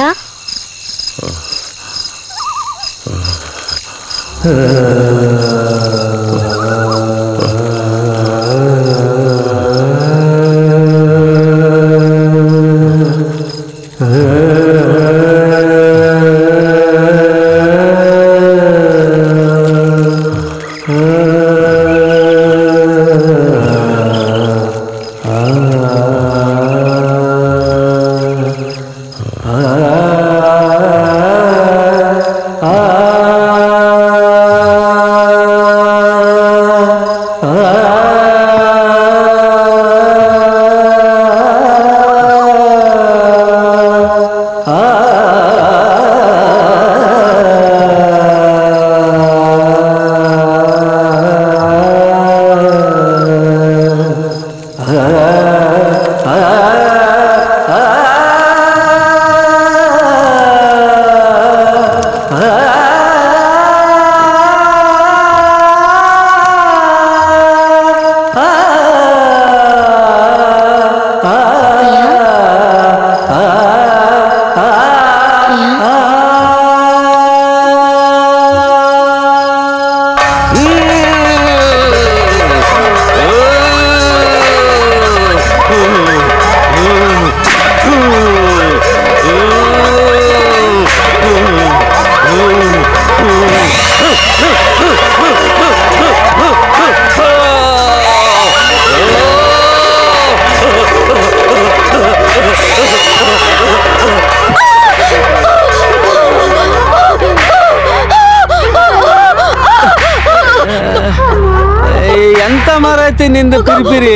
Speaker 8: ಏಯ್, ಎಂತ ಮರೈತಿ ನಿಂದು ಪಿರಿಪಿರಿ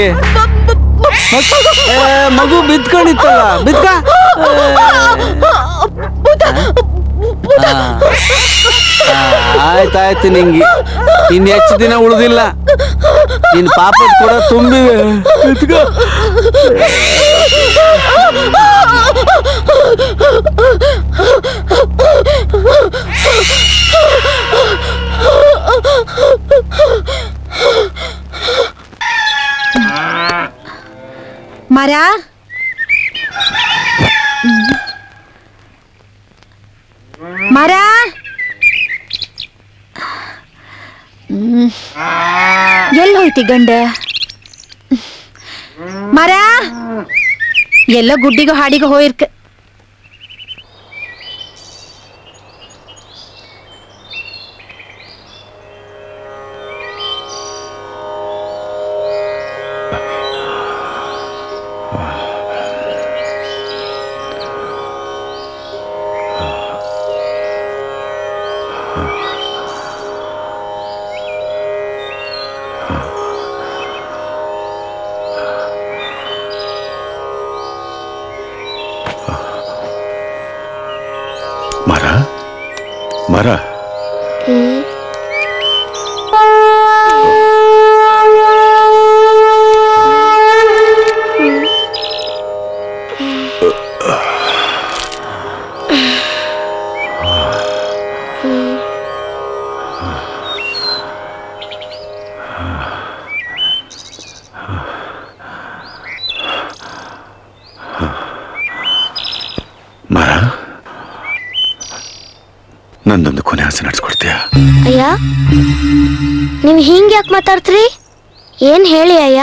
Speaker 8: ಏ, ಮಗು ಬಿದ್ಕೊಂಡಿತ್ತಲ್ಲ ಬಿದ್ಕ ಆಯ್ತಾಯ್ತು ನಿಂಗೆ ಇನ್ ಹೆಚ್ಚು ದಿನ ಉಳಿದಿಲ್ಲ ನಿನ್ ಪಾಪದ ಕೂಡ ತುಂಬಿವೆ ಬಿದ್ಕೋ.
Speaker 4: ಮರ ಮರ ಎಲ್ಲಿ ಹೋಯ್ತಿ ಗಂಡ ಮರ ಎಲ್ಲ ಗುಡ್ಡಿಗೂ ಹಾಡಿಗೂ ಹೋಯ್ರ್ಕ
Speaker 2: ಮರ ಮರ ಮರ ನಂದೊಂದು ಕೊನೆ ಆಸೆ ನಡೆಸ್ಕೊಡ್ತೀಯಾ
Speaker 5: ಅಯ್ಯ ನೀವು ಹಿಂಗೆ ಯಾಕೆ ಮಾತಾಡ್ತೀರಿ ಏನ್ ಹೇಳಿ ಅಯ್ಯ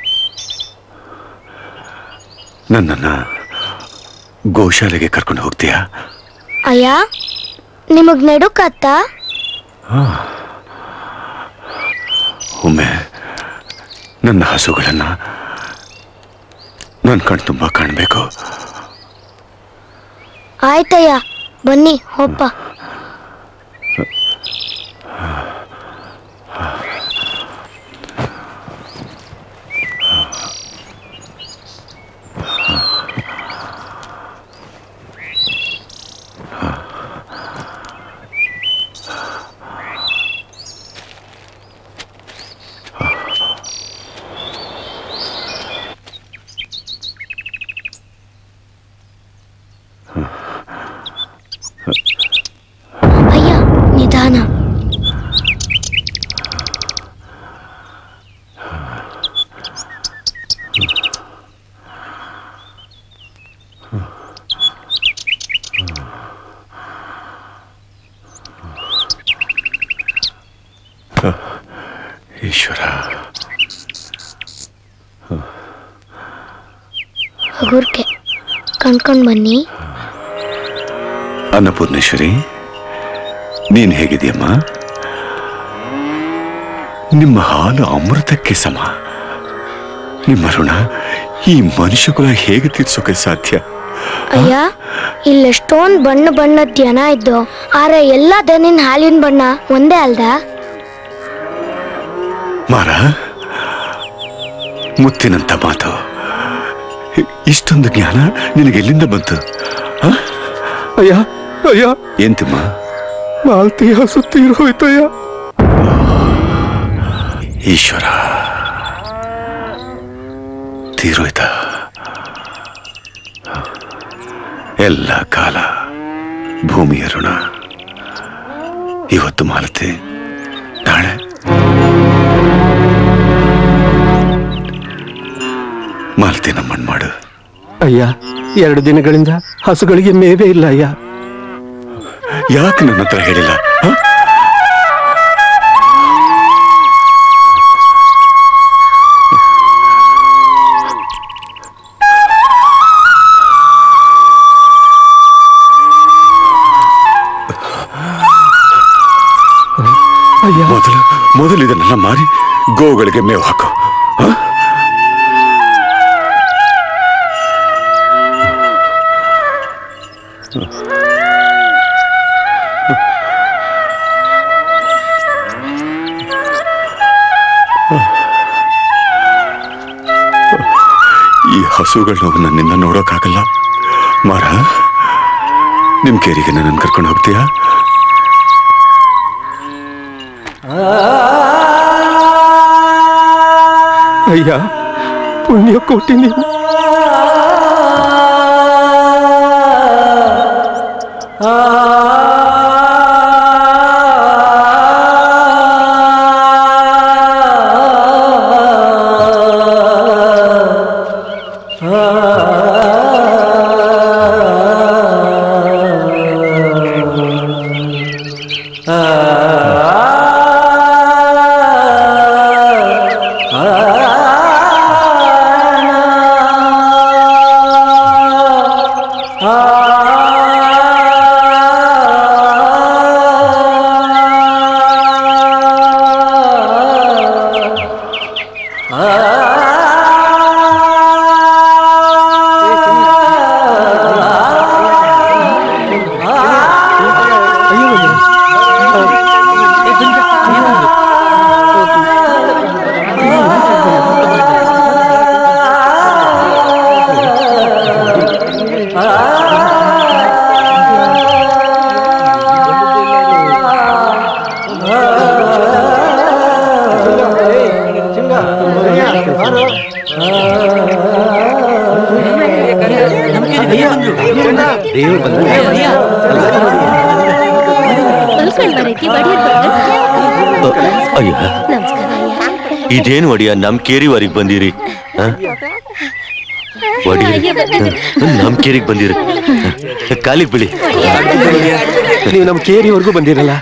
Speaker 2: ನನ್ನನ್ನ ಗೋಶಾಲೆಗೆ ಕರ್ಕೊಂಡು ಹೋಗ್ತೀಯಾ
Speaker 5: ಅಯ್ಯ ನಿಮಗ್ ನಡುಕತ್ತ
Speaker 2: ಒಮ್ಮೆ ನನ್ನ ಹಸುಗಳನ್ನ ನನ್ನ ಕಣ್ ತುಂಬ ಕಾಣಬೇಕು
Speaker 5: ಆಯ್ತಯ್ಯ ಬನ್ನಿ ಹೋಪ್ಪ
Speaker 2: ಈಶ್ವರ
Speaker 5: ಹಗುರ್ಕೆ ಕಣ್ಕೊಂಡ್ ಬನ್ನಿ
Speaker 2: ಅನ್ನಪೂರ್ಣೇಶ್ವರಿ ನೀನ್ ಹೇಗಿದೆಯಮ್ಮ ನಿಮ್ಮ ಹಾಲು ಅಮೃತಕ್ಕೆ ಸಮ ನಿಮ್ಮ ಋಣ ಈ ಮನುಷ್ಯಕುಲ ಹೇಗೆ ತೀರ್ಸೋಕೆ ಸಾಧ್ಯ
Speaker 5: ಅಯ್ಯ ಇಲ್ಲೆಷ್ಟೊಂದ್ ಬಣ್ಣ ಬಣ್ಣದ ಜನ ಇದ್ದು ಆದ್ರೆ ಎಲ್ಲಾ ದನಿನ ಹಾಲಿನ ಬಣ್ಣ ಒಂದೇ ಅಲ್ದ
Speaker 2: ಮಾರ ಮುತ್ತಿನಂತ ಮಾತು ಇ- ಇಷ್ಟೊಂದು ಜ್ಞಾನ ನಿನಗೆ ಎಲ್ಲಿಂದ ಬಂತು ಹ?
Speaker 9: ಅಯ್ಯ ಅಯ್ಯ
Speaker 2: ಎಂತಮ್ಮ
Speaker 9: ಮಾಲ್ತಿ ಹಸು ತೀರೋಯ್ತಯ್ಯ
Speaker 2: ಈಶ್ವರ ತೀರೋಯ್ತ ಎಲ್ಲ ಕಾಲ ಭೂಮಿಯ ಋಣ ಇವತ್ತು ಮಾಲತಿ ನಾಳೆ ಮಾಲತಿ ನಮ್ಮನ್ ಮಾಡು
Speaker 9: ಅಯ್ಯ ಎರಡು ದಿನಗಳಿಂದ ಹಸುಗಳಿಗೆ ಮೇವೇ ಇಲ್ಲ ಅಯ್ಯ
Speaker 2: ಯಾಕೆ ನನ್ನ ಹತ್ರ ಹೇಳಿಲ್ಲ ಹ? ಮೊದಲು ಮೊದಲು ಇದನ್ನೆಲ್ಲ ಮಾರಿ ಗೋಗಳಿಗೆ ಮೇವು ಹಾಕು ಹ? ಈ ಹಸುಗಳು ನನ್ನಿಂದ ನೋಡೋಕ್ಕಾಗಲ್ಲ ಮಾರ ನಿಮ್ ಕೇರಿಗೆ ನನ್ನ ಕರ್ಕೊಂಡು ಹೋಗ್ತೀಯಾ
Speaker 9: ಅಯ್ಯ ಪುಣ್ಯ ಕೋಟಿ ನೀವು
Speaker 14: ಅಯ್ಯ ಇದೇನು ಒಡಿಯ ನಮ್ ಕೇರಿವರೆಗೆ ಬಂದಿರಿ ಹ? ಒಡಿರಿ ಹ, ನಮ್ ಕೇರಿಗೆ ಬಂದಿರಿ ಕಾಲಿಗೆ ಬಿಳಿ
Speaker 9: ನೀವು ನಮ್ಮ ಕೇರಿವರೆಗೂ ಬಂದಿರಲ್ಲ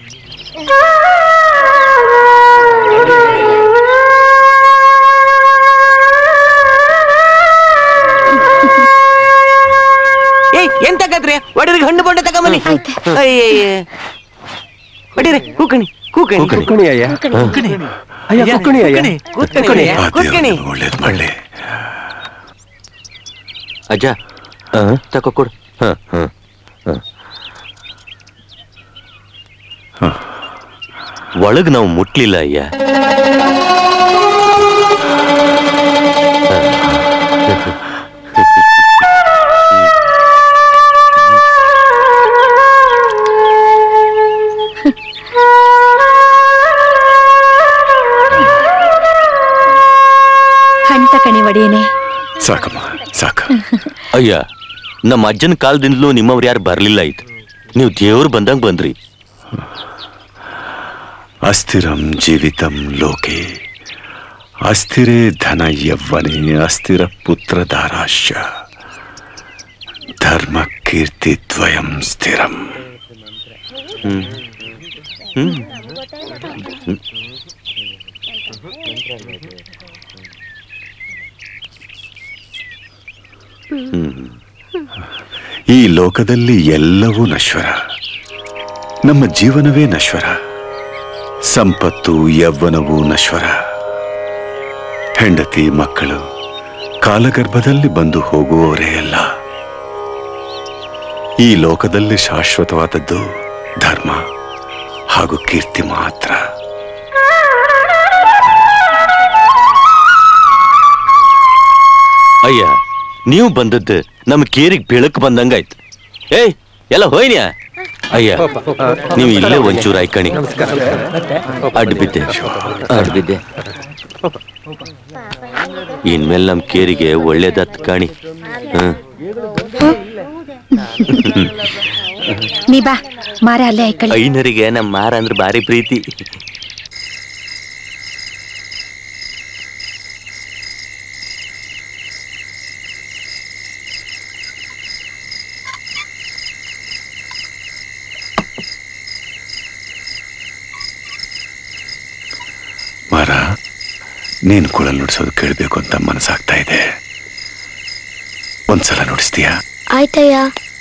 Speaker 17: ಏಯ್ ಎಂತ ಕತ್ರಿ ಒಡರಿಗೆ ಹಣ್ಣು ಬೊಂಡ ತಗೊಂಬನ್ನಿ ಅಯ್ಯಯ್ಯ ಒಡಿರಿ ಕೂಕಣಿ ಕೂಕಣಿ
Speaker 9: ಕುಕ್ಕಣಿ ಅಯ್ಯ ಅಯ್ಯ ಕುಕ್ಕಣಿ ಅಯ್ಯ
Speaker 17: ಕೂತ್ಕಣಿ ಕೂತ್ಕಣಿ
Speaker 2: ಒಳ್ಳೇದ್ ಮಾಡ್ಲಿ
Speaker 14: ಅಜ್ಜ ತಕೋ ಕೊಡು ಹ, ಹ, ಹ. ಒಳಗ್ ನಾವು ಮುಟ್ಲಿಲ್ಲ ಅಯ್ಯ
Speaker 4: ಹಣ್ಣ ತಕಣಿ ಒಡೆಯನೆ
Speaker 2: ಸಾಕಮ್ಮ ಸಾಕ
Speaker 14: ಅಯ್ಯ ನಮ್ಮ ಅಜ್ಜನ ಕಾಲದಿಂದಲೂ ನಿಮ್ಮವ್ರು ಯಾರು ಬರ್ಲಿಲ್ಲ ಆಯ್ತು ನೀವು ದೇವ್ರು ಬಂದಂಗ್ ಬಂದ್ರಿ
Speaker 2: ಅಸ್ಥಿರಂ ಜೀವಿತಂ ಲೋಕೆ ಅಸ್ಥಿರೇ ಧನ ಯವ್ವನೆ ಅಸ್ಥಿರ ಪುತ್ರ ಧಾರಾಶ್ಯ ಧರ್ಮ ಕೀರ್ತಿ ದ್ವಯಂ ಸ್ಥಿರಂ
Speaker 14: ಹ್ಮ್ ಹ್ಮ್
Speaker 2: ಹ್ಮ್. ಈ ಲೋಕದಲ್ಲಿ ಎಲ್ಲವೂ ನಶ್ವರ ನಮ್ಮ ಜೀವನವೇ ನಶ್ವರ ಸಂಪತ್ತು ಯೌವನವೂ ನಶ್ವರ ಹೆಂಡತಿ ಮಕ್ಕಳು ಕಾಲಗರ್ಭದಲ್ಲಿ ಬಂದು ಹೋಗುವವರೇ ಅಲ್ಲ ಈ ಲೋಕದಲ್ಲಿ ಶಾಶ್ವತವಾದದ್ದು ಧರ್ಮ ಹಾಗೂ ಕೀರ್ತಿ ಮಾತ್ರ
Speaker 14: ಅಯ್ಯ ನೀವು ಬಂದದ್ದು ನಮ್ ಕೇರಿಗೆ ಬೆಳಕು ಬಂದಂಗಾಯ್ತು ಏಯ್ ಎಲ್ಲ ಹೋಯ್ನ್ಯಾ ಅಯ್ಯ ನೀವು ಇಲ್ಲೇ ಒಂಚೂರು ಆಯ್ಕಣಿ ಅಡ್ಡ ಬಿದ್ದೆ ಅಡ್ಡ ಬಿದ್ದೆ ಇನ್ಮೇಲೆ ನಮ್ ಕೇರಿಗೆ ಒಳ್ಳೇದತ್ ಕಾಣಿ ಹ್ಮ್
Speaker 4: ನೀ ಬಾ ಮಾರ ಅಲ್ಲೇ ಐಕಳಿ
Speaker 14: ಐನರಿಗೆ ನಮ್ಮ ಮಾರ ಅಂದ್ರೆ ಭಾರಿ ಪ್ರೀತಿ
Speaker 2: ಮರ ನೀನು ಕುಳಲ್ ನುಡಿಸೋದು ಕೇಳಬೇಕು ಅಂತ ಮನಸ್ಸಾಗ್ತಾ ಇದೆ ಒಂದ್ಸಲ ನುಡಿಸ್ತೀಯಾ
Speaker 5: ಆಯ್ತಯ್ಯ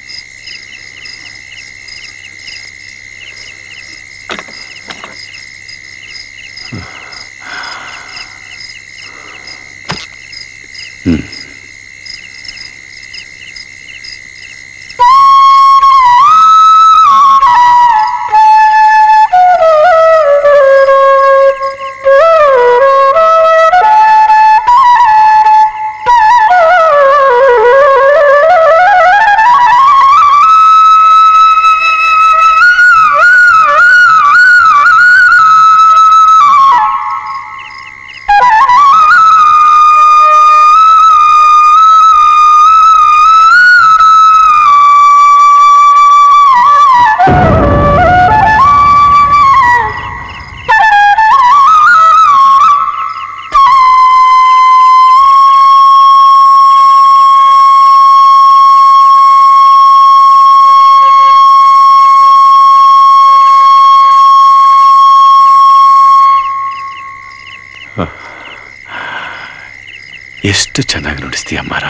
Speaker 2: ಎಷ್ಟು ಚೆನ್ನಾಗಿ ನುಡಿಸ್ತೀಯ ಮರ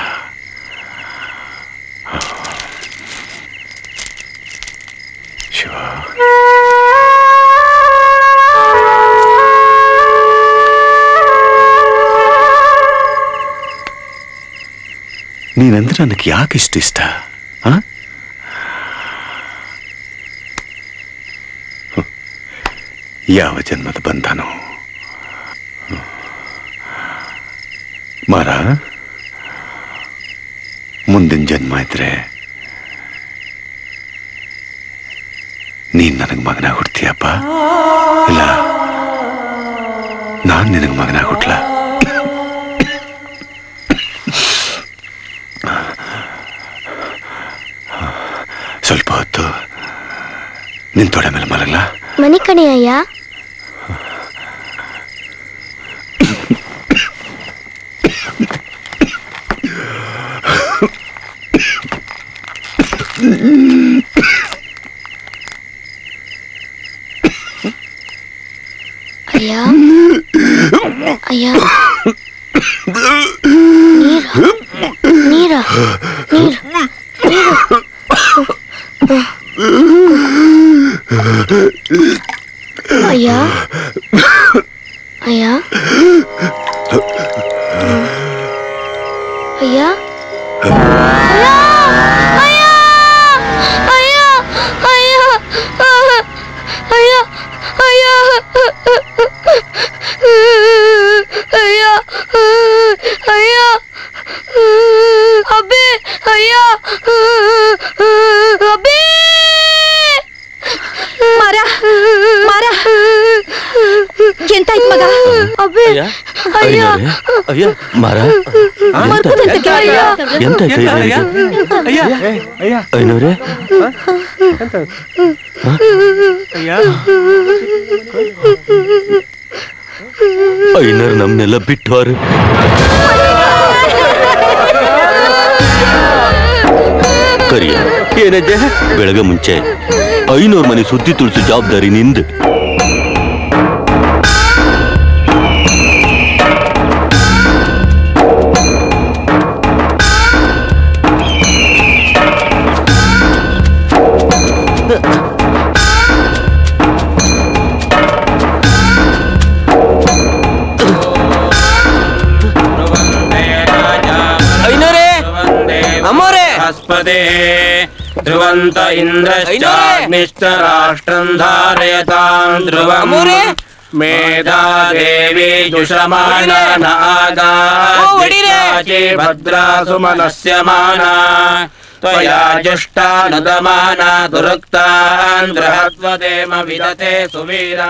Speaker 2: ಶಿವ ನೀನಂದ್ರೆ ನನಗೆ ಯಾಕೆ ಇಷ್ಟು ಇಷ್ಟ ಆ? ಹ್ಮ್. ಯಾವ ಜನ್ಮದ ಬಂಧನೋ ಮರ ಮುಂದಿನ ಜನ್ಮ ಇದ್ರೆ ನೀನ್ ನನಗೆ ಮಗನ ಹುಡ್ತೀಯಪ್ಪ ಇಲ್ಲ ನಾನ್ ನಿನಗೆ ಮಗನ ಹುಟ್ಲ ಸ್ವಲ್ಪ ಹೊತ್ತು ನಿನ್ ತೊಡೆ ಮೇಲೆ ಮಲಗಲ್ಲ
Speaker 5: ಮನಿ ಕಣಿ ಅಯ್ಯ ಅಯ್ಯ ಅಯ್ಯ ನೀರ ನೀರ ನೀರು ನೀರು ಅಯ್ಯ ಅಯ್ಯ ಅಯ್ಯ
Speaker 13: ಅಬ್ಬೆ ಅಯ್ಯ ಅಬ್ಬೆ
Speaker 4: ಮರ ಮರ ಎಂತಾಯ್ತು ಮಗ
Speaker 13: ಅಬ್ಬೆ
Speaker 14: ಅಯ್ಯ ಅಯ್ಯ ಮರ
Speaker 4: ಮರ್ಕದಂತೆ ಕೇಳಯ್ಯ.
Speaker 14: ಎಂತ ಐನವ್ರೆ ಐನರ್ ನಮ್ನೆಲ್ಲ ಬಿಟ್ಟವ್ರು
Speaker 13: ಅಯ್ಯ
Speaker 14: ಏನಜ್ಜ ಬೆಳಗ್ಗೆ ಮುಂಚೆ ಐನೂರು ಮನೆ ಸುದ್ದಿ ತುಳಿಸೋ ಜವಾಬ್ದಾರಿ ನಿಂದು
Speaker 17: ಐನೋರೇ ಅಮ್ಮೋರೇ
Speaker 18: ಹಸ್ಪದೇ ಧ್ರುವಂತ ಇಂದ್ರಶ್ಚಾಗ್ನಿಶ್ಚರಾಷ್ಟ್ರಂ ಧಾರಯತಾಂ ಧ್ರುವಂ
Speaker 17: ಅಮ್ಮೋರೇ
Speaker 18: ಮೇಧಾ ದೇವಿ ಜುಷಮಾನ
Speaker 17: ಓ, ಹೊಡೀರೆ.
Speaker 18: ನಾಗಾಚಿ ಭದ್ರಾ ಸುಮನಸ್ಯ ಮಾನ ತ್ವಯಾ ಜುಷ್ಟಾ ನದಮಾನ ದುರುಕ್ತಾನ್ ಬೃಹತ್ವದೇಮ ವಿದತೆ ಸುವೀರಾ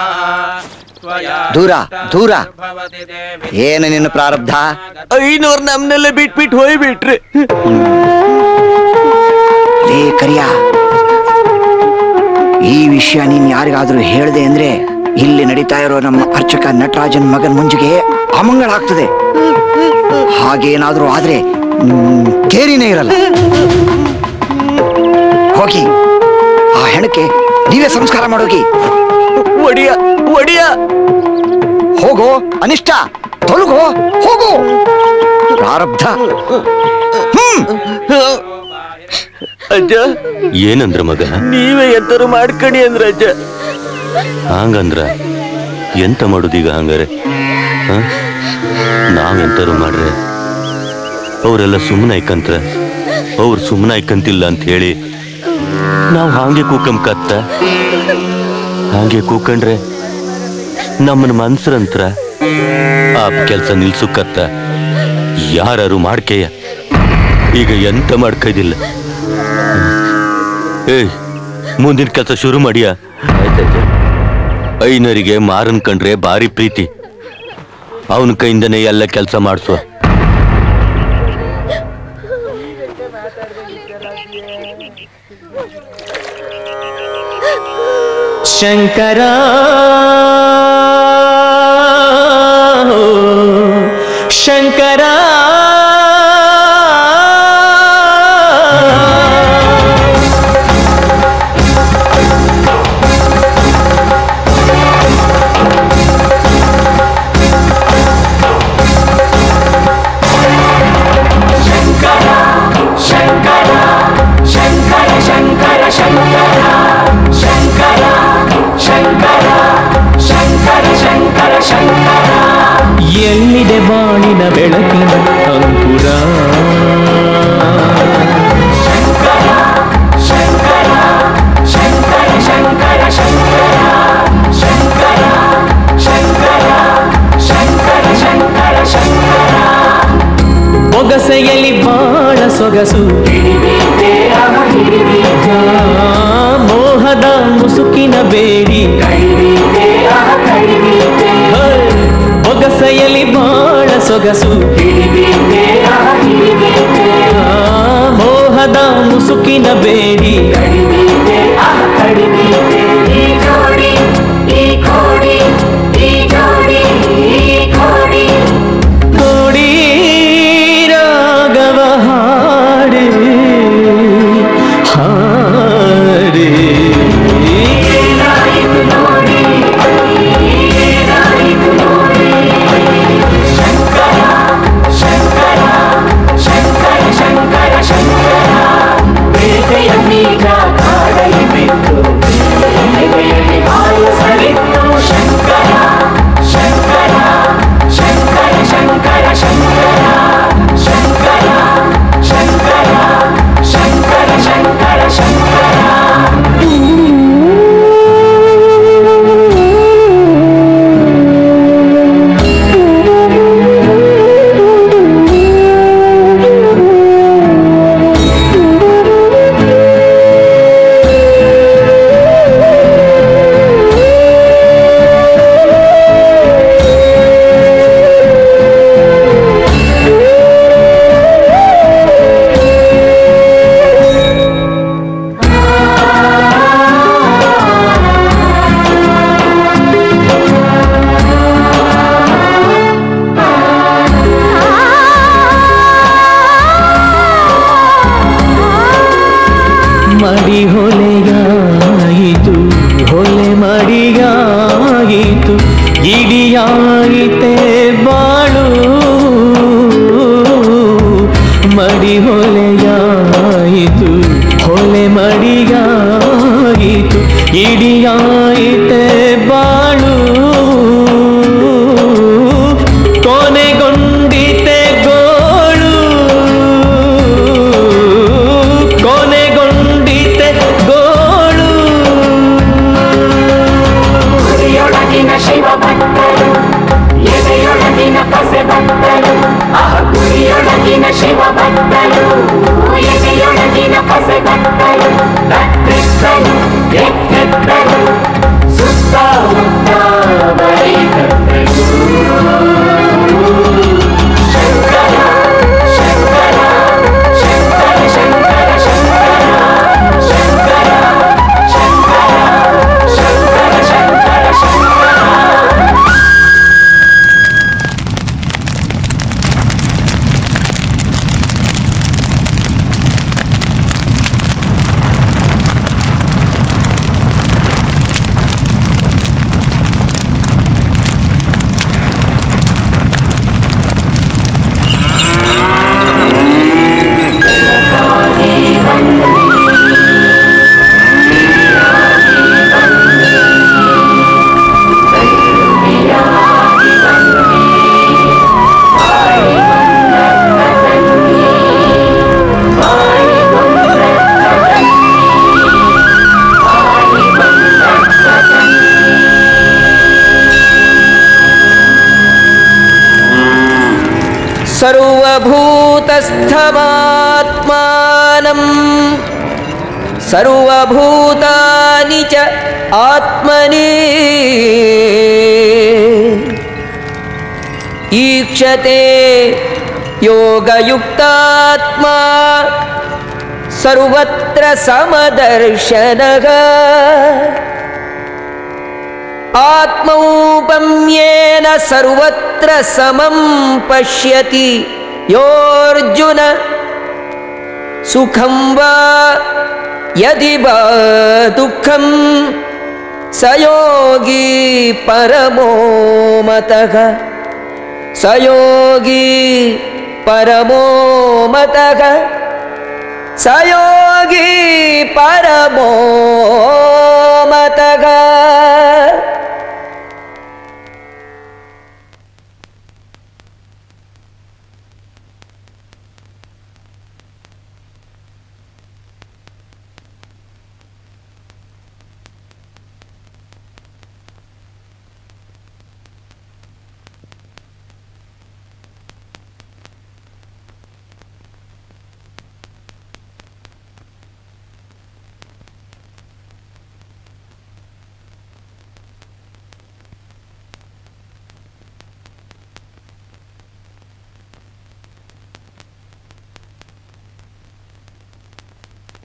Speaker 11: ದೂರ ದೂರ ಏನು ನಿನ್ನ ಪ್ರಾರಬ್ಧ
Speaker 17: ಐನೂರ್ ನಮ್ನೆಲ್ಲ ಬಿಟ್ಬಿಟ್ಟು ಹೋಯ್ಬಿಟ್ರಿ
Speaker 11: ಲೇ ಕರಿಯ ಈ ವಿಷಯ ನೀನ್ ಯಾರಿಗಾದ್ರೂ ಹೇಳ್ದೆ ಅಂದ್ರೆ ಇಲ್ಲಿ ನಡೀತಾ ಇರೋ ನಮ್ಮ ಅರ್ಚಕ ನಟರಾಜನ್ ಮಗನ್ ಮುಂಜಿಗೆ ಅಮಂಗಳ ಆಗ್ತದೆ ಹಾಗೇನಾದ್ರೂ ಆದ್ರೆ ಹ್ಮ್, ಕೇರಿನೇ ಇರಲ್ಲ ಹೋಗಿ ಆ ಹೆಣಕ್ಕೆ ನೀವೇ ಸಂಸ್ಕಾರ ಮಾಡೋಗಿ
Speaker 17: ಒಡಿಯ ಒಡಿಯ
Speaker 11: ಹೋಗೋ ಅನಿಷ್ಟ ತೊಲಗೋ ಹೋಗೋ ಪ್ರಾರಬ್ಧ
Speaker 17: ಅಜ್ಜ
Speaker 14: ಏನಂದ್ರ ಮಗ
Speaker 17: ನೀವೇ ಎಂತರು ಮಾಡ್ಕಣಿ ಅಂದ್ರ ಅಜ್ಜ
Speaker 14: ಹಂಗಂದ್ರ ಎಂತ ಮಾಡುದೀಗ ಹಂಗಾರೆ ಹ? ನಾವೆಂತರು ಮಾಡ್ರೆ ಅವರೆಲ್ಲ ಸುಮ್ಮನೆ ಐಕಂತ್ರ ಅವ್ರು ಸುಮ್ಮನೆ ಐಕಂತಿಲ್ಲ ಅಂತ ಹೇಳಿ ನಾವು ಹಾಗೆ ಕೂಕಂಕತ್ತ ಹಾಗೆ ಕೂಕಂಡ್ರೆ ನಮ್ಮನ ಮನ್ಸರಂತ್ರ ಆ ಕೆಲಸ ನಿಲ್ಸುಕತ್ತ ಯಾರು ಮಾಡ್ಕೆಯ ಈಗ ಎಂತ ಮಾಡ್ಕೈದಿಲ್ಲ ಏಯ್ ಮುಂದಿನ ಕೆಲಸ ಶುರು ಮಾಡಿಯ ಐನರಿಗೆ ಮಾರನ್ ಕಂಡ್ರೆ ಭಾರಿ ಪ್ರೀತಿ ಅವನ ಕೈಯಿಂದನೇ ಎಲ್ಲ ಕೆಲಸ ಮಾಡಿಸುವ
Speaker 10: ಶಂಕರ ಶಂಕರ
Speaker 6: ಶಂಕರ ಶಂಕರ ಶಂಕರ ಶಂಕರ ಶಂಕರ ಶಂಕರ ಶಂಕರ ಶಂಕರ ಶಂಕರ
Speaker 10: ಎಲ್ಲಿದೆ ಬಾಣಿನ ಬೆಳಕಿನ ಅಂಕುರ
Speaker 6: ಶಂಕರ ಶಂಕರ ಶಂಕರ ಶಂಕರ ಶಂಕರ ಶಂಕರ ಶಂಕರ ಶಂಕರ ಶಂಕರ ಶಂಕರ
Speaker 10: ಬೊಗಸೆಯಲ್ಲಿ ಬಾಳ ಸೊಗಸು ಆ, ಮೋಹದ ಮುಸುಕಿನ ಬೇಡಿ ಹೇ, ಬೊಗಸೆಯಲ್ಲಿ ಬಾಳ ಸೊಗಸು ಆ, ಮೋಹದ ಮುಸುಕಿನ ಬೇಡಿ
Speaker 6: ಈ ಜೋಡಿ ಈ ಕೋಡಿ ಈ ಜೋಡಿ ಈ ಕೋಡಿ
Speaker 10: ಕೋಡಿ ರಾಗವ ಹಾಡಿ ಹಾಡಿ
Speaker 6: ಏನಾಯಿತು ನೋಡಿ ಏನಾಯಿತು ನೋಡಿ ಶಂಕರ ಶಂಕರ ಶಂಕರ ಶಂಕರ ಶಂಕರ ಬೇಟೆಯನ್ನೀಗ
Speaker 15: ಮಡಿ ಹೊಲೆಯಾಯಿತು ಹೊಲೆ ಮಡಿಯಾಯಿತು ಇಡಿಯಾಯಿತೆ ಬಾಳು ಮಡಿ ಹೊಲೆಯಾಯಿತು ಹೊಲೆ ಮಡಿಯಾಯಿತು ಇಡಿಯಾಯಿತೆ ಬಾಳು ಕೊನೆಗೊಂಡಿತೆ ಗೋಳು ಕೊನೆಗೊಂಡಿತೆ ಗೋಳು
Speaker 6: ಗುರಿಯೊಳಗಿನ ಶಿವ ಭಕ್ತರು ಎದೆಯೊಳಗಿನ ಪಸೆ ಭಕ್ತರು ಆಹ ಗುರಿಯೊಳಗಿನ ಶಿವ ಭಕ್ತರು ಎದೆಯೊಳಗಿನ ಪಸೆ ಭಕ್ತರು ಭಕ್ತಿಸ್ತರು ಎತ್ತೆತ್ತರು ಸುತ್ತಮುತ್ತ ಬರೀ ಭಕ್ತರು ಶಂಕರ ಶಂಕರ ಶಂಕರ ಶಂಕರ ಶಂಕರ ಶಂಕರ ಶಂಕರ ಶಂಕರ ಶಂಕರ ಶಂಕರ
Speaker 1: सर्वभूतस्थमात्मानम् सर्वभूतानि च आत्मनि ईक्षते योगयुक्तात्मा सर्वत्र समदर्शनः आत्मौपम्येन सर्वत्र समं पश्यति योऽर्जुन सुखं वा यदि वा दुःखं स योगी परमो मतः स योगी परमो मतः स योगी परमो मतः